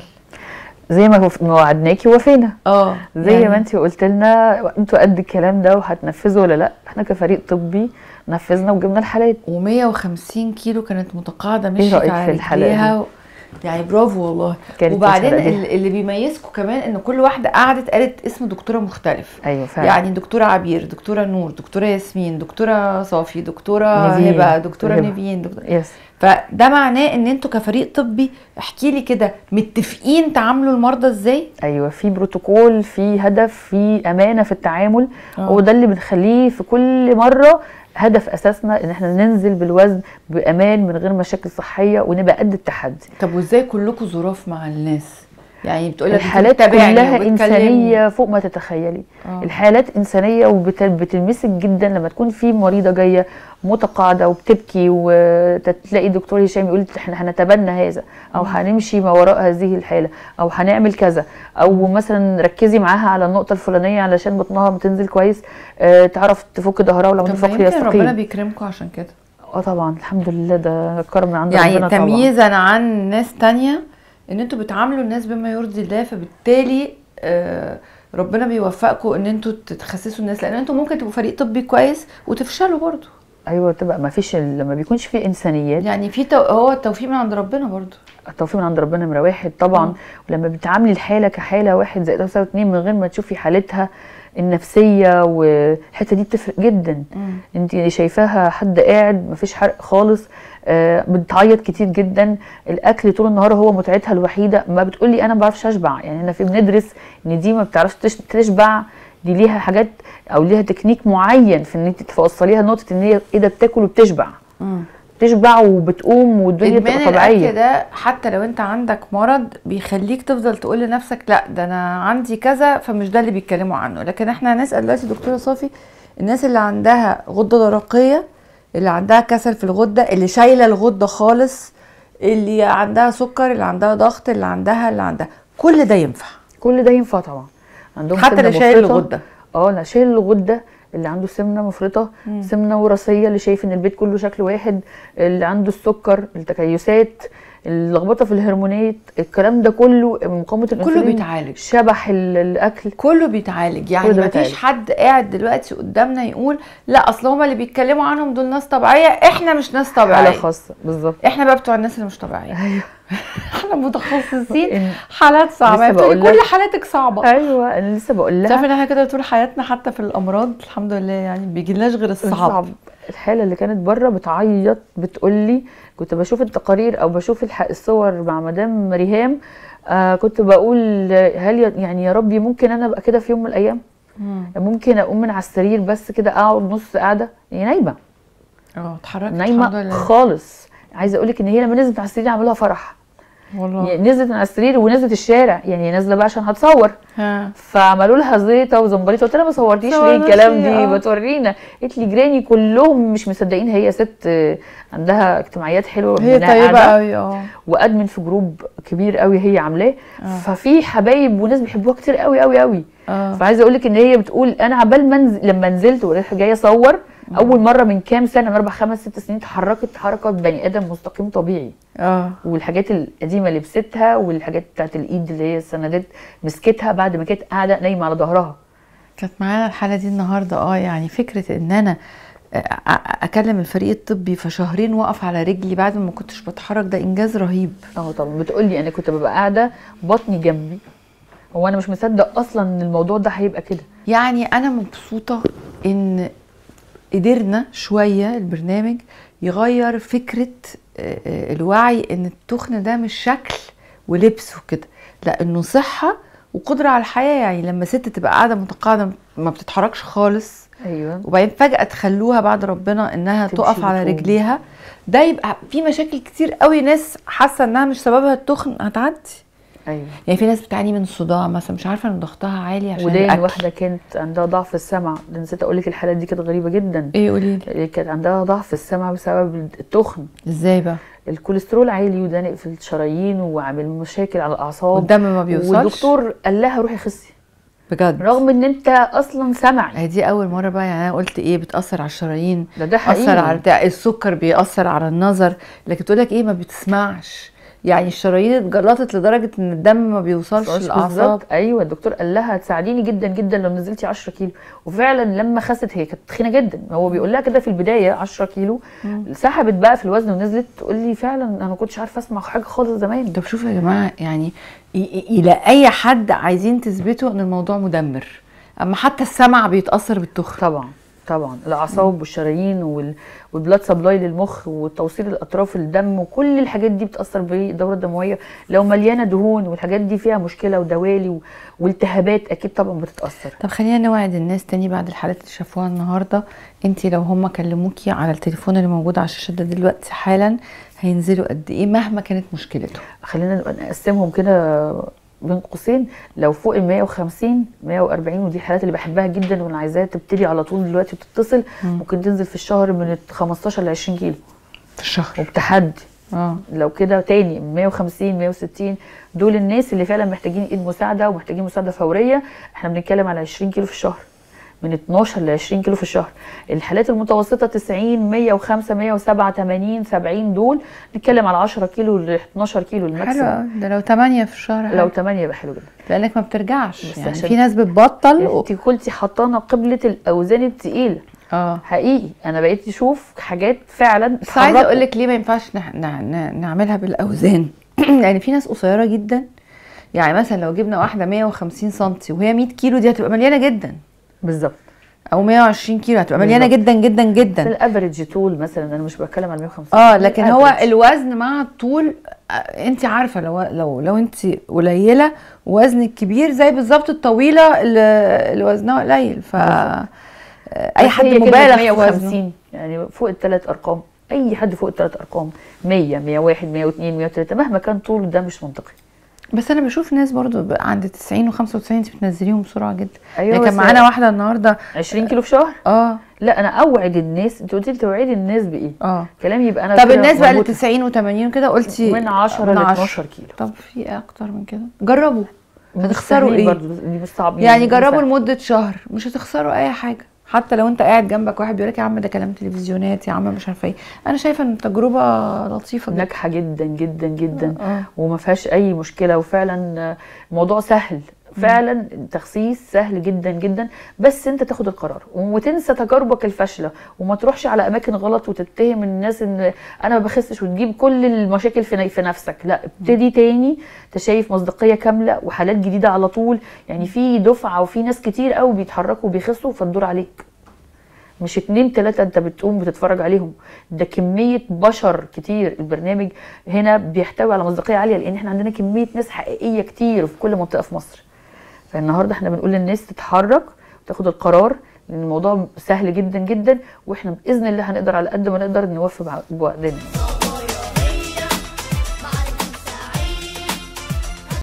زي ما وف- ما وعدناكي وفينا اه زي يعني- ما انت قلت لنا انتوا قد الكلام ده وهتنفذوا ولا لا احنا كفريق طبي نفذنا وجبنا الحالات و150 كيلو كانت متقاعده ايه مشيت رأيك على في الحلقة رجليها دي؟ و... يعني برافو والله كانت وبعدين الحلقة دي. ال- اللي بيميزكم كمان ان كل واحده قعدت قالت اسم دكتوره مختلف ايوه فعلا يعني دكتوره عبير دكتوره نور دكتوره ياسمين دكتوره صافي دكتوره نيفين. هبه دكتوره هبة. نيفين دكتوره يس فده معناه ان انتوا كفريق طبي احكي لي كده متفقين تعاملوا المرضى ازاي ايوه في بروتوكول في هدف في امانه في التعامل آه. هو ده اللي بنخليه في كل مره هدف اساسنا ان احنا ننزل بالوزن بامان من غير مشاكل صحيه ونبقى قد التحدي طب وازاي كلكم ظراف مع الناس يعني بتقول لك الحالات كلها انسانيه فوق ما تتخيلي آه. الحالات انسانيه وبتلمسك جدا لما تكون في مريضه جايه متقاعده وبتبكي وتلاقي دكتور هشام يقول احنا هنتبنى هذا او هنمشي ما وراء هذه الحاله او هنعمل كذا او مثلا ركزي معاها على النقطه الفلانيه علشان بطنها بتنزل كويس آه تعرف تفك ظهرها ولو طب ما تفك يمكن ربنا يستقيم بيكرمكم عشان كده اه طبعا الحمد لله ده كرم من عند يعني ربنا طبعا تمييزا عن ناس تانية ان انتوا بتعاملوا الناس بما يرضي الله فبالتالي آه ربنا بيوفقكم ان انتوا تتخصصوا الناس لان انتوا ممكن تبقوا فريق طبي كويس وتفشلوا برضو ايوه تبقى ما فيش لما بيكونش في انسانيات يعني في تو... هو التوفيق من عند ربنا برضو التوفيق من عند ربنا نمره واحد طبعا مم. ولما بتعاملي الحاله كحاله واحد زائد يساوي اتنين من غير ما تشوفي حالتها النفسيه والحته دي بتفرق جدا مم. انت شايفاها حد قاعد مفيش حرق خالص آه بتعيط كتير جدا الاكل طول النهار هو متعتها الوحيده ما بتقولي انا ما بعرفش اشبع يعني احنا في بندرس ان دي ما بتعرفش تش- تشبع دي ليها حاجات او ليها تكنيك معين في ان انت توصليها لنقطه ان هي ايه ده بتاكل وبتشبع مم. تشبع وبتقوم والدنيا ادمان تبقى طبيعيه الاكل ده حتى لو انت عندك مرض بيخليك تفضل تقول لنفسك لا ده انا عندي كذا فمش ده اللي بيتكلموا عنه لكن احنا هنسال دلوقتي دكتوره صافي الناس اللي عندها غده درقيه اللي عندها كسل في الغده اللي شايله الغده خالص اللي عندها سكر اللي عندها ضغط اللي عندها اللي عندها كل ده ينفع كل ده ينفع طبعا عندهم حتى سمنة اللي شايل مفرطة. الغدة. اه لا شايل الغده اللي عنده سمنه مفرطه مم. سمنه وراثيه اللي شايف ان البيت كله شكل واحد اللي عنده السكر التكيسات اللخبطه في الهرمونات الكلام ده كله مقاومه الانسولين بيتعالج. شبح ال- الاكل كله بيتعالج يعني كل ده مفيش بيتعالج. حد قاعد دلوقتي قدامنا يقول لا اصل هما اللي بيتكلموا عنهم دول ناس طبيعيه احنا مش ناس طبيعيه حاله خاصه بالظبط احنا بقى بتوع الناس اللي مش طبيعيه ايوه احنا متخصصين إن- حالات صعبه لسه بتقولي بقول كل لك. حالاتك صعبه ايوه انا لسه بقول لها تعرفي ان احنا كده طول حياتنا حتى في الامراض الحمد لله يعني بيجيلناش غير الصعب صعب الحاله اللي كانت بره بتعيط بتقول لي كنت بشوف التقارير او بشوف الح- الصور مع مدام ريهام آه كنت بقول هل ي- يعني يا ربي ممكن انا ابقى كده في يوم من الايام مم. ممكن اقوم من على السرير بس كده اقعد نص قاعده هي نايمه اه اتحركت الحمد نايمه لله خالص عايزه اقول لك ان هي لما نزلت على السرير عملها فرح والله يعني نزلت من على السرير ونزلت الشارع يعني هي نازله بقى عشان هتصور ها فعملوا لها زيطه وزنبليطه قلت لها ما صورتيش ليه صورناش الكلام ليه؟ دي آه. ما تورينا قالت لي جيراني كلهم مش مصدقين هي ست آه، عندها اجتماعيات حلوه هي منها طيبه قاعدة قوي اه وادمن في جروب كبير قوي هي عاملاه آه. ففي حبايب وناس بيحبوها كتير قوي قوي قوي اه فعايزه اقول لك ان هي بتقول انا عبال ما انزل لما نزلت ورايحه جايه اصور اول مره من كام سنه من اربع خمس ست سنين اتحركت حركه بني ادم مستقيم طبيعي اه والحاجات القديمه لبستها والحاجات بتاعت الايد اللي هي السندات مسكتها بعد ما كانت قاعده نايمه على ظهرها كانت معانا الحاله دي النهارده اه يعني فكره ان انا أ- أ- اكلم الفريق الطبي في شهرين واقف على رجلي بعد ما كنتش بتحرك ده انجاز رهيب اه طبعا بتقول لي انا كنت ببقى قاعده بطني جنبي هو انا مش مصدق اصلا ان الموضوع ده هيبقى كده يعني انا مبسوطه ان قدرنا شويه البرنامج يغير فكره آه، آه، الوعي ان التخن ده مش شكل ولبس وكده لا انه صحه وقدره على الحياه يعني لما ست تبقى قاعده متقاعده ما بتتحركش خالص ايوه وبعدين فجاه تخلوها بعد ربنا انها تمشي تقف على وتقوم. رجليها ده يبقى في مشاكل كتير قوي ناس حاسه انها مش سببها التخن هتعدي ايوه يعني في ناس بتعاني من صداع مثلا مش عارفه ان ضغطها عالي عشان ودين الأكل. واحده كانت عندها ضعف في السمع ده نسيت اقول لك الحاله دي كانت غريبه جدا ايه قولي لي كانت عندها ضعف في السمع بسبب التخن ازاي بقى الكوليسترول عالي ودانق في الشرايين وعامل مشاكل على الاعصاب والدم ما بيوصلش والدكتور قال لها روحي خسي بجد رغم ان انت اصلا سمعي هي دي اول مره بقى يعني انا قلت ايه بتاثر على الشرايين ده ده اثر حقيقي على بتاع السكر بيأثر على النظر لكن تقول لك ايه ما بتسمعش يعني الشرايين اتجلطت لدرجه ان الدم ما بيوصلش بالظبط. للاعصاب ايوه الدكتور قال لها تساعديني جدا جدا لو نزلتي 10 كيلو وفعلا لما خست هي كانت تخينه جدا هو بيقول لها كده في البدايه 10 كيلو سحبت بقى في الوزن ونزلت تقول لي فعلا انا ما كنتش عارفه اسمع حاجه خالص زمان طب شوفوا يا جماعه يعني ي- ي- الى اي حد عايزين تثبتوا ان الموضوع مدمر اما حتى السمع بيتاثر بالتخن طبعا طبعا الاعصاب والشرايين وال... والبلاد سبلاي للمخ وتوصيل الاطراف الدم وكل الحاجات دي بتاثر بالدوره الدمويه لو مليانه دهون والحاجات دي فيها مشكله ودوالي و... والتهابات اكيد طبعا بتتاثر طب خلينا نوعد الناس تاني بعد الحالات اللي شافوها النهارده انت لو هم كلموكي على التليفون اللي موجود على الشاشه ده دلوقتي حالا هينزلوا قد ايه مهما كانت مشكلته خلينا نبقى نقسمهم كده بين قوسين لو فوق ال 150 140 ودي الحالات اللي بحبها جدا وانا عايزاها تبتدي على طول دلوقتي وتتصل ممكن تنزل في الشهر من 15 ل 20 كيلو في الشهر وبتحدي اه لو كده تاني 150 160 دول الناس اللي فعلا محتاجين ايد مساعده ومحتاجين مساعده فوريه احنا بنتكلم على 20 كيلو في الشهر من 12 ل 20 كيلو في الشهر الحالات المتوسطه 90 105 107 80 70 دول نتكلم على 10 كيلو ل 12 كيلو حلو الماكسيمم أوي. ده لو 8 في الشهر لو حلو. 8 يبقى حلو جدا لانك ما بترجعش بس يعني عشان- في ناس بتبطل و... انت كنتي حطانا قبله الاوزان الثقيله اه حقيقي انا بقيت اشوف حاجات فعلا بس عايزه اتحركوا. اقول لك ليه ما ينفعش نح... نع... نع- نعملها بالاوزان يعني في ناس قصيره جدا يعني مثلا لو جبنا واحده 150 سم وهي 100 كيلو دي هتبقى مليانه جدا بالظبط او 120 كيلو هتبقى مليانه بالظبط. جدا جدا في جدا الافريج طول مثلا انا مش بتكلم على 150 اه لكن هو الأفريج. الوزن مع الطول انت عارفه لو لو لو انت قليله وزنك كبير زي بالظبط الطويله اللي اللي وزنها قليل ف اي بس حد هي كلمة مبالغ في وزنه 150 يعني فوق الثلاث ارقام اي حد فوق الثلاث ارقام 100 101 102 103 مهما كان طول ده مش منطقي بس انا بشوف ناس برضو بقى عند 90 و95 انت بتنزليهم بسرعه جدا أيوة يعني كان بس- معانا واحده النهارده 20 كيلو في شهر اه لا انا اوعد الناس انت قلتي لي توعدي الناس بايه اه كلامي يبقى انا طب كده الناس بقى اللي مربوطة. 90 و80 كده قلتي من 10 ل 12 كيلو طب في ايه اكتر من كده جربوا مش هتخسروا سهلين ايه برضو دي مش صعبين يعني دي جربوا سهل. لمده شهر مش هتخسروا اي حاجه حتى لو انت قاعد جنبك واحد بيقول لك يا عم ده كلام تلفزيونات يا عم مش عارفه ايه انا شايفه ان التجربه لطيفه جدا ناجحه جدا جدا جدا آه. وما فيهاش اي مشكله وفعلا الموضوع سهل فعلا التخسيس سهل جدا جدا بس انت تاخد القرار وتنسى تجاربك الفاشله وما تروحش على اماكن غلط وتتهم الناس ان انا ما بخسش وتجيب كل المشاكل في في نفسك لا ابتدي تاني انت شايف مصداقيه كامله وحالات جديده على طول يعني في دفعه وفي ناس كتير قوي بيتحركوا وبيخسوا فالدور عليك مش اتنين تلاتة انت بتقوم بتتفرج عليهم ده كمية بشر كتير البرنامج هنا بيحتوي على مصداقية عالية لان احنا عندنا كمية ناس حقيقية كتير في كل منطقة في مصر فالنهاردة احنا بنقول للناس تتحرك وتاخد القرار لان الموضوع سهل جدا جدا واحنا باذن الله هنقدر على قد ما نقدر نوفي بوعدنا